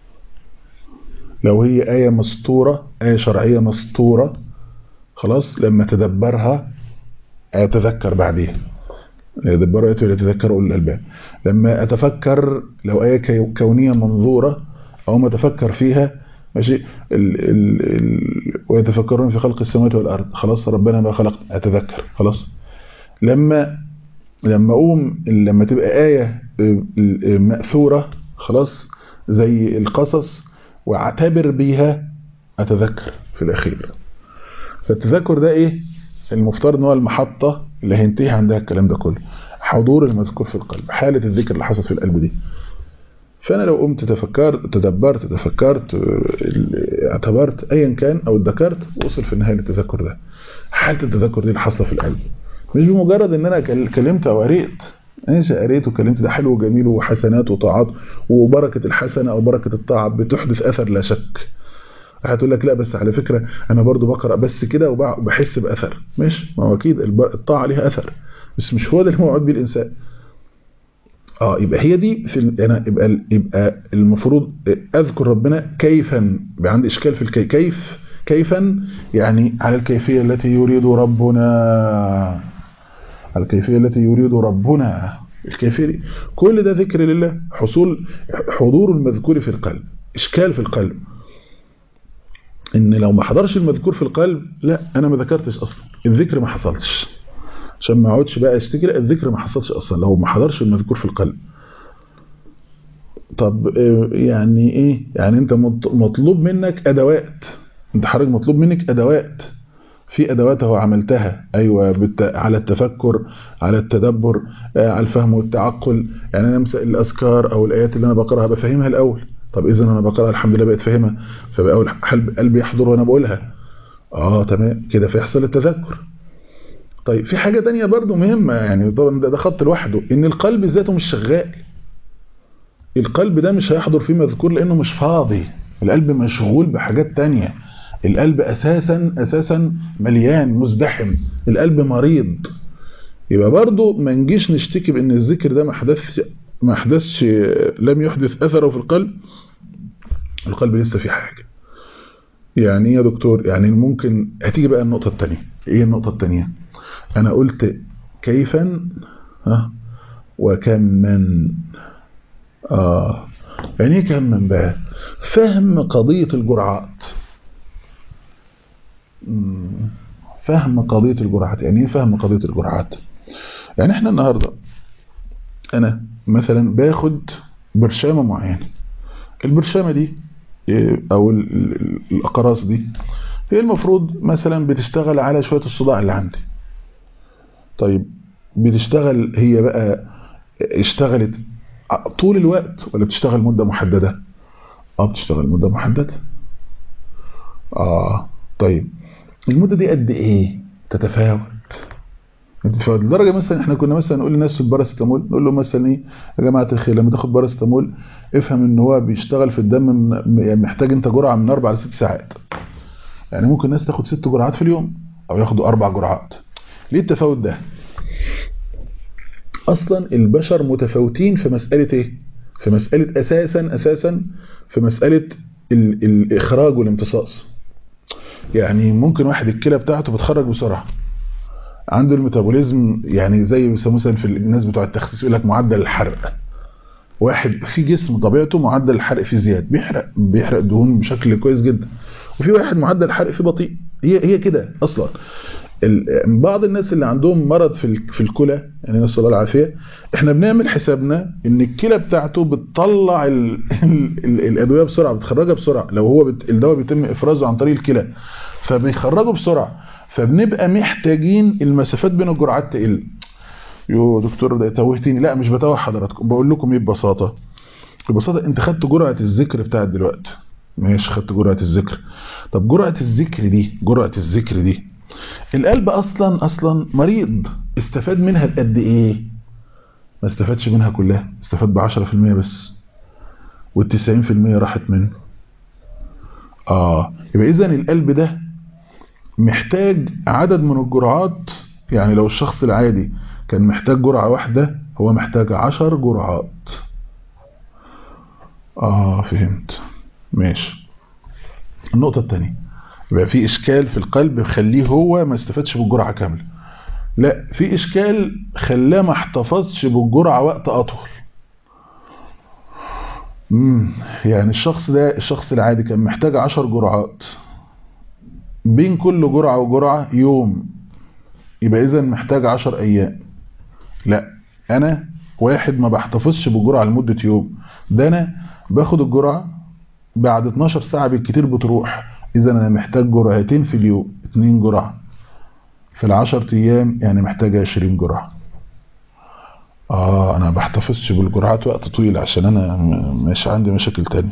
لو هي آية مسطورة آية شرعية مسطورة خلاص لما تدبرها أتذكر بعديها يدبر آية ولا يتذكر أولي الألباب لما أتفكر لو آية كونية منظورة أو ما أتفكر فيها ماشي ال ال ال ويتفكرون في خلق السماوات والأرض خلاص ربنا ما خلق أتذكر خلاص لما لما أقوم لما تبقى آية مأثورة خلاص زي القصص واعتبر بيها أتذكر في الأخير فالتذكر ده إيه المفترض ان هو المحطة اللي هينتهي عندها الكلام ده كله حضور المذكور في القلب حالة الذكر اللي حصلت في القلب دي فأنا لو قمت تفكرت تدبرت تفكرت اعتبرت أيا كان أو ذكرت وصل في النهاية للتذكر ده حالة التذكر دي اللي حاصله في القلب مش بمجرد ان انا كلمت او قريت ماشي قريت وكلمت ده حلو وجميل وحسنات وطاعات وبركة الحسنة او بركة الطاعة بتحدث اثر لا شك هتقول لك لا بس على فكرة انا برضو بقرأ بس كده وبحس باثر مش ما هو اكيد الطاعة ليها اثر بس مش هو ده اللي موعود بيه الانسان اه يبقى هي دي في انا يبقى يبقى المفروض اذكر ربنا كيفا يبقى عندي اشكال في الكيف كيف كيفا يعني على الكيفية التي يريد ربنا على الكيفية التي يريد ربنا الكيفية دي كل ده ذكر لله حصول حضور المذكور في القلب إشكال في القلب إن لو ما حضرش المذكور في القلب لا أنا ما ذكرتش أصلا الذكر ما حصلش عشان ما اقعدش بقى اشتكي لا الذكر ما حصلش أصلا لو ما حضرش المذكور في القلب طب يعني إيه يعني أنت مطلوب منك أدوات أنت حضرتك مطلوب منك أدوات في أدوات هو عملتها أيوة بالت... على التفكر على التدبر على الفهم والتعقل يعني أنا أمسك الأذكار أو الآيات اللي أنا بقرأها بفهمها الأول طب إذا أنا بقرأها الحمد لله بقيت فاهمها فبقى أول قلبي يحضر وأنا بقولها آه تمام كده فيحصل التذكر طيب في حاجة تانية برضو مهمة يعني طبعا ده, ده خط لوحده إن القلب ذاته مش شغال القلب ده مش هيحضر فيه مذكور لأنه مش فاضي القلب مشغول بحاجات تانية القلب اساسا اساسا مليان مزدحم القلب مريض يبقى برضو ما نجيش نشتكي بان الذكر ده ما حدث ما حدثش لم يحدث اثره في القلب القلب لسه في حاجه يعني يا دكتور يعني ممكن هتيجي بقى النقطه الثانيه ايه النقطه الثانيه انا قلت كيفا ها وكم من اه يعني ايه كم من بقى فهم قضيه الجرعات فهم قضيه الجرعات يعني ايه فهم قضيه الجرعات يعني احنا النهارده انا مثلا باخد برشامه معينه البرشامه دي او الاقراص دي هي المفروض مثلا بتشتغل على شويه الصداع اللي عندي طيب بتشتغل هي بقى اشتغلت طول الوقت ولا بتشتغل مده محدده اه بتشتغل مده محدده اه طيب المده دي قد ايه تتفاوت بتتفاوت لدرجه مثلا احنا كنا مثلا نقول للناس في الباراسيتامول نقول له مثلا ايه يا جماعه الخير لما تاخد باراسيتامول افهم ان هو بيشتغل في الدم يعني محتاج انت جرعه من 4 ل 6 ساعات يعني ممكن الناس تاخد 6 جرعات في اليوم او ياخدوا 4 جرعات ليه التفاوت ده اصلا البشر متفاوتين في مساله ايه في مساله اساسا اساسا في مساله ال الاخراج والامتصاص يعني ممكن واحد الكلى بتاعته بتخرج بسرعه عنده الميتابوليزم يعني زي مثلا في الناس بتوع التخسيس يقول لك معدل الحرق واحد في جسم طبيعته معدل الحرق فيه زياد بيحرق بيحرق دهون بشكل كويس جدا وفي واحد معدل الحرق فيه بطيء هي هي كده اصلا بعض الناس اللي عندهم مرض في في الكلى يعني نسال الله العافيه احنا بنعمل حسابنا ان الكلى بتاعته بتطلع ال ال ال الادويه بسرعه بتخرجها بسرعه لو هو بت الدواء بيتم افرازه عن طريق الكلى فبيخرجه بسرعه فبنبقى محتاجين المسافات بين الجرعات تقل يو دكتور ده توهتني لا مش بتوه حضراتكم بقول لكم ايه ببساطه ببساطه انت خدت جرعه الذكر بتاعت دلوقتي ماشي خدت جرعه الذكر طب جرعه الذكر دي جرعه الذكر دي القلب اصلا اصلا مريض استفاد منها بقد ايه ما استفادش منها كلها استفاد ب 10% بس وال90% راحت منه اه يبقى اذا القلب ده محتاج عدد من الجرعات يعني لو الشخص العادي كان محتاج جرعة واحدة هو محتاج عشر جرعات اه فهمت ماشي النقطة الثانية يبقى في اشكال في القلب خليه هو ما استفادش بالجرعة كاملة لا في اشكال خلاه ما احتفظش بالجرعة وقت اطول امم يعني الشخص ده الشخص العادي كان محتاج عشر جرعات بين كل جرعة وجرعة يوم يبقى اذا محتاج عشر ايام لا انا واحد ما بحتفظش بالجرعة لمدة يوم ده انا باخد الجرعة بعد 12 ساعة بالكتير بتروح اذا انا محتاج جرعتين في اليوم اتنين جرعة في العشر ايام يعني محتاج 20 جرعة اه انا بحتفظش بالجرعات وقت طويل عشان انا مش عندي مشاكل تانية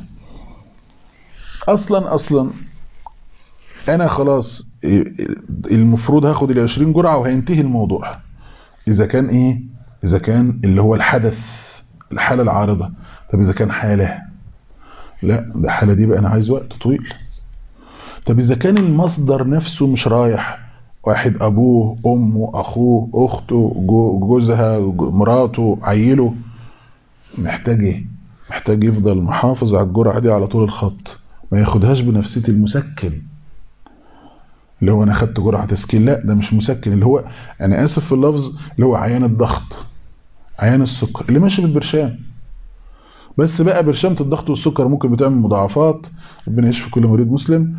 اصلا اصلا انا خلاص المفروض هاخد ال 20 جرعة وهينتهي الموضوع اذا كان ايه اذا كان اللي هو الحدث الحالة العارضة طب اذا كان حالة لا ده الحالة دي بقى انا عايز وقت طويل طب اذا كان المصدر نفسه مش رايح واحد ابوه امه اخوه اخته جوزها مراته عيله محتاج ايه محتاج يفضل محافظ على الجرعة دي على طول الخط ما ياخدهاش بنفسية المسكن اللي هو انا خدت جرعه تسكين لا ده مش مسكن اللي هو انا اسف في اللفظ اللي هو عيان الضغط عيان السكر اللي ماشي بالبرشام بس بقى برشامه الضغط والسكر ممكن بتعمل مضاعفات ربنا يشفي كل مريض مسلم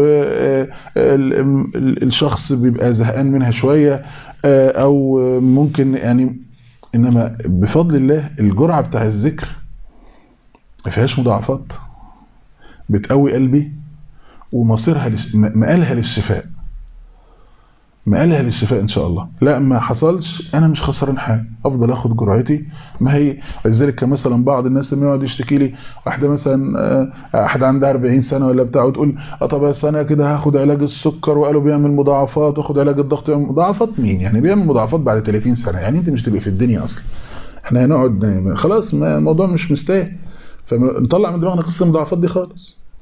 والشخص بيبقى زهقان منها شويه او ممكن يعني انما بفضل الله الجرعه بتاع الذكر ما فيهاش مضاعفات بتقوي قلبي ومصيرها لش... مقالها للشفاء مقالها للشفاء ان شاء الله لا ما حصلش انا مش خسران حاجه افضل اخد جرعتي ما هي لذلك مثلا بعض الناس لما يقعد يشتكي لي واحده مثلا احد عندها 40 سنه ولا بتاع وتقول اه طب بس انا كده هاخد علاج السكر وقالوا بيعمل مضاعفات واخد علاج الضغط يعمل مضاعفات مين يعني بيعمل مضاعفات بعد 30 سنه يعني انت مش تبقى في الدنيا اصلا احنا هنقعد خلاص ما الموضوع مش مستاهل فنطلع من دماغنا قصه المضاعفات دي خالص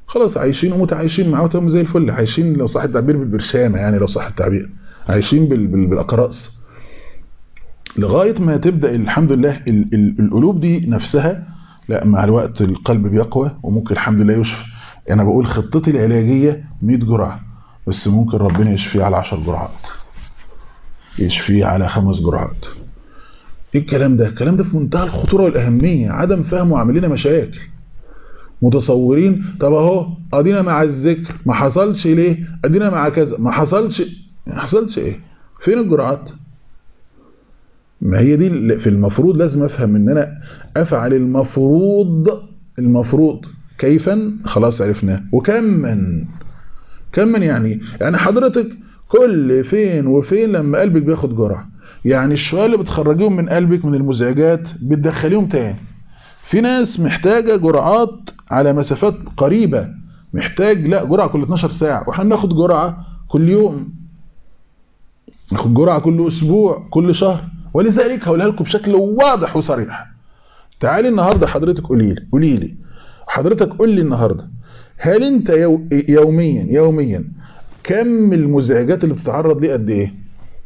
خلاص عايشين ومتعايشين معاه وتمام زي الفل عايشين لو صح التعبير بالبرشامه يعني لو صح التعبير عايشين بال بال بالاقراص لغايه ما تبدا الحمد لله ال ال القلوب دي نفسها لا مع الوقت القلب بيقوى وممكن الحمد لله يشفى انا بقول خطتي العلاجيه 100 جرعه بس ممكن ربنا يشفيه على 10 جرعات يشفيه على خمس جرعات ايه الكلام ده الكلام ده في منتهى الخطوره والاهميه عدم فهمه عامل لنا مشاكل متصورين طب اهو ادينا مع الذكر ما حصلش ليه ادينا مع كذا ما حصلش ما حصلش ايه فين الجرعات ما هي دي في المفروض لازم افهم ان انا افعل المفروض المفروض كيفا خلاص عرفناه وكما كما يعني يعني حضرتك كل فين وفين لما قلبك بياخد جرعه يعني الشوية اللي بتخرجيهم من قلبك من المزعجات بتدخليهم تاني في ناس محتاجة جرعات على مسافات قريبة محتاج لا جرعة كل 12 ساعة واحنا ناخد جرعة كل يوم ناخد جرعة كل اسبوع كل شهر ولذلك هقولها لكم بشكل واضح وصريح تعالي النهاردة حضرتك قولي لي قولي لي حضرتك قول لي النهاردة هل انت يو يوميا يوميا كم المزعجات اللي بتتعرض ليه قد ايه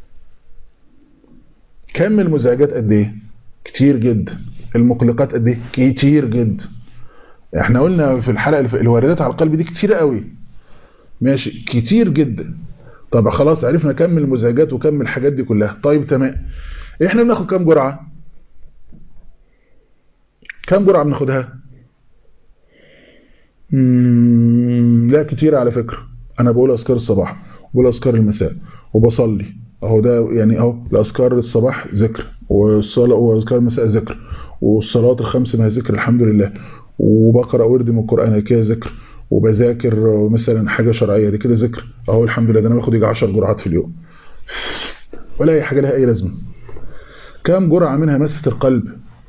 كم المزعجات قد ايه كتير جدا المقلقات قد ايه كتير جدا احنا قلنا في الحلقه الواردات على القلب دي كتير قوي ماشي كتير جدا طب خلاص عرفنا كم المزعجات وكم الحاجات دي كلها طيب تمام احنا بناخد كم جرعه كم جرعه بناخدها لا كتير على فكره انا بقول اذكار الصباح وبقول اذكار المساء وبصلي اهو ده يعني اهو الاذكار الصباح ذكر والصلاه واذكار المساء ذكر والصلوات الخمس ما ذكر الحمد لله وبقرا ورد من القران كده ذكر وبذاكر مثلا حاجه شرعيه دي كده ذكر اهو الحمد لله ده انا باخد يجي 10 جرعات في اليوم ولا اي حاجه لها اي لازمه كام جرعه منها مسه القلب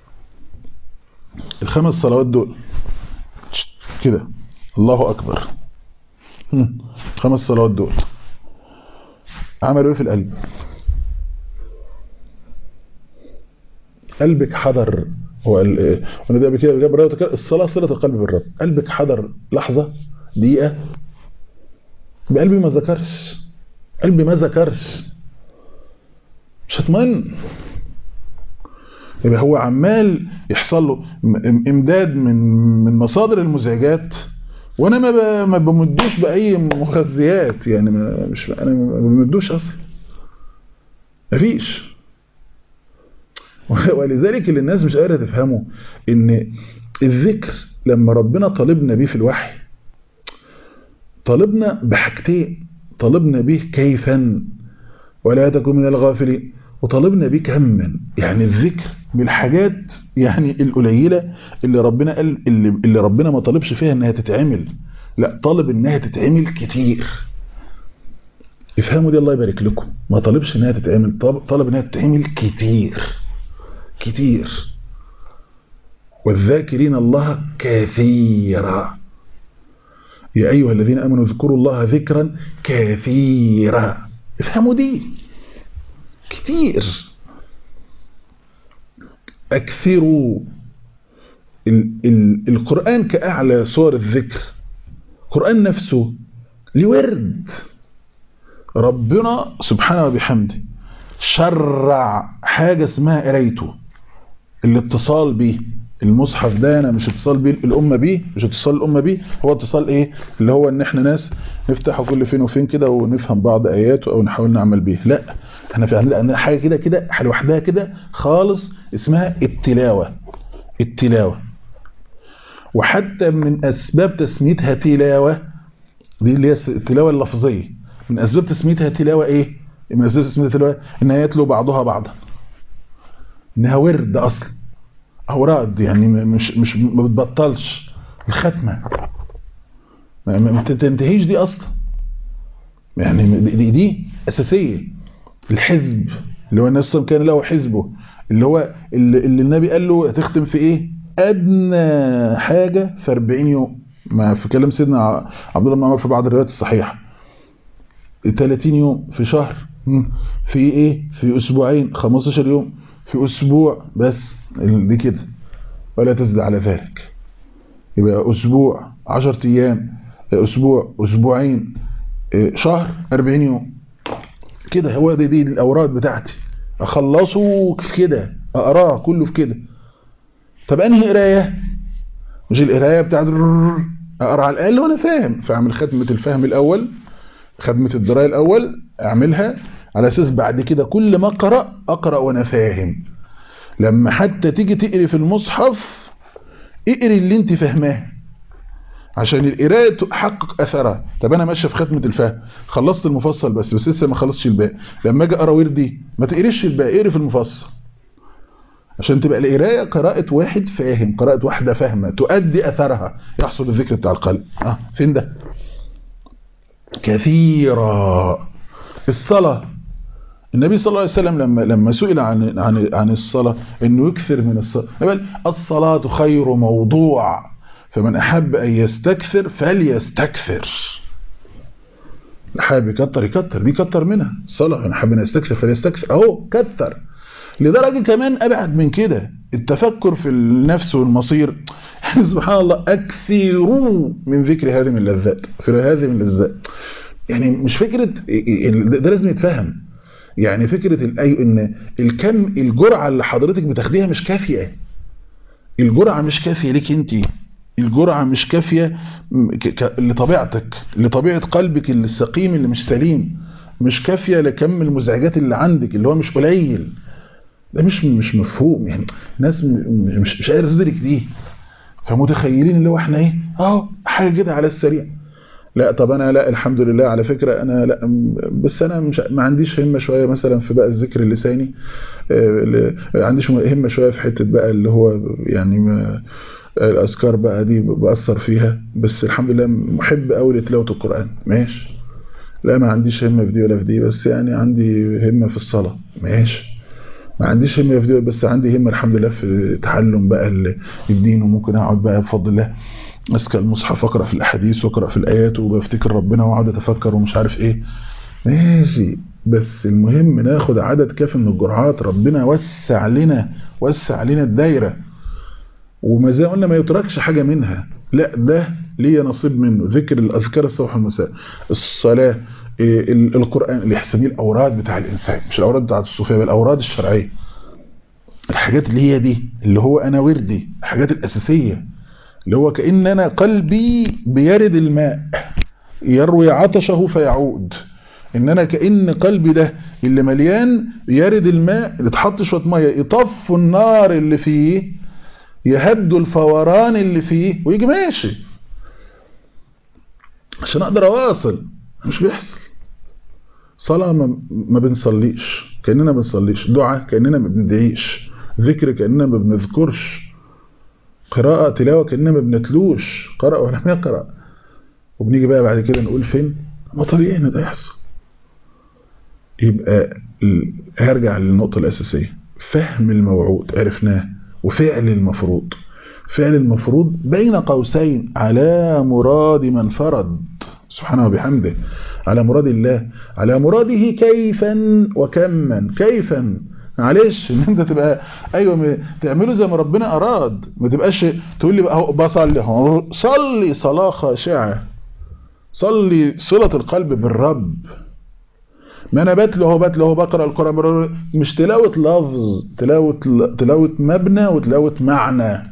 الخمس صلوات دول كده الله اكبر خمس صلوات دول عملوا ايه في القلب قلبك حضر هو وانا ده كده جاب الصلاه صله القلب بالرب قلبك حضر لحظه دقيقه بقلبي ما ذكرش قلبي ما ذكرش مش هتمن يبقى هو عمال يحصل له امداد من من مصادر المزعجات وانا ما ما بمدوش باي مغذيات يعني ما مش انا ما بمدوش اصلا مفيش ولذلك اللي الناس مش قادره تفهمه ان الذكر لما ربنا طالبنا بيه في الوحي طالبنا بحاجتين طالبنا به كيفا ولا تكن من الغافلين وطالبنا به كما يعني الذكر بالحاجات يعني القليله اللي ربنا قال اللي, اللي ربنا ما طالبش فيها انها تتعمل لا طالب انها تتعمل كتير افهموا دي الله يبارك لكم ما طالبش انها تتعمل طالب انها تتعمل كتير كتير والذاكرين الله كثيرا يا ايها الذين امنوا اذكروا الله ذكرا كثيرا افهموا دي كتير اكثروا ال ال القرآن كأعلى صور الذكر القرآن نفسه لورد ربنا سبحانه وبحمده شرع حاجة اسمها قرايته الاتصال بيه المصحف ده انا مش اتصال بيه الامه بيه مش اتصال الامه بيه هو اتصال ايه اللي هو ان احنا ناس نفتحه كل فين وفين كده ونفهم بعض اياته او نحاول نعمل بيه لا احنا في عندنا حاجه كده كده لوحدها كده خالص اسمها التلاوه التلاوه وحتى من اسباب تسميتها تلاوه دي اللي هي التلاوه اللفظيه من اسباب تسميتها تلاوه ايه من اسباب تسميتها تلاوه ان هي يتلو بعضها بعضا انها ورد اصلا اوراد يعني مش مش ما بتبطلش الختمه ما تنتهيش دي اصلا يعني دي, دي اساسيه الحزب اللي هو الناس كان له حزبه اللي هو اللي, اللي النبي قال له هتختم في ايه ادنى حاجه في 40 يوم ما في كلام سيدنا عبد الله بن عمر في بعض الروايات الصحيحه 30 يوم في شهر في ايه في اسبوعين 15 يوم في اسبوع بس دي كده ولا تزيد على ذلك يبقى اسبوع 10 ايام اسبوع اسبوعين شهر 40 يوم كده هو دي, دي الاوراد بتاعتي اخلصه في كده اقراه كله في كده طب انهي قرايه مش القرايه بتاعت اقرا على الاقل وانا فاهم فاعمل ختمه الفهم الاول ختمه الدرايه الاول اعملها على اساس بعد كده كل ما اقرا اقرا وانا فاهم لما حتى تيجي تقري في المصحف اقري اللي انت فاهماه عشان القرايه تحقق اثرها طب انا ماشي في ختمه الفهم خلصت المفصل بس بس لسه ما خلصتش الباقي لما اجي اقرا وردي ما تقريش الباقي اقري في المفصل عشان تبقى القرايه قراءه واحد فاهم قراءه واحده فاهمه تؤدي اثرها يحصل الذكر بتاع القلب اه فين ده كثيرا الصلاه النبي صلى الله عليه وسلم لما لما سئل عن عن عن الصلاه انه يكثر من الصلاه قال الصلاه خير موضوع فمن احب ان يستكثر فليستكثر حابب يكتر يكتر دي كتر منها الصلاه من احب ان يستكثر فليستكثر اهو كتر لدرجه كمان ابعد من كده التفكر في النفس والمصير يعني سبحان الله اكثروا من ذكر هذه من اللذات في هذه من اللذات يعني مش فكره ده لازم يتفهم يعني فكره الاي ان الكم الجرعه اللي حضرتك بتاخديها مش كافيه الجرعه مش كافيه ليك انت الجرعه مش كافيه لطبيعتك لطبيعه قلبك اللي السقيم اللي مش سليم مش كافيه لكم المزعجات اللي عندك اللي هو مش قليل ده مش مش مفهوم يعني ناس مش مش قادره تدرك دي فمتخيلين اللي هو احنا ايه اه حاجه كده على السريع لا طب انا لا الحمد لله على فكره انا لا بس انا مش ما عنديش همه شويه مثلا في بقى الذكر اللساني ما عنديش همه شويه في حته بقى اللي هو يعني ما الاذكار بقى دي باثر فيها بس الحمد لله محب قوي لتلاوه القران ماشي لا ما عنديش همه في دي ولا في دي بس يعني عندي همه في الصلاه ماشي ما عنديش همه في دي بس عندي همه الحمد لله في تعلم بقى الدين وممكن اقعد بقى بفضل الله ماسك المصحف اقرا في الاحاديث واقرا في الايات وبفتكر ربنا واقعد اتفكر ومش عارف ايه ماشي بس المهم ناخد عدد كافي من الجرعات ربنا وسع لنا وسع لنا الدايره وما زي قلنا ما يتركش حاجه منها لا ده ليه نصيب منه ذكر الاذكار الصباح والمساء الصلاه القران اللي يحسبيه الاوراد بتاع الانسان مش الاوراد بتاعت الصوفيه بل الاوراد الشرعيه الحاجات اللي هي دي اللي هو انا وردي الحاجات الاساسيه اللي هو كأن أنا قلبي بيرد الماء يروي عطشه فيعود إن أنا كأن قلبي ده اللي مليان يرد الماء اللي تحط شوية مية يطفوا النار اللي فيه يهدوا الفوران اللي فيه ويجي ماشي عشان أقدر أواصل مش بيحصل صلاة ما, ما بنصليش كأننا ما بنصليش دعاء كأننا ما بندعيش ذكر كأننا ما بنذكرش قراءة تلاوة كأننا ما بنتلوش قرأ ولم يقرأ وبنيجي بقى بعد كده نقول فين ما طبيعي ان ده يحصل يبقى هرجع للنقطة الأساسية فهم الموعود عرفناه وفعل المفروض فعل المفروض بين قوسين على مراد من فرض سبحانه وبحمده على مراد الله على مراده كيفا وكما كيفا معلش ان انت تبقى ايوه تعمله زي ما ربنا اراد ما تبقاش تقول لي بقى بصلي صلي صلاه خاشعه صلي صله القلب بالرب ما انا بتلو اهو بتلو اهو بقرا القران مش تلاوه لفظ تلاوه تلاوه مبنى وتلاوه معنى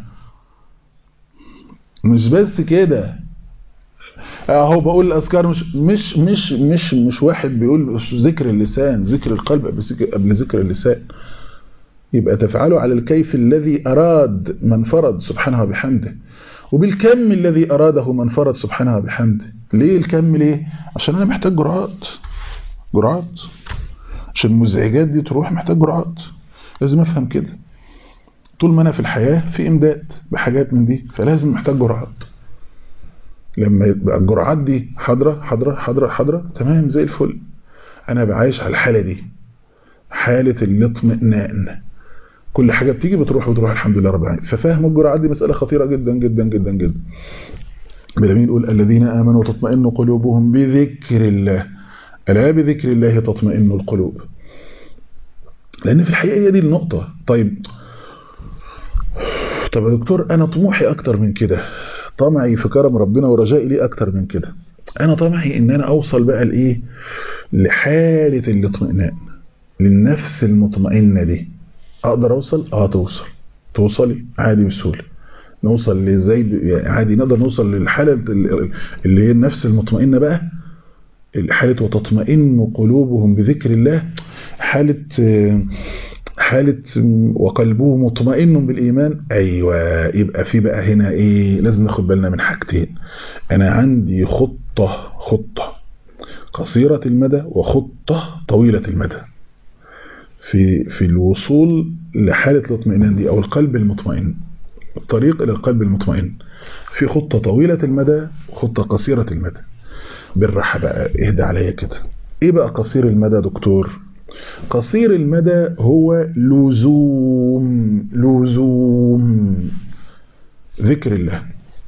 مش بس كده اهو بقول الاذكار مش مش مش مش مش واحد بيقول ذكر اللسان ذكر القلب قبل ذكر اللسان يبقى تفعله على الكيف الذي اراد من فرض سبحانه وبحمده وبالكم الذي اراده من فرض سبحانه وبحمده ليه الكم ليه عشان انا محتاج جرعات جرعات عشان المزعجات دي تروح محتاج جرعات لازم افهم كده طول ما انا في الحياه في امداد بحاجات من دي فلازم محتاج جرعات لما يبقى الجرعات دي حاضره حاضره حاضره حاضره تمام زي الفل انا بعايش على الحاله دي حاله الاطمئنان كل حاجه بتيجي بتروح وتروح الحمد لله رب العالمين ففهم الجرعات دي مساله خطيره جدا جدا جدا جدا بلمين يقول الذين امنوا وتطمئن قلوبهم بذكر الله الا بذكر الله تطمئن القلوب لان في الحقيقه هي دي النقطه طيب طب يا دكتور انا طموحي اكتر من كده طمعي في كرم ربنا ورجائي ليه اكتر من كده انا طمعي ان انا اوصل بقى لايه لحاله الاطمئنان للنفس المطمئنه دي اقدر اوصل اه توصل توصلي عادي بسهوله نوصل لازاي يعني عادي نقدر نوصل للحاله اللي هي النفس المطمئنه بقى حاله وتطمئن قلوبهم بذكر الله حاله حالة وقلبه مطمئن بالإيمان أيوة يبقى في بقى هنا إيه لازم ناخد بالنا من حاجتين أنا عندي خطة خطة قصيرة المدى وخطة طويلة المدى في في الوصول لحالة الاطمئنان دي أو القلب المطمئن الطريق إلى القلب المطمئن في خطة طويلة المدى وخطة قصيرة المدى بالراحة بقى اهدى عليا كده ايه بقى قصير المدى دكتور قصير المدى هو لزوم لزوم ذكر الله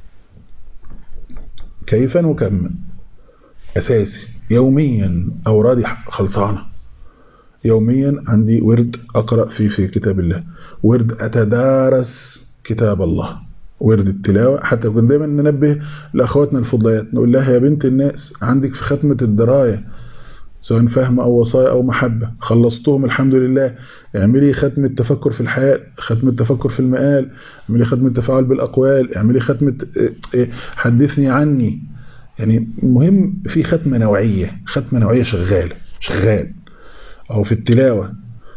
كيفا وكما أساسي يوميا أورادي خلصانة يوميا عندي ورد أقرأ فيه في كتاب الله ورد أتدارس كتاب الله ورد التلاوة حتى كنا دايما ننبه لأخواتنا الفضليات نقول لها يا بنت الناس عندك في ختمة الدراية سواء فهم أو وصايا أو محبة خلصتهم الحمد لله اعملي ختم التفكر في الحياة ختم التفكر في المآل اعملي ختم التفاعل بالأقوال اعملي ختم حدثني عني يعني مهم في ختمة نوعية ختمة نوعية شغالة شغال أو في التلاوة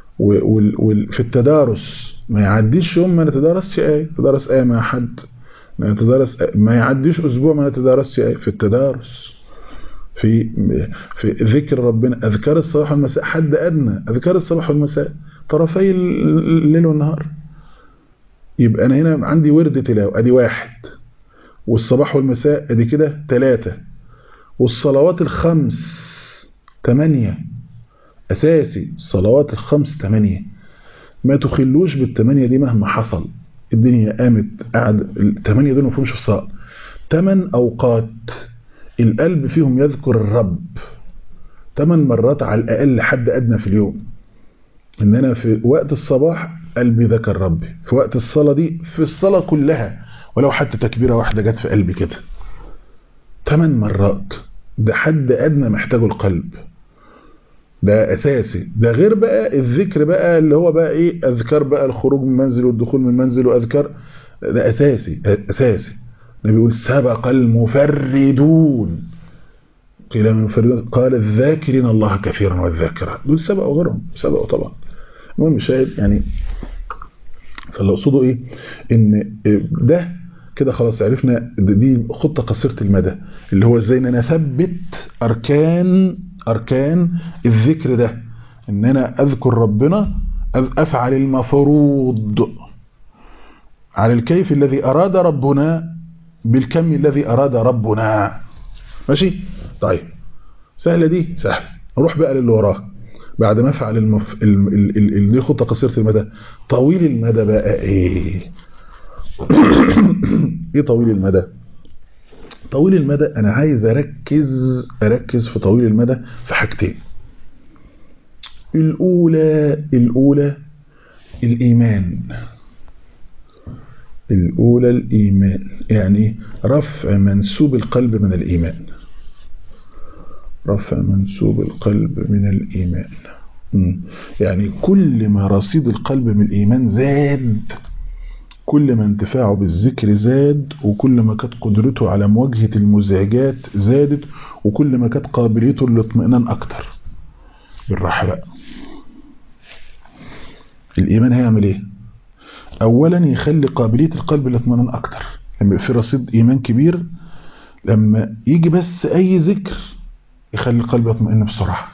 وفي التدارس ما يعديش يوم ما نتدارسش آية تدارس آية مع حد ما نتدارس آية. ما يعديش أسبوع ما نتدارسش آية في التدارس في في ذكر ربنا أذكار الصباح والمساء حد أدنى أذكار الصباح والمساء طرفي الليل والنهار يبقى أنا هنا عندي ورد تلاوة أدي واحد والصباح والمساء أدي كده ثلاثة والصلوات الخمس ثمانية أساسي الصلوات الخمس ثمانية ما تخلوش بالثمانية دي مهما حصل الدنيا قامت قاعد الثمانية دول ما فيهمش فصال ثمان أوقات القلب فيهم يذكر الرب ثمان مرات على الأقل حد أدنى في اليوم إن أنا في وقت الصباح قلبي ذكر ربي في وقت الصلاة دي في الصلاة كلها ولو حتى تكبيرة واحدة جت في قلبي كده ثمان مرات ده حد أدنى محتاجه القلب ده أساسي ده غير بقى الذكر بقى اللي هو بقى إيه أذكار بقى الخروج من منزل والدخول من منزل وأذكار ده أساسي أساسي النبي يقول سبق المفردون قيل من المفردون قال الذاكرين الله كثيرا والذاكرات دول سبقوا غيرهم سبقوا طبعا المهم شاهد يعني فاللي اقصده ايه ان ده كده خلاص عرفنا دي خطه قصيره المدى اللي هو ازاي ان انا اثبت اركان اركان الذكر ده ان انا اذكر ربنا افعل المفروض على الكيف الذي اراد ربنا بالكم الذي اراد ربنا ماشي طيب سهله دي سهله نروح بقى للي وراه بعد ما افعل المف... ال... ال... ال... دي خطه قصيره المدى طويل المدى بقى ايه ايه طويل المدى طويل المدى انا عايز اركز اركز في طويل المدى في حاجتين الاولى الاولى الايمان الاولى الايمان يعني رفع منسوب القلب من الايمان رفع منسوب القلب من الإيمان يعني كل ما رصيد القلب من الإيمان زاد كل ما انتفاعه بالذكر زاد وكل ما كانت قدرته على مواجهة المزعجات زادت وكل ما كانت قابليته للاطمئنان أكتر بالراحة بقى الإيمان هيعمل إيه؟ أولا يخلي قابلية القلب للاطمئنان أكتر لما في رصيد إيمان كبير لما يجي بس أي ذكر يخلي القلب يطمئن بسرعة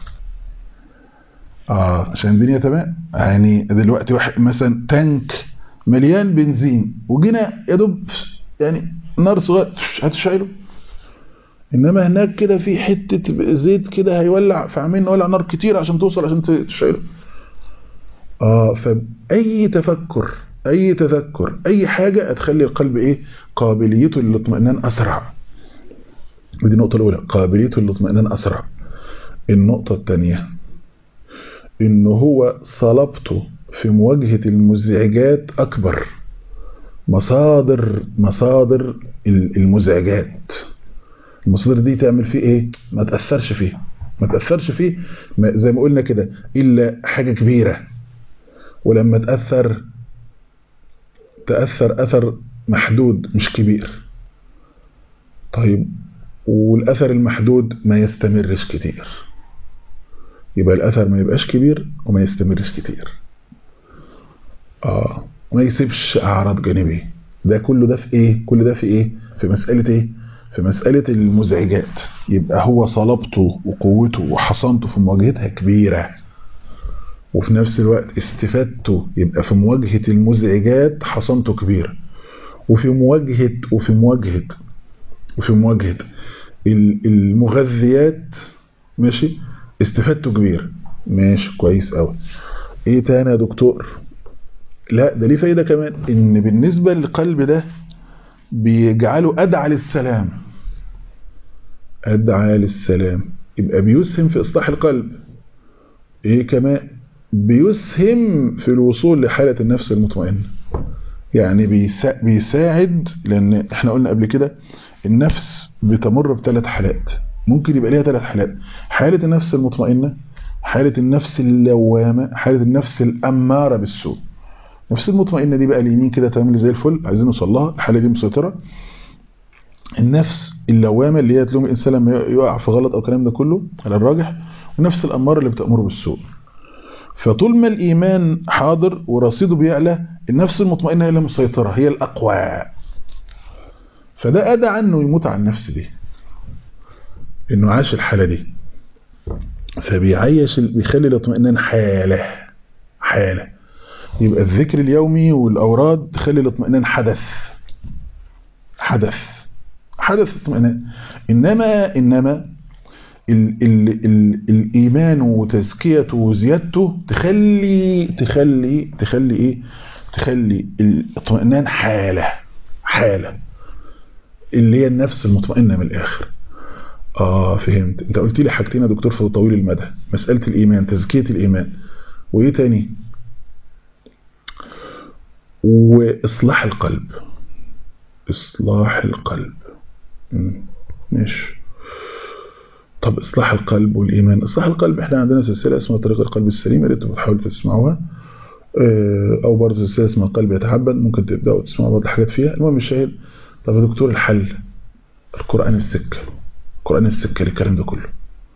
اه عشان الدنيا تمام يعني دلوقتي واحد مثلا تانك مليان بنزين وجينا يا دوب يعني نار صغير هتشعله انما هناك كده في حتة زيت كده هيولع فعمين نولع نار كتير عشان توصل عشان تشعله اه فأي تفكر اي تذكر اي حاجة هتخلي القلب ايه قابليته للاطمئنان اسرع دي النقطة الأولى قابليته للاطمئنان أسرع النقطة الثانية إن هو صلابته في مواجهة المزعجات أكبر مصادر مصادر المزعجات المصادر دي تعمل فيه ايه ما تأثرش فيه ما تأثرش فيه زي ما قلنا كده إلا حاجة كبيرة ولما تأثر تأثر أثر محدود مش كبير طيب والأثر المحدود ما يستمرش كتير يبقى الأثر ما يبقاش كبير وما يستمرش كتير آه ما يسيبش أعراض جانبية ده كله ده في إيه كل ده في إيه في مسألة إيه في مسألة المزعجات يبقى هو صلابته وقوته وحصانته في مواجهتها كبيرة وفي نفس الوقت استفادته يبقى في مواجهة المزعجات حصانته كبيرة وفي مواجهة وفي مواجهة وفي مواجهة المغذيات ماشي استفادته كبيرة ماشي كويس قوي ايه تاني يا دكتور لا ده ليه فايدة كمان ان بالنسبة للقلب ده بيجعله أدعى للسلام أدعى للسلام يبقى بيسهم في إصلاح القلب إيه كمان بيسهم في الوصول لحالة النفس المطمئنة يعني بيسا بيساعد لأن احنا قلنا قبل كده النفس بتمر بثلاث حالات ممكن يبقى ليها ثلاث حالات حالة النفس المطمئنة حالة النفس اللوامة حالة النفس الأمارة بالسوء نفس المطمئنة دي بقى اليمين كده تعمل زي الفل عايزين نوصل لها الحالة دي مسيطرة النفس اللوامة اللي هي تلوم الإنسان لما يقع في غلط أو الكلام ده كله على الراجح ونفس الأمارة اللي بتأمره بالسوء فطول ما الإيمان حاضر ورصيده بيعلى النفس المطمئنة هي اللي مسيطرة هي الأقوى فده أدى عنه يموت عن النفس دي إنه عاش الحالة دي فبيعيش بيخلي الاطمئنان حالة حالة يبقى الذكر اليومي والأوراد تخلي الاطمئنان حدث حدث حدث اطمئنان إنما إنما ال ال ال الإيمان وتزكيته وزيادته تخلي تخلي تخلي إيه تخلي الاطمئنان حالة حالة اللي هي النفس المطمئنة من الآخر آه فهمت أنت قلت لي حاجتين يا دكتور في طويل المدى مسألة الإيمان تزكية الإيمان وإيه تاني وإصلاح القلب إصلاح القلب ماشي طب إصلاح القلب والإيمان إصلاح القلب إحنا عندنا سلسلة اسمها طريق القلب السليم اللي أنتوا بتحاولوا تسمعوها أو برضه سلسلة اسمها القلب يتحبن ممكن تبدأوا تسمعوا بعض الحاجات فيها المهم الشاهد طب يا دكتور الحل القرآن السكة القرآن السكة للكلام ده كله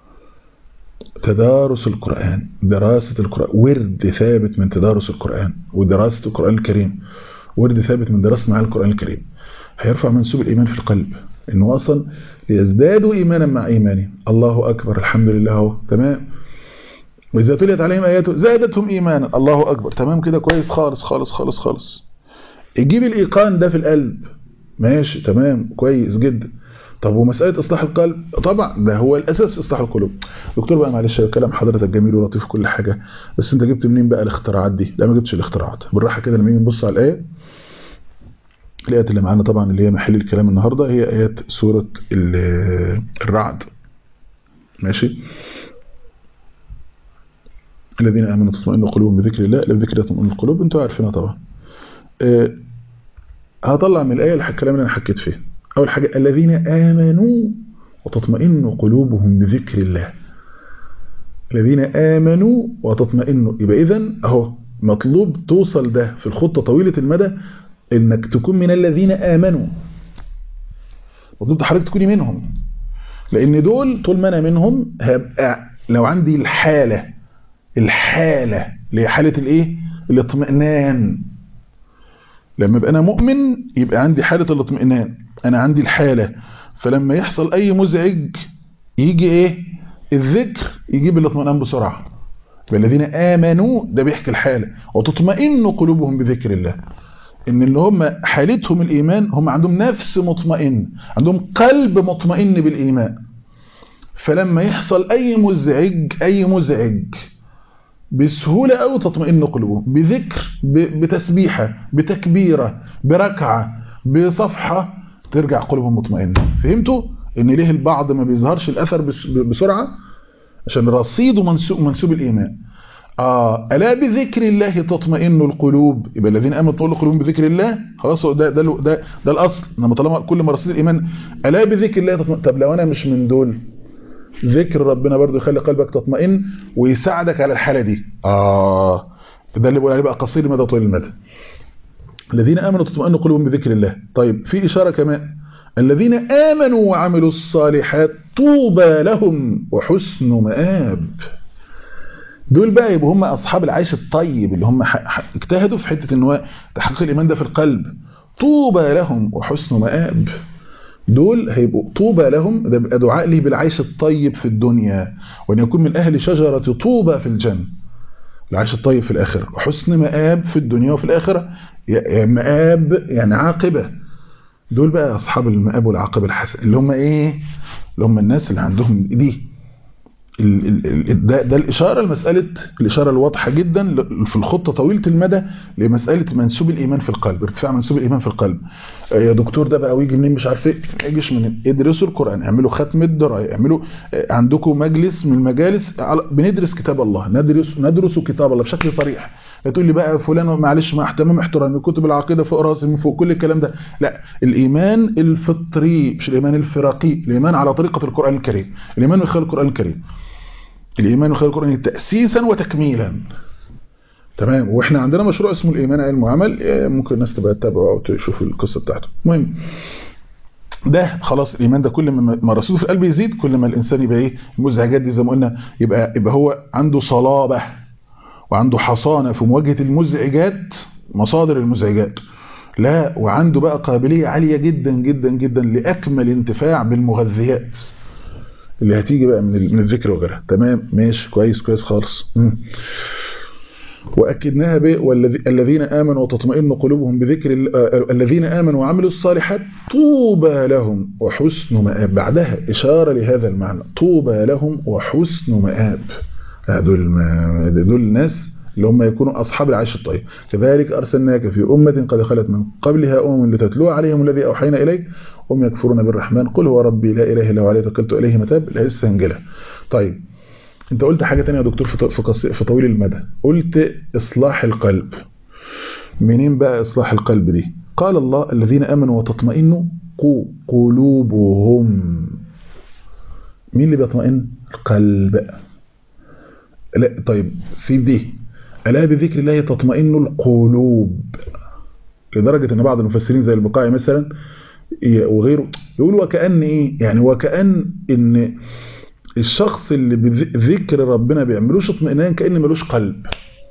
تدارس القرآن دراسة القرآن ورد ثابت من تدارس القرآن ودراسة القرآن الكريم ورد ثابت من دراسة معاني القرآن الكريم هيرفع منسوب الإيمان في القلب إنه أصلا ليزدادوا إيمانا مع إيمانهم الله أكبر الحمد لله هو تمام وإذا تليت عليهم آياته زادتهم إيمانا الله أكبر تمام كده كويس خالص خالص خالص خالص يجيب الإيقان ده في القلب ماشي تمام كويس جدا طب ومسألة إصلاح القلب طبعا ده هو الأساس في إصلاح القلوب دكتور بقى معلش كلام حضرتك جميل ولطيف كل حاجة بس أنت جبت منين بقى الاختراعات دي لا ما جبتش الاختراعات بالراحة كده لما نيجي نبص على الآية الآيات اللي معانا طبعا اللي هي محل الكلام النهاردة هي آيات سورة الرعد ماشي الذين آمنوا تطمئن قلوبهم بذكر الله لا بذكر تطمئن القلوب انتوا عارفينها طبعا أه هطلع من الآية الكلام اللي أنا حكيت فيه أول حاجة الذين آمنوا وتطمئن قلوبهم بذكر الله الذين آمنوا وتطمئنوا يبقى إذن أهو مطلوب توصل ده في الخطة طويلة المدى إنك تكون من الذين آمنوا مطلوب حضرتك تكوني منهم لأن دول طول ما أنا منهم هبقى لو عندي الحالة الحالة اللي هي حالة الإيه الاطمئنان لما يبقى أنا مؤمن يبقى عندي حالة الاطمئنان أنا عندي الحالة فلما يحصل أي مزعج يجي إيه الذكر يجيب الاطمئنان بسرعة والذين آمنوا ده بيحكي الحالة وتطمئن قلوبهم بذكر الله ان اللي هم حالتهم الإيمان هم عندهم نفس مطمئن عندهم قلب مطمئن بالإيمان فلما يحصل أي مزعج أي مزعج بسهولة أو تطمئن قلوبهم بذكر بتسبيحة بتكبيرة بركعة بصفحة ترجع قلوبهم مطمئنة فهمتوا ان ليه البعض ما بيظهرش الأثر بسرعة عشان رصيده منسوب, منسوب الإيمان اه الا بذكر الله تطمئن القلوب يبقى الذين امنوا تطمئن قلوبهم بذكر الله خلاص ده ده ده, ده الاصل انما طالما كل ما رصيد الايمان الا بذكر الله تطمئن طب لو انا مش من دول ذكر ربنا برضو يخلي قلبك تطمئن ويساعدك على الحاله دي اه ده اللي بقول عليه بقى قصير المدى طويل المدى الذين امنوا تطمئن قلوبهم بذكر الله طيب في اشاره كمان الذين امنوا وعملوا الصالحات طوبى لهم وحسن مآب دول بقى يبقوا هم اصحاب العيش الطيب اللي هم اجتهدوا في حته ان هو تحقيق الايمان ده في القلب طوبى لهم وحسن مآب دول هيبقوا طوبى لهم ده بيبقى دعاء ليه بالعيش الطيب في الدنيا وان يكون من اهل شجره طوبى في الجنه العيش الطيب في الاخره وحسن مآب في الدنيا وفي الاخره مآب يعني عاقبه دول بقى اصحاب المآب والعاقبه الحسن اللي هم ايه اللي هم الناس اللي عندهم دي ده, ده الإشارة لمسألة الإشارة الواضحة جدا في الخطة طويلة المدى لمسألة منسوب الإيمان في القلب ارتفاع منسوب الإيمان في القلب يا دكتور ده بقى ويجي منين مش عارف ايه ما يجيش منين ادرسوا القرآن اعملوا ختم الدراية اعملوا عندكم مجلس من المجالس بندرس كتاب الله ندرس ندرس كتاب الله بشكل صريح لا تقول لي بقى فلان معلش مع احتمام احترامي كتب العقيده فوق راسي من فوق كل الكلام ده لا الايمان الفطري مش الايمان الفرقي الايمان على طريقه القران الكريم الايمان من خلال القران الكريم الإيمان وخير القرآن تأسيسا وتكميلا تمام واحنا عندنا مشروع اسمه الإيمان علم وعمل ممكن الناس تبقى تتابعه أو تشوف القصة بتاعته المهم ده خلاص الإيمان ده كل ما رصيده في القلب يزيد كل ما الإنسان يبقى إيه المزعجات دي زي ما قلنا يبقى يبقى هو عنده صلابة وعنده حصانة في مواجهة المزعجات مصادر المزعجات لا وعنده بقى قابلية عالية جدا جدا جدا لأكمل انتفاع بالمغذيات اللي هتيجي بقى من من الذكر وغيرها تمام ماشي كويس كويس خالص مم. واكدناها ب والذين امنوا وتطمئن قلوبهم بذكر الذين امنوا وعملوا الصالحات طوبى لهم وحسن مآب بعدها اشاره لهذا المعنى طوبى لهم وحسن مآب دول دول الناس اللي هم يكونوا أصحاب العيش الطيب كذلك أرسلناك في أمة قد خلت من قبلها أمم لتتلو عليهم الذي أوحينا إليك هم يكفرون بالرحمن قل هو ربي لا إله إلا هو عليه توكلت إليه متاب لا يستنجله طيب انت قلت حاجة تانية يا دكتور في قصي في طويل المدى قلت إصلاح القلب منين بقى إصلاح القلب دي قال الله الذين آمنوا وتطمئن قلوبهم مين اللي بيطمئن القلب لا طيب سيب دي ألا بذكر الله تطمئن القلوب لدرجة ان بعض المفسرين زي البقاعي مثلا وغيره يقول وكأن ايه يعني وكأن ان الشخص اللي بذكر ربنا بيعملوش اطمئنان كأن ملوش قلب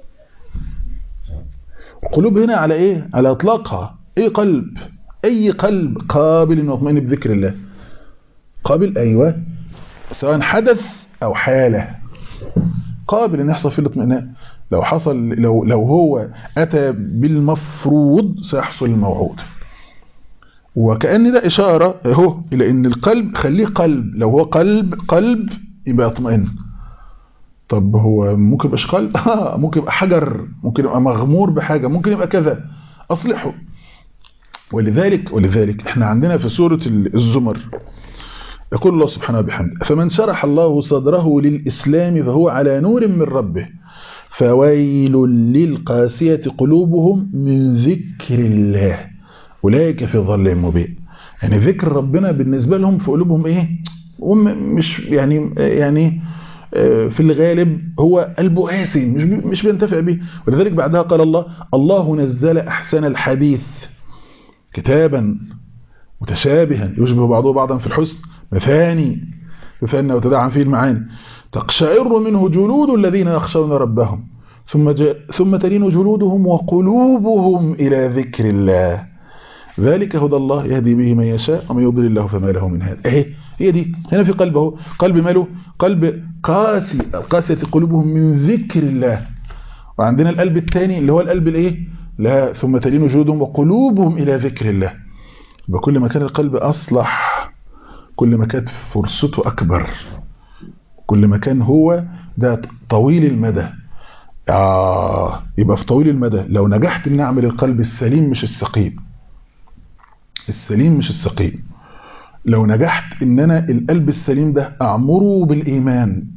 القلوب هنا على ايه على اطلاقها ايه قلب اي قلب قابل انه يطمئن بذكر الله قابل ايوه سواء حدث او حاله قابل ان يحصل فيه الاطمئنان لو حصل لو لو هو اتى بالمفروض سيحصل الموعود وكأن ده إشارة اهو إلى إن القلب خليه قلب لو هو قلب قلب يبقى اطمئن طب هو ممكن يبقاش قلب آه ممكن يبقى حجر ممكن يبقى مغمور بحاجة ممكن يبقى كذا أصلحه ولذلك ولذلك احنا عندنا في سورة الزمر يقول الله سبحانه وبحمده فمن شرح الله صدره للإسلام فهو على نور من ربه فويل للقاسية قلوبهم من ذكر الله أولئك في ظل مبين يعني ذكر ربنا بالنسبة لهم في قلوبهم إيه هم مش يعني يعني في الغالب هو قلبه قاسي مش مش بينتفع به ولذلك بعدها قال الله الله نزل أحسن الحديث كتابا متشابها يشبه بعضه بعضا في الحسن مثاني مثاني وتدعم فيه المعاني تقشعر منه جلود الذين يخشون ربهم ثم ثم تلين جلودهم وقلوبهم إلى ذكر الله ذلك هدى الله يهدي به من يشاء ومن يضلل الله فما له من هذا اهي هي دي هنا في قلبه قلب ماله قلب قاسي قاسية قلوبهم من ذكر الله وعندنا القلب الثاني اللي هو القلب الايه لا ثم تلين جلودهم وقلوبهم إلى ذكر الله بكل ما كان القلب أصلح كل ما كانت فرصته أكبر كل ما كان هو ده طويل المدى آه يبقى في طويل المدى لو نجحت ان اعمل القلب السليم مش السقيم السليم مش السقيم لو نجحت ان انا القلب السليم ده اعمره بالايمان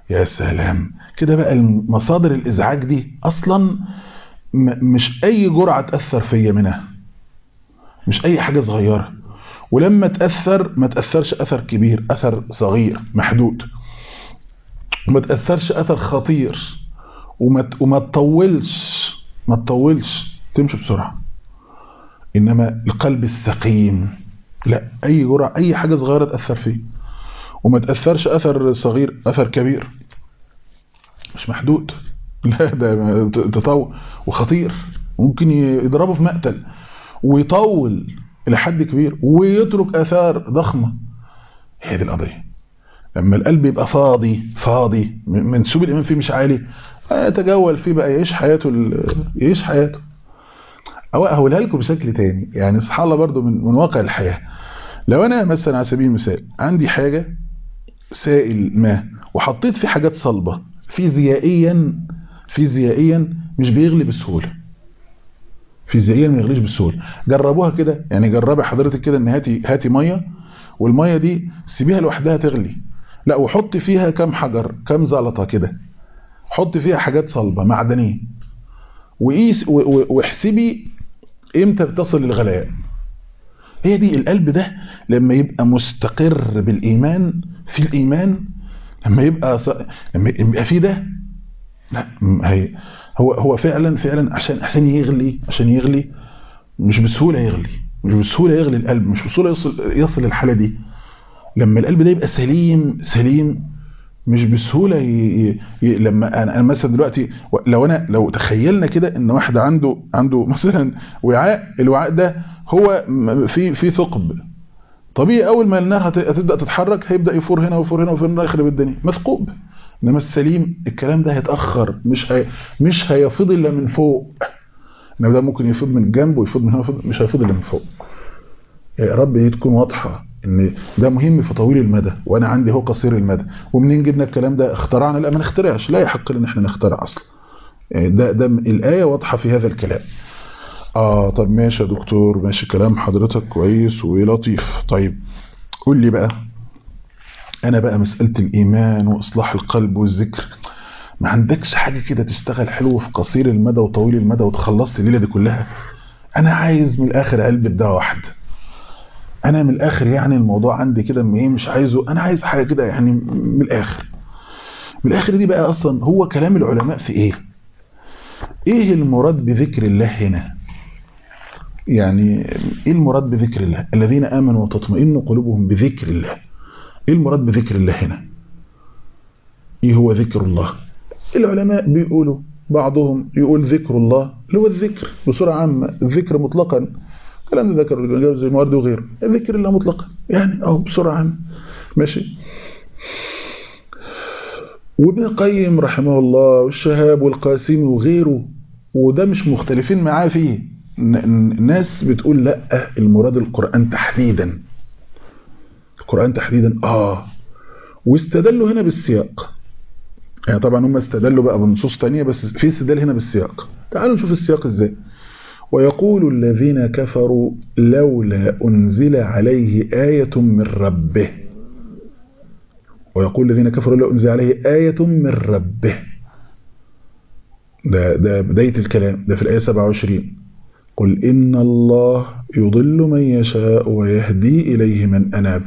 يا سلام كده بقى مصادر الازعاج دي اصلا مش اي جرعة تأثر فيا منها مش اي حاجة صغيرة ولما تأثر ما تأثرش اثر كبير اثر صغير محدود وما تأثرش اثر خطير وما وما تطولش ما تطولش تمشي بسرعة انما القلب السقيم لا اي جرعة اي حاجة صغيرة تأثر فيه وما تأثرش اثر صغير اثر كبير مش محدود لا ده تطور وخطير ممكن يضربه في مقتل ويطول الى حد كبير ويترك اثار ضخمه هي دي القضيه لما القلب يبقى فاضي فاضي منسوب الايمان فيه مش عالي يتجول فيه بقى يعيش حياته يعيش حياته او اقولها لكم بشكل تاني يعني سبحان الله برضو من, من واقع الحياه لو انا مثلا على سبيل المثال عندي حاجه سائل ما وحطيت فيه حاجات صلبه فيزيائيا فيزيائيا مش بيغلي بسهوله فيزيائيا ما يغليش بسهوله جربوها كده يعني جربي حضرتك كده ان هاتي هاتي ميه والميه دي سيبيها لوحدها تغلي لا وحطي فيها كام حجر كام زلطه كده حطي فيها حاجات صلبه معدنيه وقيس واحسبي امتى بتصل للغليان هي دي القلب ده لما يبقى مستقر بالايمان في الايمان لما يبقى ص... لما يبقى في ده لا هي هو هو فعلا فعلا عشان عشان يغلي عشان يغلي مش بسهوله يغلي مش بسهوله يغلي القلب مش بسهوله يصل يصل للحاله دي لما القلب ده يبقى سليم سليم مش بسهوله ي... ي... لما انا مثلا دلوقتي لو انا لو تخيلنا كده ان واحد عنده عنده مثلا وعاء الوعاء ده هو في في ثقب طبيعي اول ما النار هتبدا تتحرك هيبدا يفور هنا ويفور هنا ويفور هنا يخرب الدنيا مثقوب انما السليم الكلام ده هيتاخر مش هي مش هيفيض الا من فوق انما ده ممكن يفيض من الجنب ويفيض من هنا مش هيفيض الا من فوق يا رب هي تكون واضحه ان ده مهم في طويل المدى وانا عندي هو قصير المدى ومنين جبنا الكلام ده اخترعنا لا ما نخترعش لا يحق لنا ان احنا نخترع اصلا يعني ده ده الايه واضحه في هذا الكلام اه طب ماشي يا دكتور ماشي كلام حضرتك كويس ولطيف طيب قول لي بقى انا بقى مسألة الايمان واصلاح القلب والذكر ما عندكش حاجة كده تشتغل حلو في قصير المدى وطويل المدى وتخلصت الليلة دي كلها انا عايز من الاخر قلب بدعوة واحد انا من الاخر يعني الموضوع عندي كده ايه مش عايزه انا عايز حاجة كده يعني من الاخر من الاخر دي بقى اصلا هو كلام العلماء في ايه ايه المراد بذكر الله هنا يعني ايه المراد بذكر الله الذين امنوا وتطمئن قلوبهم بذكر الله ايه المراد بذكر الله هنا ايه هو ذكر الله العلماء بيقولوا بعضهم يقول ذكر الله اللي هو الذكر بصورة عامة الذكر مطلقا كلام ذكر جوز الموارد وغيره ذكر الله مطلقا يعني اهو بصورة عامة ماشي وابن القيم رحمه الله والشهاب والقاسمي وغيره وده مش مختلفين معاه فيه ناس بتقول لا المراد القرآن تحديدا القرآن تحديدا آه واستدلوا هنا بالسياق يعني طبعا هم استدلوا بقى بنصوص تانية بس في استدلال هنا بالسياق تعالوا نشوف السياق ازاي ويقول الذين كفروا لولا أنزل عليه آية من ربه ويقول الذين كفروا لولا أنزل عليه آية من ربه ده, ده بداية الكلام ده في الآية 27 قل إن الله يضل من يشاء ويهدي إليه من أناب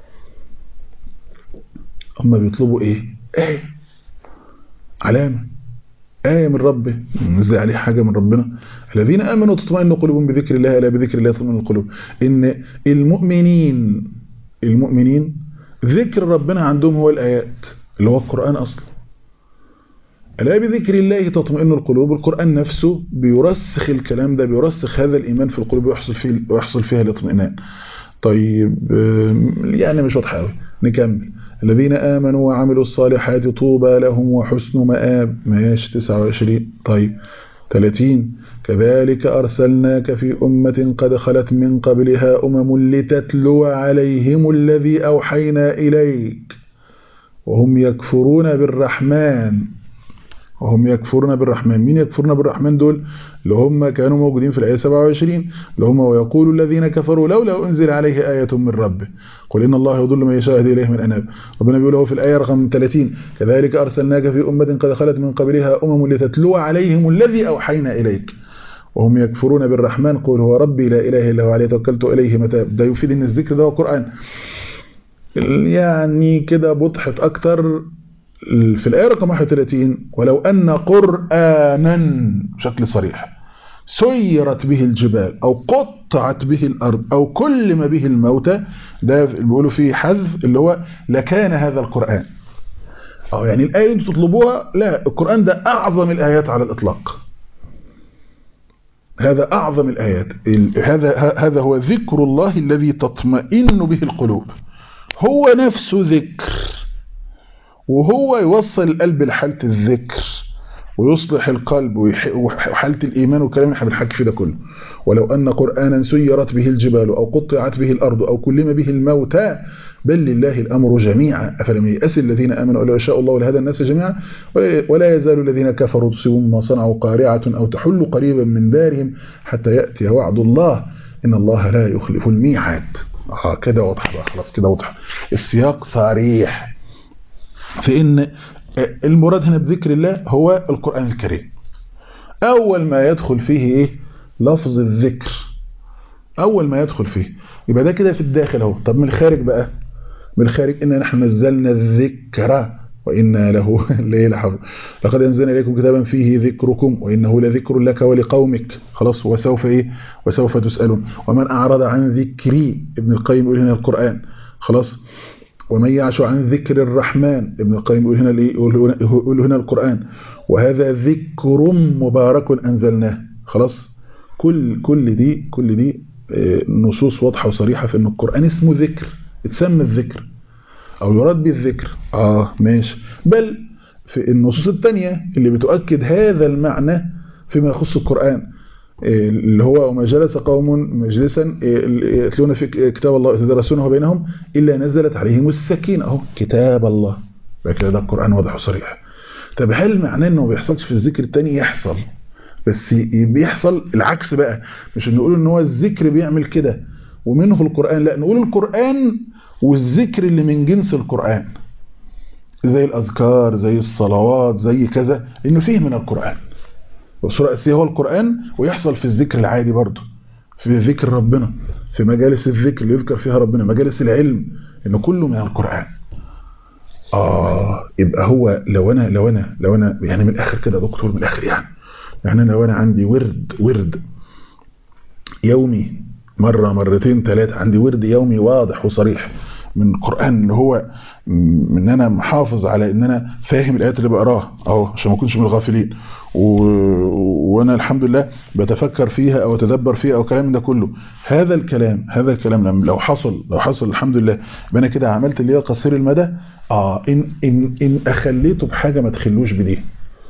هم بيطلبوا إيه آية علامة آية من ربه نزل عليه حاجة من ربنا الذين آمنوا تطمئن قلوبهم بذكر الله ألا بذكر الله تطمئن القلوب إن المؤمنين المؤمنين ذكر ربنا عندهم هو الآيات اللي هو القرآن أصلا ألا بذكر الله تطمئن القلوب القرآن نفسه بيرسخ الكلام ده بيرسخ هذا الإيمان في القلوب ويحصل, فيه ويحصل فيها الاطمئنان طيب يعني مش واضحه قوي نكمل الذين آمنوا وعملوا الصالحات طوبى لهم وحسن مآب ماشي 29 طيب 30 كذلك أرسلناك في أمة قد خلت من قبلها أمم لتتلو عليهم الذي أوحينا إليك وهم يكفرون بالرحمن وهم يكفرون بالرحمن مين يكفرون بالرحمن دول اللي هم كانوا موجودين في الآية 27 اللي هم ويقول الذين كفروا لولا أنزل عليه آية من ربه قل إن الله يضل من يشاء يهدي إليه من أناب ربنا بيقول له في الآية رقم 30 كذلك أرسلناك في أمة قد خلت من قبلها أمم لتتلو عليهم الذي أوحينا إليك وهم يكفرون بالرحمن قل هو ربي لا إله إلا هو عليه توكلت إليه متاب ده يفيد إن الذكر ده هو قرآن يعني كده بضحت أكتر في الآية رقم 31 ولو أن قرآنا بشكل صريح سيرت به الجبال أو قطعت به الأرض أو كلم به الموتى ده بيقولوا فيه حذف اللي هو لكان هذا القرآن أو يعني الآية اللي تطلبوها لا القرآن ده أعظم الآيات على الإطلاق هذا أعظم الآيات هذا هذا هو ذكر الله الذي تطمئن به القلوب هو نفسه ذكر وهو يوصل القلب لحالة الذكر ويصلح القلب وحالة الإيمان والكلام اللي احنا بنحكي فيه ده كله ولو أن قرآنا سيرت به الجبال أو قطعت به الأرض أو كلم به الموتى بل لله الأمر جميعا أفلم يأس الذين آمنوا لو يشاء الله لهذا الناس جميعا ولا يزال الذين كفروا تصيبهم ما صنعوا قارعة أو تحل قريبا من دارهم حتى يأتي وعد الله إن الله لا يخلف الميعاد آه كده واضح بقى خلاص كده واضح السياق صريح في ان المراد هنا بذكر الله هو القرآن الكريم أول ما يدخل فيه إيه لفظ الذكر أول ما يدخل فيه يبقى ده كده في الداخل اهو طب من الخارج بقى من الخارج إن نحن نزلنا الذكر وإنا له الليل حفظ لقد أنزلنا إليكم كتابا فيه ذكركم وإنه لذكر لك ولقومك خلاص وسوف إيه وسوف تسألون ومن أعرض عن ذكري ابن القيم يقول هنا القرآن خلاص ومن يعش عن ذكر الرحمن ابن القيم يقول هنا يقول هنا القرآن وهذا ذكر مبارك أنزلناه خلاص كل كل دي كل دي نصوص واضحة وصريحة في أن القرآن اسمه ذكر اتسمى الذكر أو يراد بالذكر آه ماشي بل في النصوص الثانية اللي بتؤكد هذا المعنى فيما يخص القرآن اللي هو وما جلس قوم مجلسا يتلون في كتاب الله يتدرسونه بينهم إلا نزلت عليهم السكينة أهو كتاب الله كده ده القرآن واضح وصريح طب هل معناه انه ما بيحصلش في الذكر التاني يحصل بس بيحصل العكس بقى مش نقول ان هو الذكر بيعمل كده ومنه القرآن لا نقول القرآن والذكر اللي من جنس القرآن زي الأذكار زي الصلوات زي كذا لأنه فيه من القرآن والصورة الأساسية هو القرآن ويحصل في الذكر العادي برضه في ذكر ربنا في مجالس الذكر اللي يذكر فيها ربنا مجالس العلم إنه كله من القرآن آه يبقى هو لو أنا لو أنا لو أنا يعني من الآخر كده دكتور من الآخر يعني يعني أنا لو أنا عندي ورد ورد يومي مرة مرتين ثلاثة عندي ورد يومي واضح وصريح من القرآن اللي هو ان انا محافظ على ان انا فاهم الايات اللي بقراها اهو عشان ما اكونش من الغافلين و... وانا الحمد لله بتفكر فيها او اتدبر فيها او الكلام ده كله هذا الكلام هذا الكلام لو حصل لو حصل الحمد لله يبقى انا كده عملت اللي هي قصير المدى اه ان ان ان اخليته بحاجه ما تخلوش بدي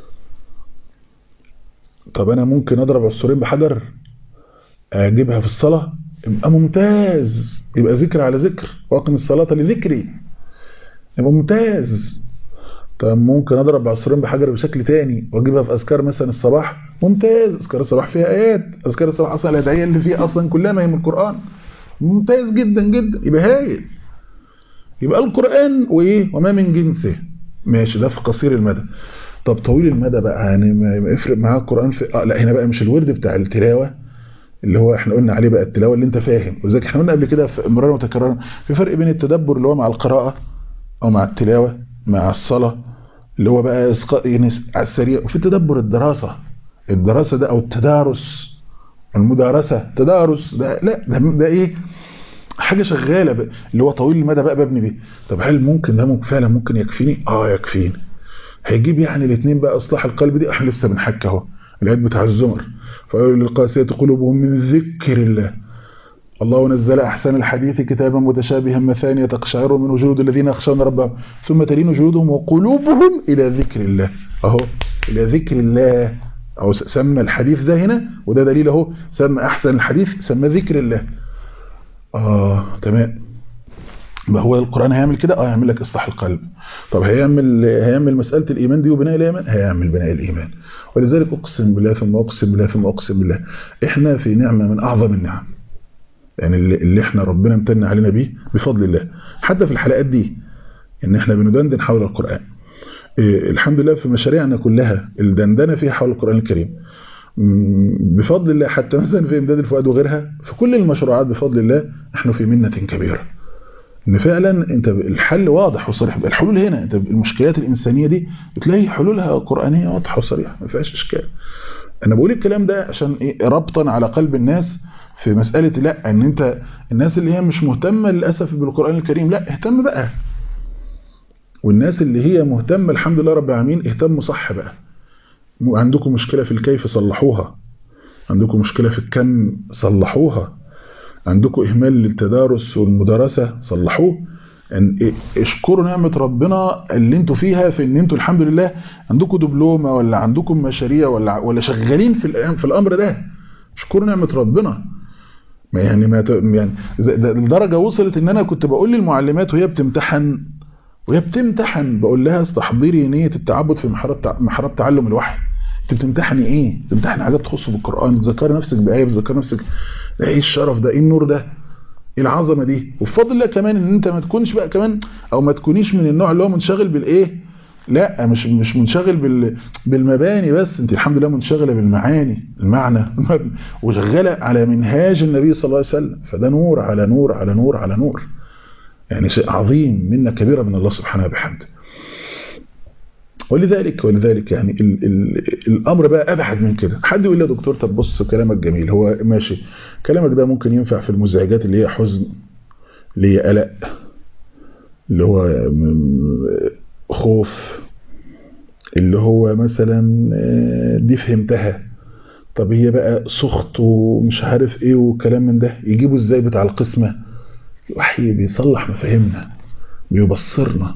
طب انا ممكن اضرب عصفورين بحجر اجيبها في الصلاه يبقى ممتاز يبقى ذكر على ذكر واقم الصلاة لذكري يبقى ممتاز طب ممكن اضرب عصفورين بحجر بشكل تاني واجيبها في اذكار مثلا الصباح ممتاز اذكار الصباح فيها ايات اذكار الصباح اصلا الادعيه اللي فيها اصلا كلها ما هي من القران ممتاز جدا جدا يبقى هايل يبقى القران وايه وما من جنسه ماشي ده في قصير المدى طب طويل المدى بقى يعني ما يفرق معاه القران في اه لا هنا بقى مش الورد بتاع التلاوه اللي هو احنا قلنا عليه بقى التلاوه اللي انت فاهم وزيك احنا قلنا قبل كده مرارا متكررا في فرق بين التدبر اللي هو مع القراءه او مع التلاوه مع الصلاه اللي هو بقى اسقاط يعني على السريع وفي تدبر الدراسه الدراسه ده او التدارس المدارسه تدارس ده لا ده, ده ايه حاجه شغاله بقى اللي هو طويل المدى بقى ببني بيه طب هل ممكن ده ممكن فعلا ممكن يكفيني اه يكفيني هيجيب يعني الاثنين بقى اصلاح القلب دي احنا لسه بنحكي اهو الايات بتاع الزمر فقالوا للقاسية قلوبهم من ذكر الله الله نزل أحسن الحديث كتابا متشابها مثانية تقشعر من جلود الذين يخشون ربهم ثم تلين جلودهم وقلوبهم إلى ذكر الله أهو إلى ذكر الله أو سمى الحديث ده هنا وده دليل أهو سمى أحسن الحديث سمى ذكر الله آه تمام ما هو القرآن هيعمل كده اه هيعمل لك اصلاح القلب طب هيعمل هيعمل مسألة الإيمان دي وبناء الإيمان هيعمل بناء الإيمان ولذلك أقسم بالله ثم أقسم بالله ثم أقسم بالله إحنا في نعمة من أعظم النعم يعني اللي, اللي إحنا ربنا امتن علينا بيه بفضل الله حتى في الحلقات دي إن إحنا بندندن حول القرآن إيه الحمد لله في مشاريعنا كلها الدندنة فيها حول القرآن الكريم بفضل الله حتى مثلا في إمداد الفؤاد وغيرها في كل المشروعات بفضل الله نحن في منة كبيرة ان فعلا انت الحل واضح وصريح الحلول هنا انت المشكلات الانسانيه دي بتلاقي حلولها قرانيه واضحه وصريحه ما فيهاش اشكال انا بقول الكلام ده عشان ايه ربطا على قلب الناس في مساله لا ان انت الناس اللي هي مش مهتمه للاسف بالقران الكريم لا اهتم بقى والناس اللي هي مهتمه الحمد لله رب العالمين اهتموا صح بقى عندكم مشكله في الكيف صلحوها عندكم مشكله في الكم صلحوها عندكم إهمال للتدارس والمدارسة صلحوه يعني اشكروا نعمة ربنا اللي انتوا فيها في ان انتوا الحمد لله عندكم دبلومة ولا عندكم مشاريع ولا ولا شغالين في في الامر ده اشكروا نعمة ربنا ما يعني ما يعني الدرجة وصلت ان انا كنت بقول للمعلمات وهي بتمتحن وهي بتمتحن بقول لها استحضري نية التعبد في محراب محراب تعلم الوحي انت بتمتحني ايه بتمتحني حاجات تخص بالقرآن تذكري نفسك بآية بتذكري نفسك ايه الشرف ده ايه النور ده ايه العظمه دي وبفضل الله كمان ان انت ما تكونش بقى كمان او ما تكونيش من النوع اللي هو منشغل بالايه لا مش مش منشغل بال بالمباني بس انت الحمد لله منشغله بالمعاني المعنى وشغاله على منهاج النبي صلى الله عليه وسلم فده نور على نور على نور على نور يعني شيء عظيم منا كبيره من الله سبحانه وبحمده ولذلك ولذلك يعني ال ال الامر بقى ابعد من كده حد يقول لي يا دكتور طب بص كلامك جميل هو ماشي كلامك ده ممكن ينفع في المزعجات اللي هي حزن اللي هي قلق اللي هو خوف اللي هو مثلا دي فهمتها طب هي بقى سخط ومش عارف ايه وكلام من ده يجيبوا ازاي بتاع القسمة الوحي بيصلح مفاهيمنا بيبصرنا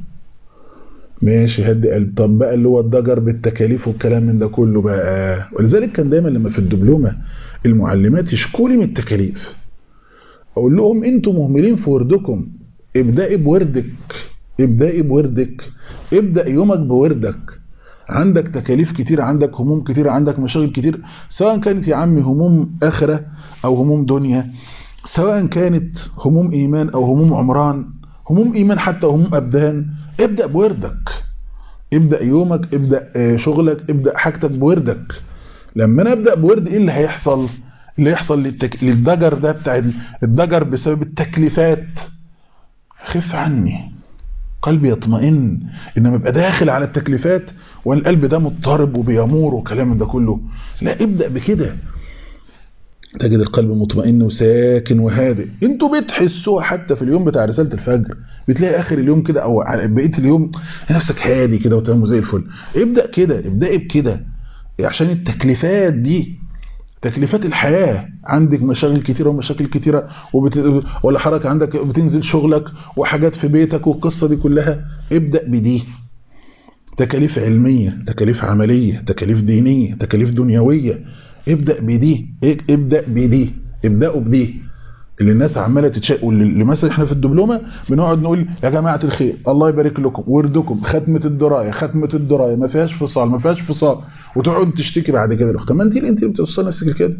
ماشي هدي قلب طب بقى اللي هو الضجر بالتكاليف والكلام من ده كله بقى ولذلك كان دايما لما في الدبلومه المعلمات يشكوا لي من التكاليف اقول لهم انتوا مهملين في وردكم ابدأي بوردك ابدأي بوردك ابدأ يومك بوردك عندك تكاليف كتير عندك هموم كتير عندك مشاغل كتير سواء كانت يا عمي هموم آخرة أو هموم دنيا سواء كانت هموم إيمان أو هموم عمران هموم إيمان حتى هموم أبدان ابدأ بوردك ابدأ يومك ابدأ شغلك ابدأ حاجتك بوردك لما انا ابدأ بورد ايه اللي هيحصل اللي يحصل للتك... للضجر ده بتاع الضجر بسبب التكليفات خف عني قلبي يطمئن انما ابقى داخل على التكليفات والقلب ده مضطرب وبيمور وكلام ده كله لا ابدأ بكده تجد القلب مطمئن وساكن وهادئ انتوا بتحسوها حتى في اليوم بتاع رسالة الفجر بتلاقي اخر اليوم كده او بقيه اليوم نفسك هادي كده وتمام زي الفل ابدأ كده ابدأي بكده عشان التكليفات دي تكليفات الحياة عندك مشاغل كتيرة ومشاكل كتيرة وبت... ولا حركة عندك بتنزل شغلك وحاجات في بيتك والقصة دي كلها ابدأ بدي تكاليف علمية تكاليف عملية تكاليف دينية تكاليف دنيوية ابدأ بدي ابدأ بدي ابدأوا بدي اللي الناس عماله تتشاق واللي مثلا احنا في الدبلومه بنقعد نقول يا جماعه الخير الله يبارك لكم وردكم ختمه الدرايه ختمه الدرايه ما فيهاش فصال ما فيهاش فصال وتقعد تشتكي بعد كده طب ما انت انت اللي بتوصل نفسك كده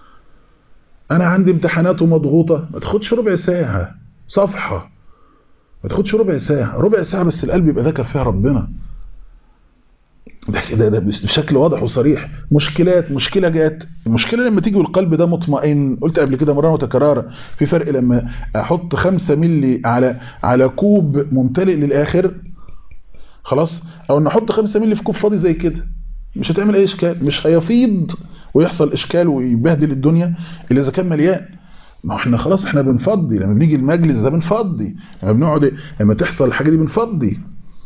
انا عندي امتحانات ومضغوطه ما تاخدش ربع ساعه صفحه ما تاخدش ربع ساعه ربع ساعه بس القلب يبقى ذكر فيها ربنا ده كده ده بشكل واضح وصريح مشكلات مشكلة جات المشكلة لما تيجي والقلب ده مطمئن قلت قبل كده مرة متكررة في فرق لما احط خمسة ملي على على كوب ممتلئ للآخر خلاص او ان احط خمسة ملي في كوب فاضي زي كده مش هتعمل اي اشكال مش هيفيض ويحصل اشكال ويبهدل الدنيا الا اذا كان مليان ما احنا خلاص احنا بنفضي لما بنيجي المجلس ده بنفضي لما بنقعد لما تحصل الحاجة دي بنفضي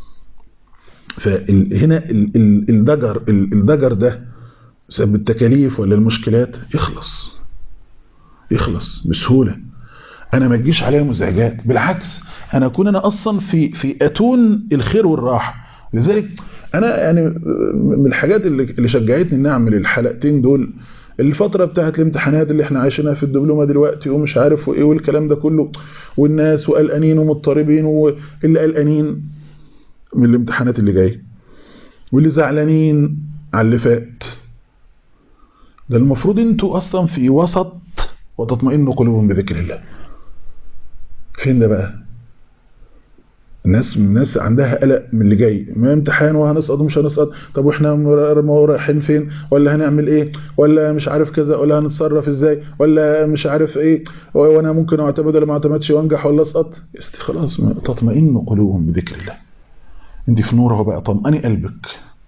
فهنا الضجر الضجر ده بسبب التكاليف ولا المشكلات يخلص يخلص بسهولة انا ما تجيش عليا مزعجات بالعكس انا اكون انا اصلا في في اتون الخير والراحة لذلك انا يعني من الحاجات اللي, اللي شجعتني ان اعمل الحلقتين دول الفترة بتاعت الامتحانات اللي احنا عايشينها في الدبلومة دلوقتي ومش عارف وايه والكلام ده كله والناس وقلقانين ومضطربين واللي قلقانين من الامتحانات اللي جايه واللي زعلانين على اللي فات ده المفروض انتوا اصلا في وسط وتطمئن قلوبهم بذكر الله فين ده بقى الناس الناس عندها قلق من اللي جاي ما امتحان وهنسقط ومش هنسقط طب واحنا رايحين فين ولا هنعمل ايه ولا مش عارف كذا ولا هنتصرف ازاي ولا مش عارف ايه وانا ممكن اعتمد ولا ما اعتمدش وانجح ولا اسقط يا ستي خلاص تطمئن قلوبهم بذكر الله انت في نور اهو بقى طمئني قلبك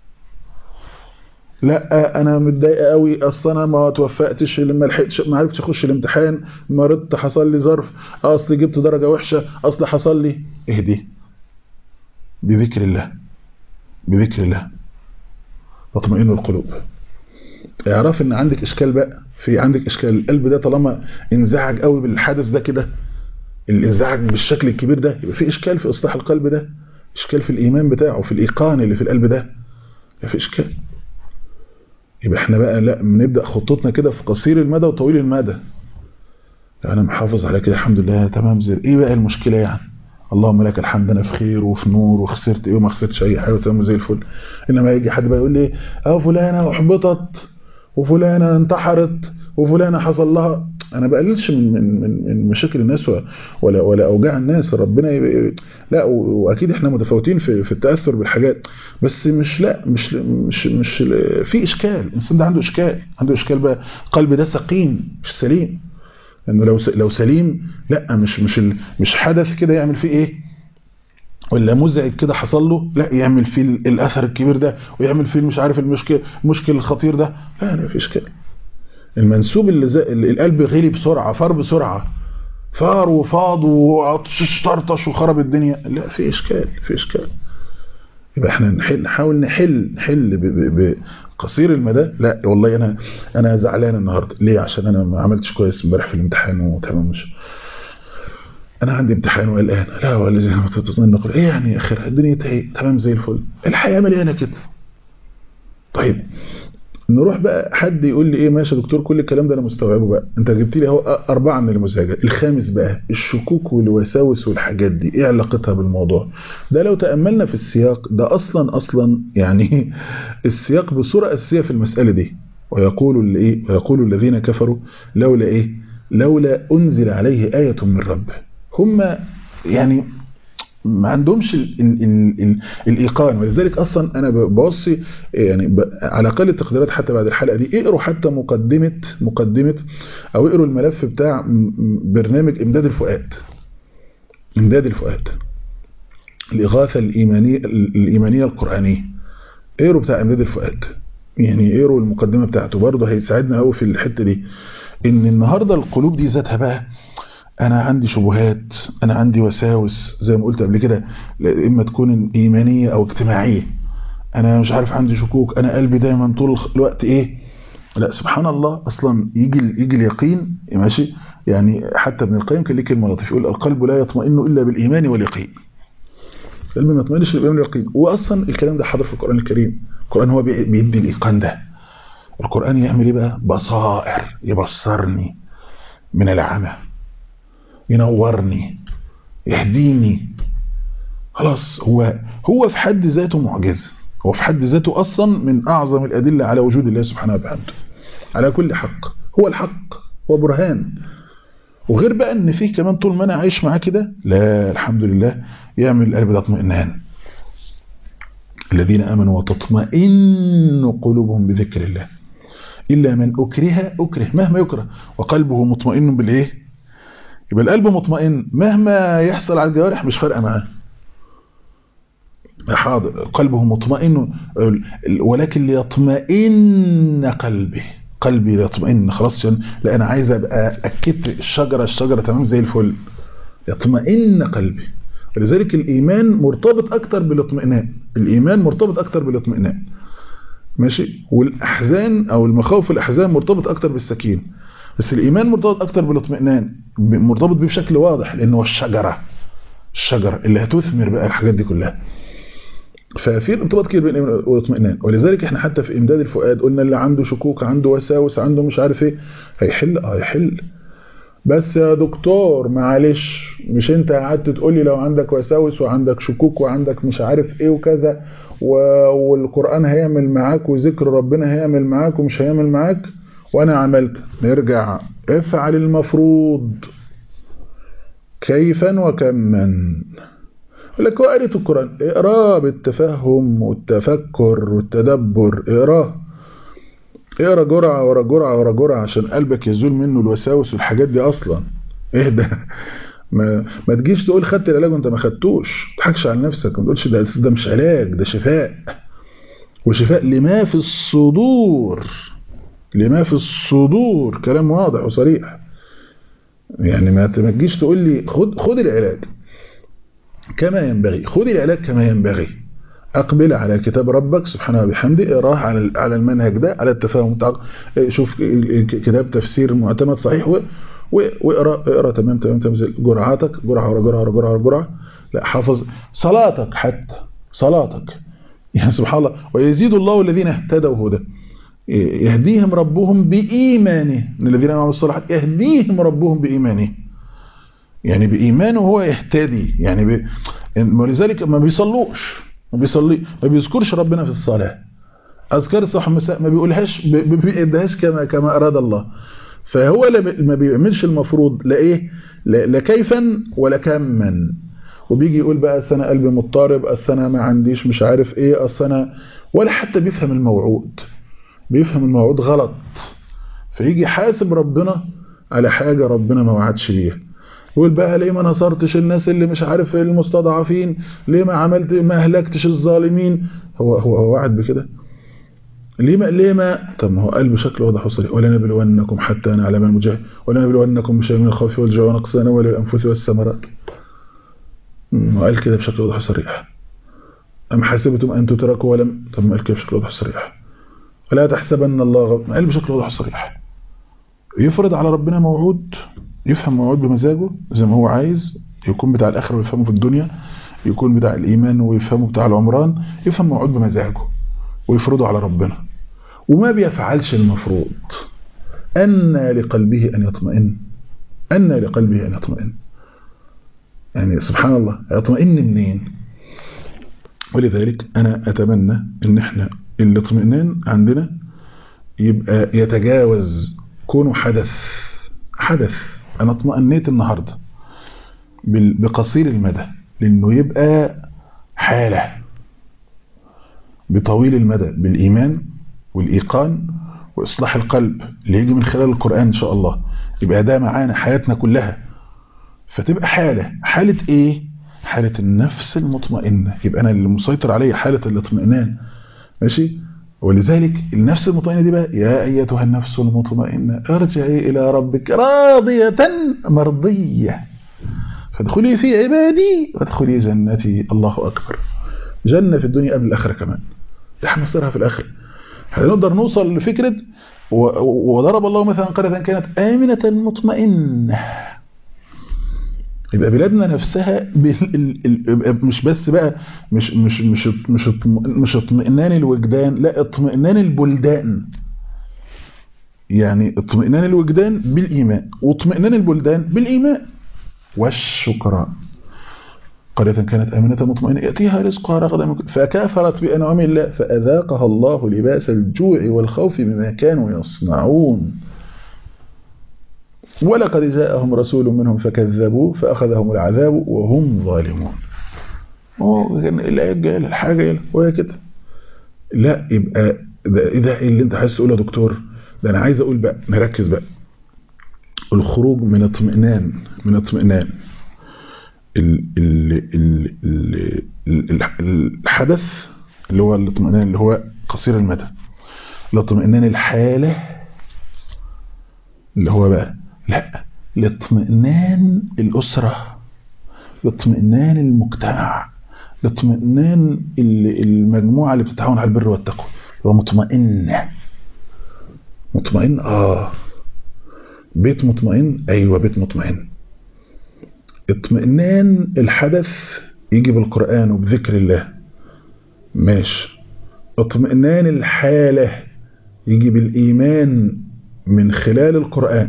لا انا متضايقه قوي اصل انا ما توفقتش ما لحقتش ما عرفتش اخش الامتحان مرضت حصل لي ظرف اصل جبت درجه وحشه اصل حصل لي اهدي بذكر الله بذكر الله تطمئن القلوب اعرف ان عندك اشكال بقى في عندك اشكال القلب ده طالما انزعج قوي بالحدث ده كده الانزعاج بالشكل الكبير ده يبقى في اشكال في اصلاح القلب ده اشكال في الايمان بتاعه في الايقان اللي في القلب ده يبقى في اشكال يبقى احنا بقى لا بنبدا خطتنا كده في قصير المدى وطويل المدى انا محافظ على كده الحمد لله تمام زي ايه بقى المشكله يعني اللهم لك الحمد انا في خير وفي نور وخسرت ايه وما خسرتش اي حاجه وتمام زي الفل انما يجي حد بقى يقول لي اه فلانه احبطت وفلانه انتحرت وفلانه حصل لها انا بقللش من من من, من مشاكل الناس ولا ولا اوجاع الناس ربنا يبقى لا واكيد احنا متفاوتين في في التاثر بالحاجات بس مش لا مش مش مش في اشكال الانسان ده عنده اشكال عنده اشكال بقى قلب ده سقيم مش سليم انه لو لو سليم لا مش مش مش حدث كده يعمل فيه ايه ولا مزعج كده حصل له لا يعمل فيه الاثر الكبير ده ويعمل فيه مش عارف المشكله المشكل الخطير ده لا لا في اشكال المنسوب اللي زي القلب غلي بسرعه فار بسرعه فار وفاض وطرطش وخرب الدنيا لا في اشكال في اشكال يبقى احنا نحل نحاول نحل نحل بقصير المدى لا والله انا انا زعلان النهارده ليه عشان انا ما عملتش كويس امبارح في الامتحان وتمام مش انا عندي امتحان وقلقان لا ولا زي ما تطمئن ايه يعني اخر الدنيا تمام زي الفل الحياه مليانه كده طيب نروح بقى حد يقول لي ايه ماشي يا دكتور كل الكلام ده انا مستوعبه بقى انت جبت لي اهو اربعه من المزعجات الخامس بقى الشكوك والوساوس والحاجات دي ايه علاقتها بالموضوع ده لو تاملنا في السياق ده اصلا اصلا يعني السياق بصوره اساسيه في المساله دي ويقول ايه ويقول الذين كفروا لولا ايه لولا انزل عليه ايه من ربه هم يعني ما عندهمش ال ال ال ال الايقان ولذلك اصلا انا بوصي يعني على اقل التقديرات حتى بعد الحلقه دي اقروا حتى مقدمه مقدمه او اقروا الملف بتاع برنامج امداد الفؤاد امداد الفؤاد الاغاثه الايمانيه الايمانيه القرانيه اقروا بتاع امداد الفؤاد يعني اقروا المقدمه بتاعته برضه هيساعدنا قوي في الحته دي ان النهارده القلوب دي ذاتها بقى انا عندي شبهات انا عندي وساوس زي ما قلت قبل كده اما تكون ايمانيه او اجتماعيه انا مش عارف عندي شكوك انا قلبي دايما طول الوقت ايه لا سبحان الله اصلا يجي يجي اليقين ماشي يعني حتى ابن القيم كان ليه كلمه لطيفه يقول القلب لا يطمئن الا بالايمان واليقين القلب ما يطمئنش الا بالايمان واليقين واصلا الكلام ده حاضر في القران الكريم القران هو بيدي الايقان ده القران يعمل ايه بقى بصائر يبصرني من العمى ينورني يهديني خلاص هو هو في حد ذاته معجزه هو في حد ذاته اصلا من اعظم الادله على وجود الله سبحانه وبحمده على كل حق هو الحق هو برهان وغير بقى ان فيه كمان طول ما انا عايش معاه كده لا الحمد لله يعمل القلب ده اطمئنان الذين امنوا وتطمئن قلوبهم بذكر الله الا من اكره اكره مهما يكره وقلبه مطمئن بالايه يبقى القلب مطمئن مهما يحصل على الجوارح مش فارقه معاه حاضر قلبه مطمئن ولكن ليطمئن قلبه قلبي ليطمئن خلاص لا انا عايز ابقى اكدت الشجره الشجره تمام زي الفل يطمئن قلبي ولذلك الايمان مرتبط اكتر بالاطمئنان الايمان مرتبط اكتر بالاطمئنان ماشي والاحزان او المخاوف الاحزان مرتبط اكتر بالسكينه بس الايمان مرتبط اكتر بالاطمئنان مرتبط بيه بشكل واضح لانه هو الشجره الشجره اللي هتثمر بقى الحاجات دي كلها ففي ارتباط كبير بين الإيمان والاطمئنان ولذلك احنا حتى في امداد الفؤاد قلنا اللي عنده شكوك عنده وساوس عنده مش عارف ايه هيحل اه هيحل بس يا دكتور معلش مش انت قعدت تقول لي لو عندك وساوس وعندك شكوك وعندك مش عارف ايه وكذا والقرآن هيعمل معاك وذكر ربنا هيعمل معاك ومش هيعمل معاك وانا عملت نرجع افعل المفروض كيفا وكما لك هو قريت القرآن اقراه بالتفهم والتفكر والتدبر اقراه اقرا جرعة ورا جرعة ورا جرعة عشان قلبك يزول منه الوساوس والحاجات دي اصلا اهدى ما, ما تجيش تقول خدت العلاج وانت ما خدتوش ما تضحكش على نفسك ما تقولش ده ده مش علاج ده شفاء وشفاء لما في الصدور لما في الصدور كلام واضح وصريح يعني ما تجيش تقول لي خد خد العلاج كما ينبغي خد العلاج كما ينبغي اقبل على كتاب ربك سبحانه وبحمده اقراه على على المنهج ده على التفاهم بتاع شوف كتاب تفسير معتمد صحيح واقرا اقرا تمام تمام تمام جرعاتك جرعه ورا جرعه ورا جرعه ورا جرعه لا حافظ صلاتك حتى صلاتك يعني سبحان الله ويزيد الله الذين اهتدوا هدى يهديهم ربهم بإيمانه الذين عملوا الصالحات يهديهم ربهم بإيمانه يعني بإيمانه هو يهتدي يعني ب... ولذلك ما بيصلوش ما بيصلي ما بيذكرش ربنا في الصلاة أذكار الصباح والمساء ما بيقولهاش ما بيدهاش كما كما أراد الله فهو ما بيعملش المفروض لا ايه لا كيفا ولا كما وبيجي يقول بقى اصل انا قلبي مضطرب اصل انا ما عنديش مش عارف ايه اصل انا ولا حتى بيفهم الموعود بيفهم الموعود غلط فيجي يحاسب ربنا على حاجة ربنا ما وعدش بيها يقول بقى ليه ما نصرتش الناس اللي مش عارف المستضعفين ليه ما عملت ما اهلكتش الظالمين هو هو, هو وعد بكده ليه ما ليه ما طب ما هو قال بشكل واضح وصريح ولا نبلونكم حتى نعلم المجاهد ولا نبلونكم بشيء من الخوف والجوع ونقص الاموال والانفس والثمرات وقال كده بشكل واضح وصريح ام حسبتم ان تتركوا ولم طب ما قال كده بشكل واضح وصريح ولا تحسبن الله غ... قال بشكل واضح وصريح يفرض على ربنا موعود يفهم موعود بمزاجه زي ما هو عايز يكون بتاع الاخره ويفهمه في الدنيا يكون بتاع الايمان ويفهمه بتاع العمران يفهم موعود بمزاجه ويفرضه على ربنا وما بيفعلش المفروض أن لقلبه أن يطمئن أن لقلبه أن يطمئن يعني سبحان الله يطمئن منين ولذلك أنا أتمنى أن احنا الاطمئنان عندنا يبقى يتجاوز كونه حدث حدث أنا اطمئنيت النهاردة بقصير المدى لأنه يبقى حالة بطويل المدى بالإيمان والإيقان وإصلاح القلب اللي يجي من خلال القرآن إن شاء الله يبقى ده معانا حياتنا كلها فتبقى حالة حالة إيه؟ حالة النفس المطمئنة يبقى أنا اللي مسيطر عليه حالة الاطمئنان ماشي؟ ولذلك النفس المطمئنة دي بقى يا أيتها النفس المطمئنة ارجعي إلى ربك راضية مرضية فادخلي في عبادي وادخلي جنتي الله أكبر جنة في الدنيا قبل الآخرة كمان ده مصيرها في الآخرة هنقدر نوصل لفكرة وضرب الله مثلا قرية كانت آمنة مطمئنة يبقى بلادنا نفسها مش بس بقى مش مش مش مش مش اطمئنان الوجدان لا اطمئنان البلدان يعني اطمئنان الوجدان بالإيمان واطمئنان البلدان بالإيمان والشكران قرية كانت آمنة مطمئنة يأتيها رزقها رغدا فكافرت بأنعم الله فأذاقها الله لباس الجوع والخوف بما كانوا يصنعون ولقد جاءهم رسول منهم فكذبوا فأخذهم العذاب وهم ظالمون الآيات جاية الحاجة جاية وهي كده لا يبقى ده, ده اللي انت عايز تقوله يا دكتور ده انا عايز اقول بقى نركز بقى الخروج من اطمئنان من اطمئنان ال ال ال ال الحدث اللي هو الاطمئنان اللي هو قصير المدى الاطمئنان الحالة اللي هو بقى لا الاطمئنان الأسرة الاطمئنان المجتمع الاطمئنان المجموعة اللي بتتعاون على البر والتقوى هو مطمئنة مطمئن اه بيت مطمئن ايوه بيت مطمئن اطمئنان الحدث يجي بالقرآن وبذكر الله ماشي اطمئنان الحالة يجي بالإيمان من خلال القرآن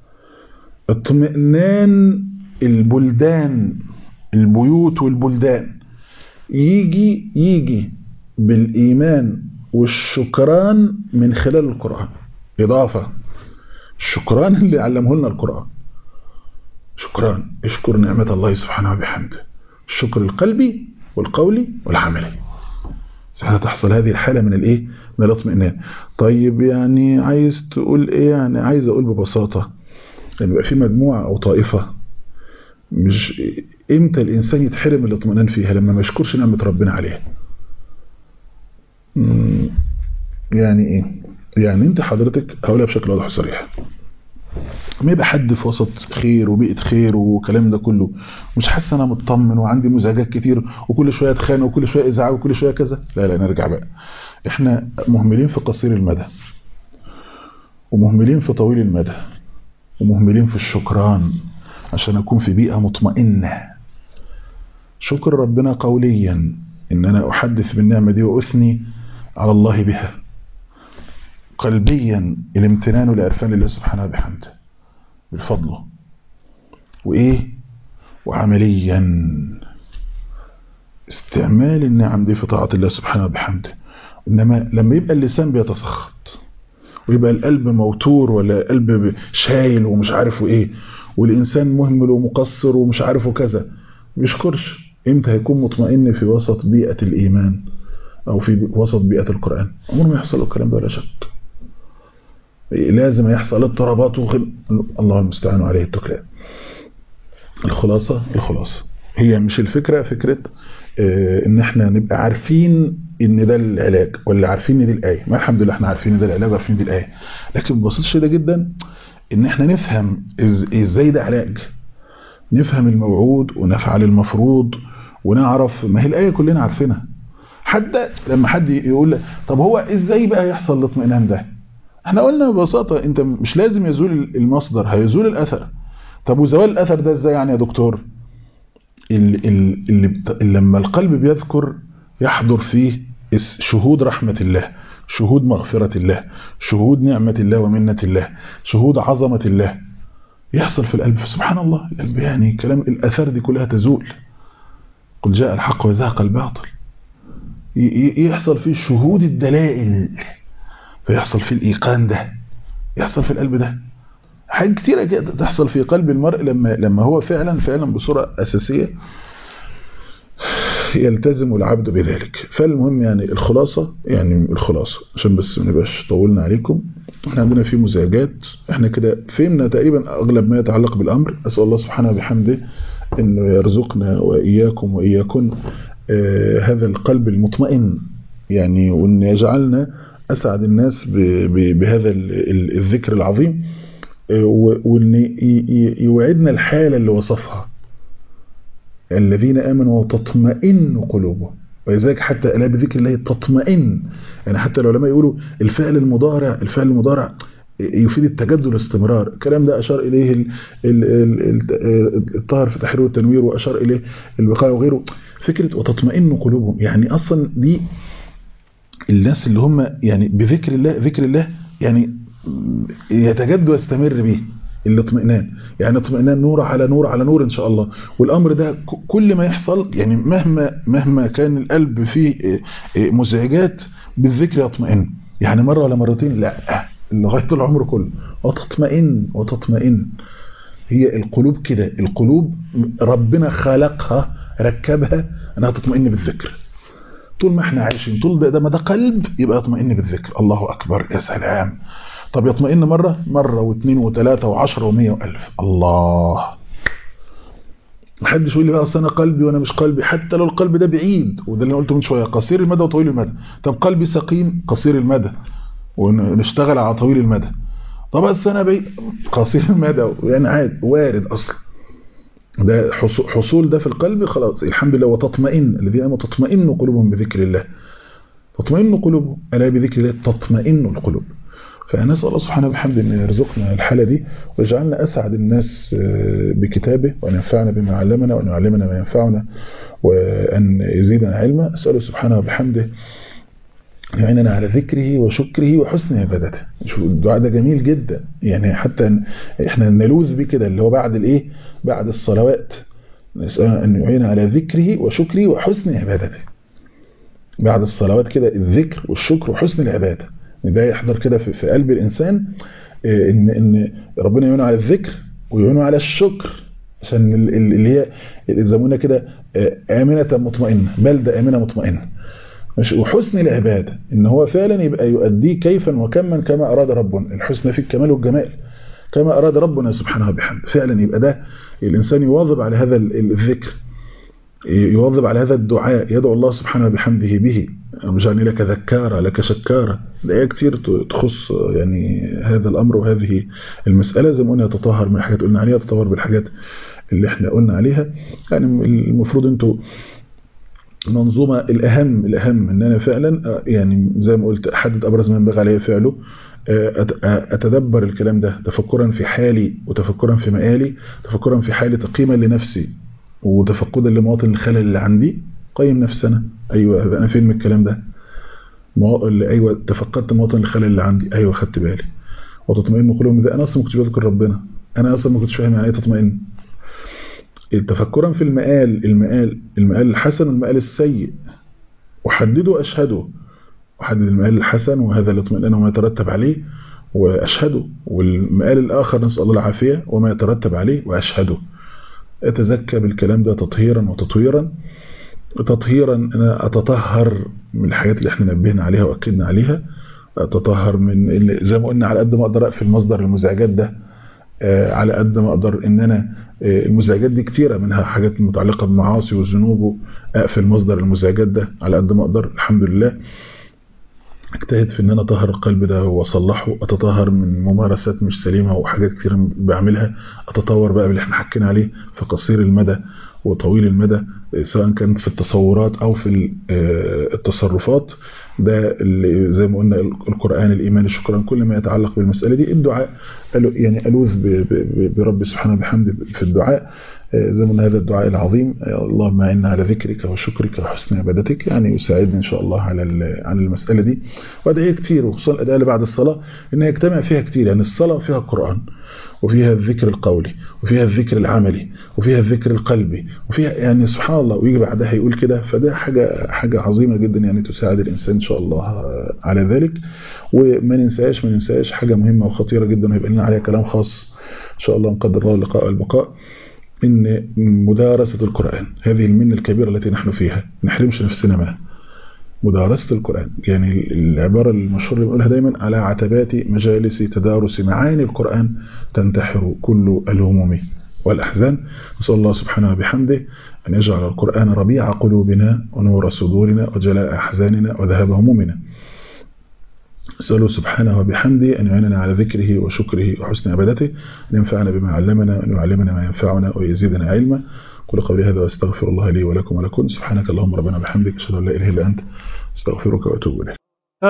اطمئنان البلدان البيوت والبلدان يجي يجي بالإيمان والشكران من خلال القرآن إضافة الشكران اللي علمه لنا القرآن شكران اشكر نعمة الله سبحانه وبحمده الشكر القلبي والقولي والعملي ساعتها تحصل هذه الحالة من الايه من الاطمئنان طيب يعني عايز تقول ايه يعني عايز اقول ببساطة لما يبقى في مجموعة او طائفة مش امتى الانسان يتحرم الاطمئنان فيها لما ما يشكرش نعمة ربنا عليها يعني ايه يعني انت حضرتك هقولها بشكل واضح وصريح ما يبقى حد في وسط خير وبيئة خير والكلام ده كله مش حاسس انا مطمن وعندي مزعجات كتير وكل شويه اتخانق وكل شويه ازعاج وكل شويه كذا لا لا نرجع بقى احنا مهملين في قصير المدى ومهملين في طويل المدى ومهملين في الشكران عشان اكون في بيئة مطمئنة شكر ربنا قوليا ان انا احدث بالنعمة دي واثني على الله بها قلبيا الامتنان لأرفان الله سبحانه وبحمده بفضله وإيه وعمليا استعمال النعم دي في طاعة الله سبحانه وبحمده إنما لما يبقى اللسان بيتسخط ويبقى القلب موتور ولا قلب شايل ومش عارف ايه والإنسان مهمل ومقصر ومش عارف كذا بيشكرش امتى هيكون مطمئن في وسط بيئة الإيمان أو في وسط بيئة القرآن عمره ما يحصل الكلام ده ولا شك لازم يحصل اضطرابات وخل... الله المستعان عليه التكلان الخلاصة الخلاصة هي مش الفكرة فكرة اه ان احنا نبقى عارفين ان ده العلاج ولا عارفين ان دي الآية ما الحمد لله احنا عارفين ان ده العلاج وعارفين ان دي الآية لكن ببساطة شديدة جدا ان احنا نفهم ازاي ده علاج نفهم الموعود ونفعل المفروض ونعرف ما هي الآية كلنا عارفينها حتى لما حد يقول طب هو ازاي بقى يحصل الاطمئنان ده احنا قلنا ببساطة انت مش لازم يزول المصدر هيزول الاثر طب وزوال الاثر ده ازاي يعني يا دكتور اللي, اللي, اللي لما القلب بيذكر يحضر فيه شهود رحمة الله شهود مغفرة الله شهود نعمة الله ومنة الله شهود عظمة الله يحصل في القلب سبحان الله القلب يعني كلام الأثار دي كلها تزول قل جاء الحق وزهق الباطل يحصل فيه شهود الدلائل فيحصل فيه الإيقان ده يحصل في القلب ده حاجات كتيرة كده تحصل في قلب المرء لما لما هو فعلا فعلا بصورة أساسية يلتزم العبد بذلك فالمهم يعني الخلاصة يعني الخلاصة عشان بس ما نبقاش طولنا عليكم احنا عندنا في مزعجات احنا كده فهمنا تقريبا اغلب ما يتعلق بالامر اسال الله سبحانه وبحمده انه يرزقنا واياكم واياكن آه هذا القلب المطمئن يعني وان يجعلنا اسعد الناس بهذا الذكر العظيم آه وان يوعدنا الحالة اللي وصفها الذين آمنوا وتطمئن قلوبهم ولذلك حتى ألا بذكر الله تطمئن يعني حتى العلماء يقولوا الفعل المضارع الفعل المضارع يفيد التجدد والاستمرار الكلام ده أشار إليه الطاهر في تحرير والتنوير وأشار إليه الوقاية وغيره فكرة وتطمئن قلوبهم يعني أصلا دي الناس اللي هم يعني بذكر الله ذكر الله يعني يتجدد ويستمر به الاطمئنان يعني اطمئنان نور على نور على نور ان شاء الله والامر ده كل ما يحصل يعني مهما مهما كان القلب فيه مزعجات بالذكر يطمئن يعني مره ولا مرتين لا لغايه العمر كله وتطمئن وتطمئن هي القلوب كده القلوب ربنا خلقها ركبها انها تطمئن بالذكر طول ما احنا عايشين طول ده, ده ما ده قلب يبقى يطمئن بالذكر الله اكبر يا سلام طب يطمئن مرة مرة واثنين وثلاثة وعشرة ومية والف الله محدش يقول لي بقى اصل انا قلبي وانا مش قلبي حتى لو القلب ده بعيد وده اللي قلته من شويه قصير المدى وطويل المدى طب قلبي سقيم قصير المدى ونشتغل على طويل المدى طب بس انا بعيد قصير المدى يعني عادي وارد اصلا ده حصول ده في القلب خلاص الحمد لله وتطمئن الذين امنوا تطمئن قلوبهم بذكر الله تطمئن قلوبهم الا بذكر الله تطمئن القلوب فنسأل الله سبحانه وبحمده أن يرزقنا الحالة دي ويجعلنا أسعد الناس بكتابه وأن ينفعنا بما علمنا وأن يعلمنا ما ينفعنا وأن يزيدنا علما أسأله سبحانه وبحمده يعيننا على ذكره وشكره وحسن عبادته شوف الدعاء ده جميل جدا يعني حتى احنا نلوذ بيه كده اللي هو بعد الايه بعد الصلوات نسأل أن يعيننا على ذكره وشكره وحسن عبادته بعد الصلوات كده الذكر والشكر وحسن العبادة ده يحضر كده في, في قلب الإنسان إن, إن ربنا يعينه على الذكر ويعينه على الشكر عشان اللي هي يلزمونا كده آمنة مطمئنة بلدة آمنة مطمئنة وحسن العبادة إن هو فعلا يبقى يؤديه كيفا وكما كما أراد ربنا الحسن في الكمال والجمال كما أراد ربنا سبحانه وبحمده فعلا يبقى ده الإنسان يواظب على هذا الذكر يواظب على هذا الدعاء يدعو الله سبحانه بحمده به مجعلني لك ذكارة لك شكارة الآية كتير تخص يعني هذا الأمر وهذه المسألة زي ما قلنا يتطهر من الحاجات قلنا عليها يتطور بالحاجات اللي احنا قلنا عليها يعني المفروض انتوا المنظومة الأهم الأهم ان انا فعلا يعني زي ما قلت احدد ابرز ما ينبغي عليه فعله اتدبر الكلام ده تفكرا في حالي وتفكرا في مآلي تفكرا في حالي تقييما لنفسي وتفقدا لمواطن الخلل اللي عندي قيم نفسنا ايوه انا فين من الكلام ده ايوه تفقدت مواطن الخلل اللي عندي ايوه خدت بالي وتطمئن قلوبهم ده انا اصلا ما كنتش بذكر ربنا انا اصلا ما كنتش فاهم يعني ايه تطمئن تفكرا في المآل المآل المآل الحسن والمآل السيء وحددوا أشهده وحدد المآل الحسن وهذا الاطمئنان وما يترتب عليه وأشهده والمآل الآخر نسأل الله العافية وما يترتب عليه وأشهده أتزكى بالكلام ده تطهيرا وتطويرا تطهيرا أنا أتطهر من الحاجات اللي احنا نبهنا عليها وأكدنا عليها أتطهر من زي ما قلنا على قد ما أقدر أقفل مصدر المزعجات ده على قد ما أقدر إن أنا المزعجات دي كتيرة منها حاجات متعلقة بالمعاصي والذنوب أقفل مصدر المزعجات ده على قد ما أقدر الحمد لله اجتهد في ان انا اطهر القلب ده واصلحه اتطهر من ممارسات مش سليمه وحاجات كتير بعملها اتطور بقى باللي احنا حكينا عليه في قصير المدى وطويل المدى سواء كان في التصورات او في التصرفات ده اللي زي ما قلنا القرآن الإيمان الشكران كل ما يتعلق بالمسألة دي الدعاء يعني ألوذ برب سبحانه بحمده في الدعاء زي ما هذا الدعاء العظيم اللهم اعنا على ذكرك وشكرك وحسن عبادتك يعني يساعدني ان شاء الله على على المساله دي وادعيه كتير وخصوصا الادعيه اللي بعد الصلاه ان يجتمع فيها كتير يعني الصلاه فيها قران وفيها الذكر القولي وفيها الذكر العملي وفيها الذكر القلبي وفيها يعني سبحان الله ويجي بعدها يقول كده فده حاجه حاجه عظيمه جدا يعني تساعد الانسان ان شاء الله على ذلك وما ننساش ما ننساش حاجه مهمه وخطيره جدا وهيبقى لنا عليها كلام خاص ان شاء الله نقدر الله اللقاء والبقاء إن مدارسة القرآن هذه المنة الكبيرة التي نحن فيها نحرمش نفسنا منها مدارسة القرآن يعني العبارة المشهورة اللي بنقولها دايما على عتبات مجالس تدارس معاني القرآن تنتحر كل الهموم والأحزان نسأل الله سبحانه وبحمده أن يجعل القرآن ربيع قلوبنا ونور صدورنا وجلاء أحزاننا وذهاب همومنا نسأله سبحانه وبحمده أن يعيننا على ذكره وشكره وحسن عبادته أن ينفعنا بما علمنا وأن يعلمنا ما ينفعنا ويزيدنا علما قل قولي هذا وأستغفر الله لي ولكم ولكم سبحانك اللهم ربنا وبحمدك أشهد أن لا إله إلا أنت أستغفرك وأتوب إليك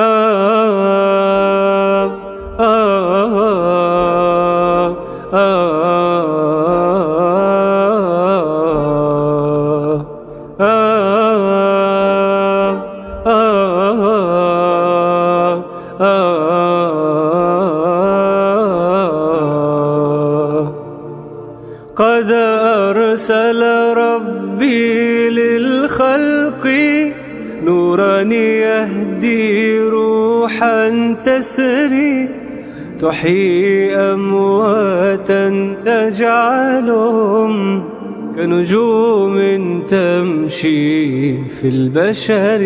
قد أرسل ربي للخلق نورا يهدي روحا تسري تحيي أمواتا تجعلهم كنجوم تمشي في البشر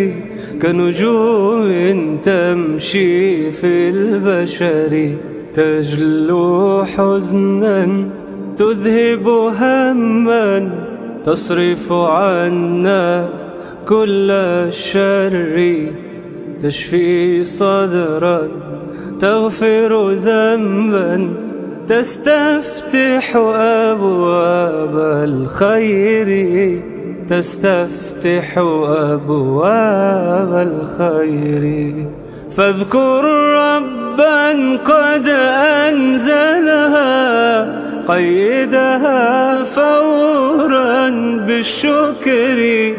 كنجوم تمشي في البشر تجلو حزنا تذهب هما تصرف عنا كل الشر تشفي صدرا تغفر ذنبا تستفتح أبواب الخير تستفتح أبواب الخير فاذكر رب ربا قد أنزلها قيدها فورا بالشكر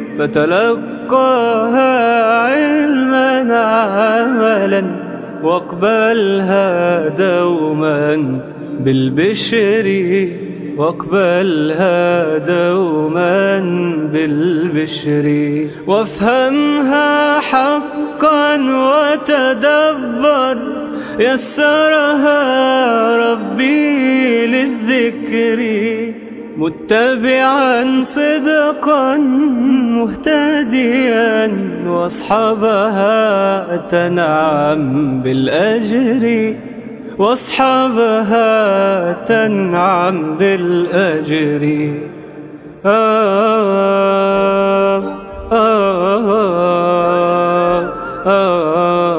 فتلقاها علما عملا واقبلها دوما بالبشر واقبلها دوما بالبشر وافهمها حقا وتدبر يسرها ربي للذكر متبعا صدقا مهتديا واصحابها تنعم بالأجر واصحابها تنعم بالأجر آه آه آه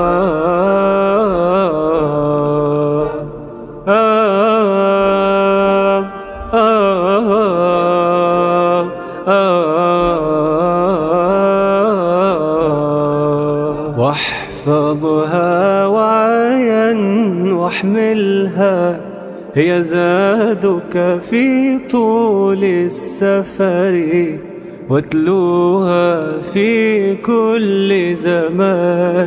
واحفظها وعيا واحملها هي زادك في طول السفر واتلوها في كل زمان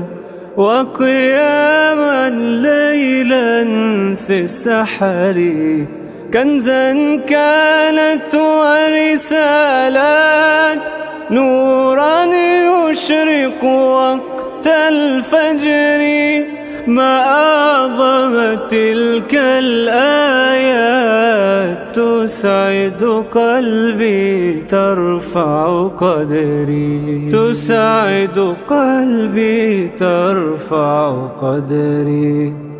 وقياما ليلا في السحر كنزا كانت ورسالات نورا يشرق وقت الفجر ما أعظم تلك الآيات تسعد قلبي ترفع قدري تسعد قلبي ترفع قدري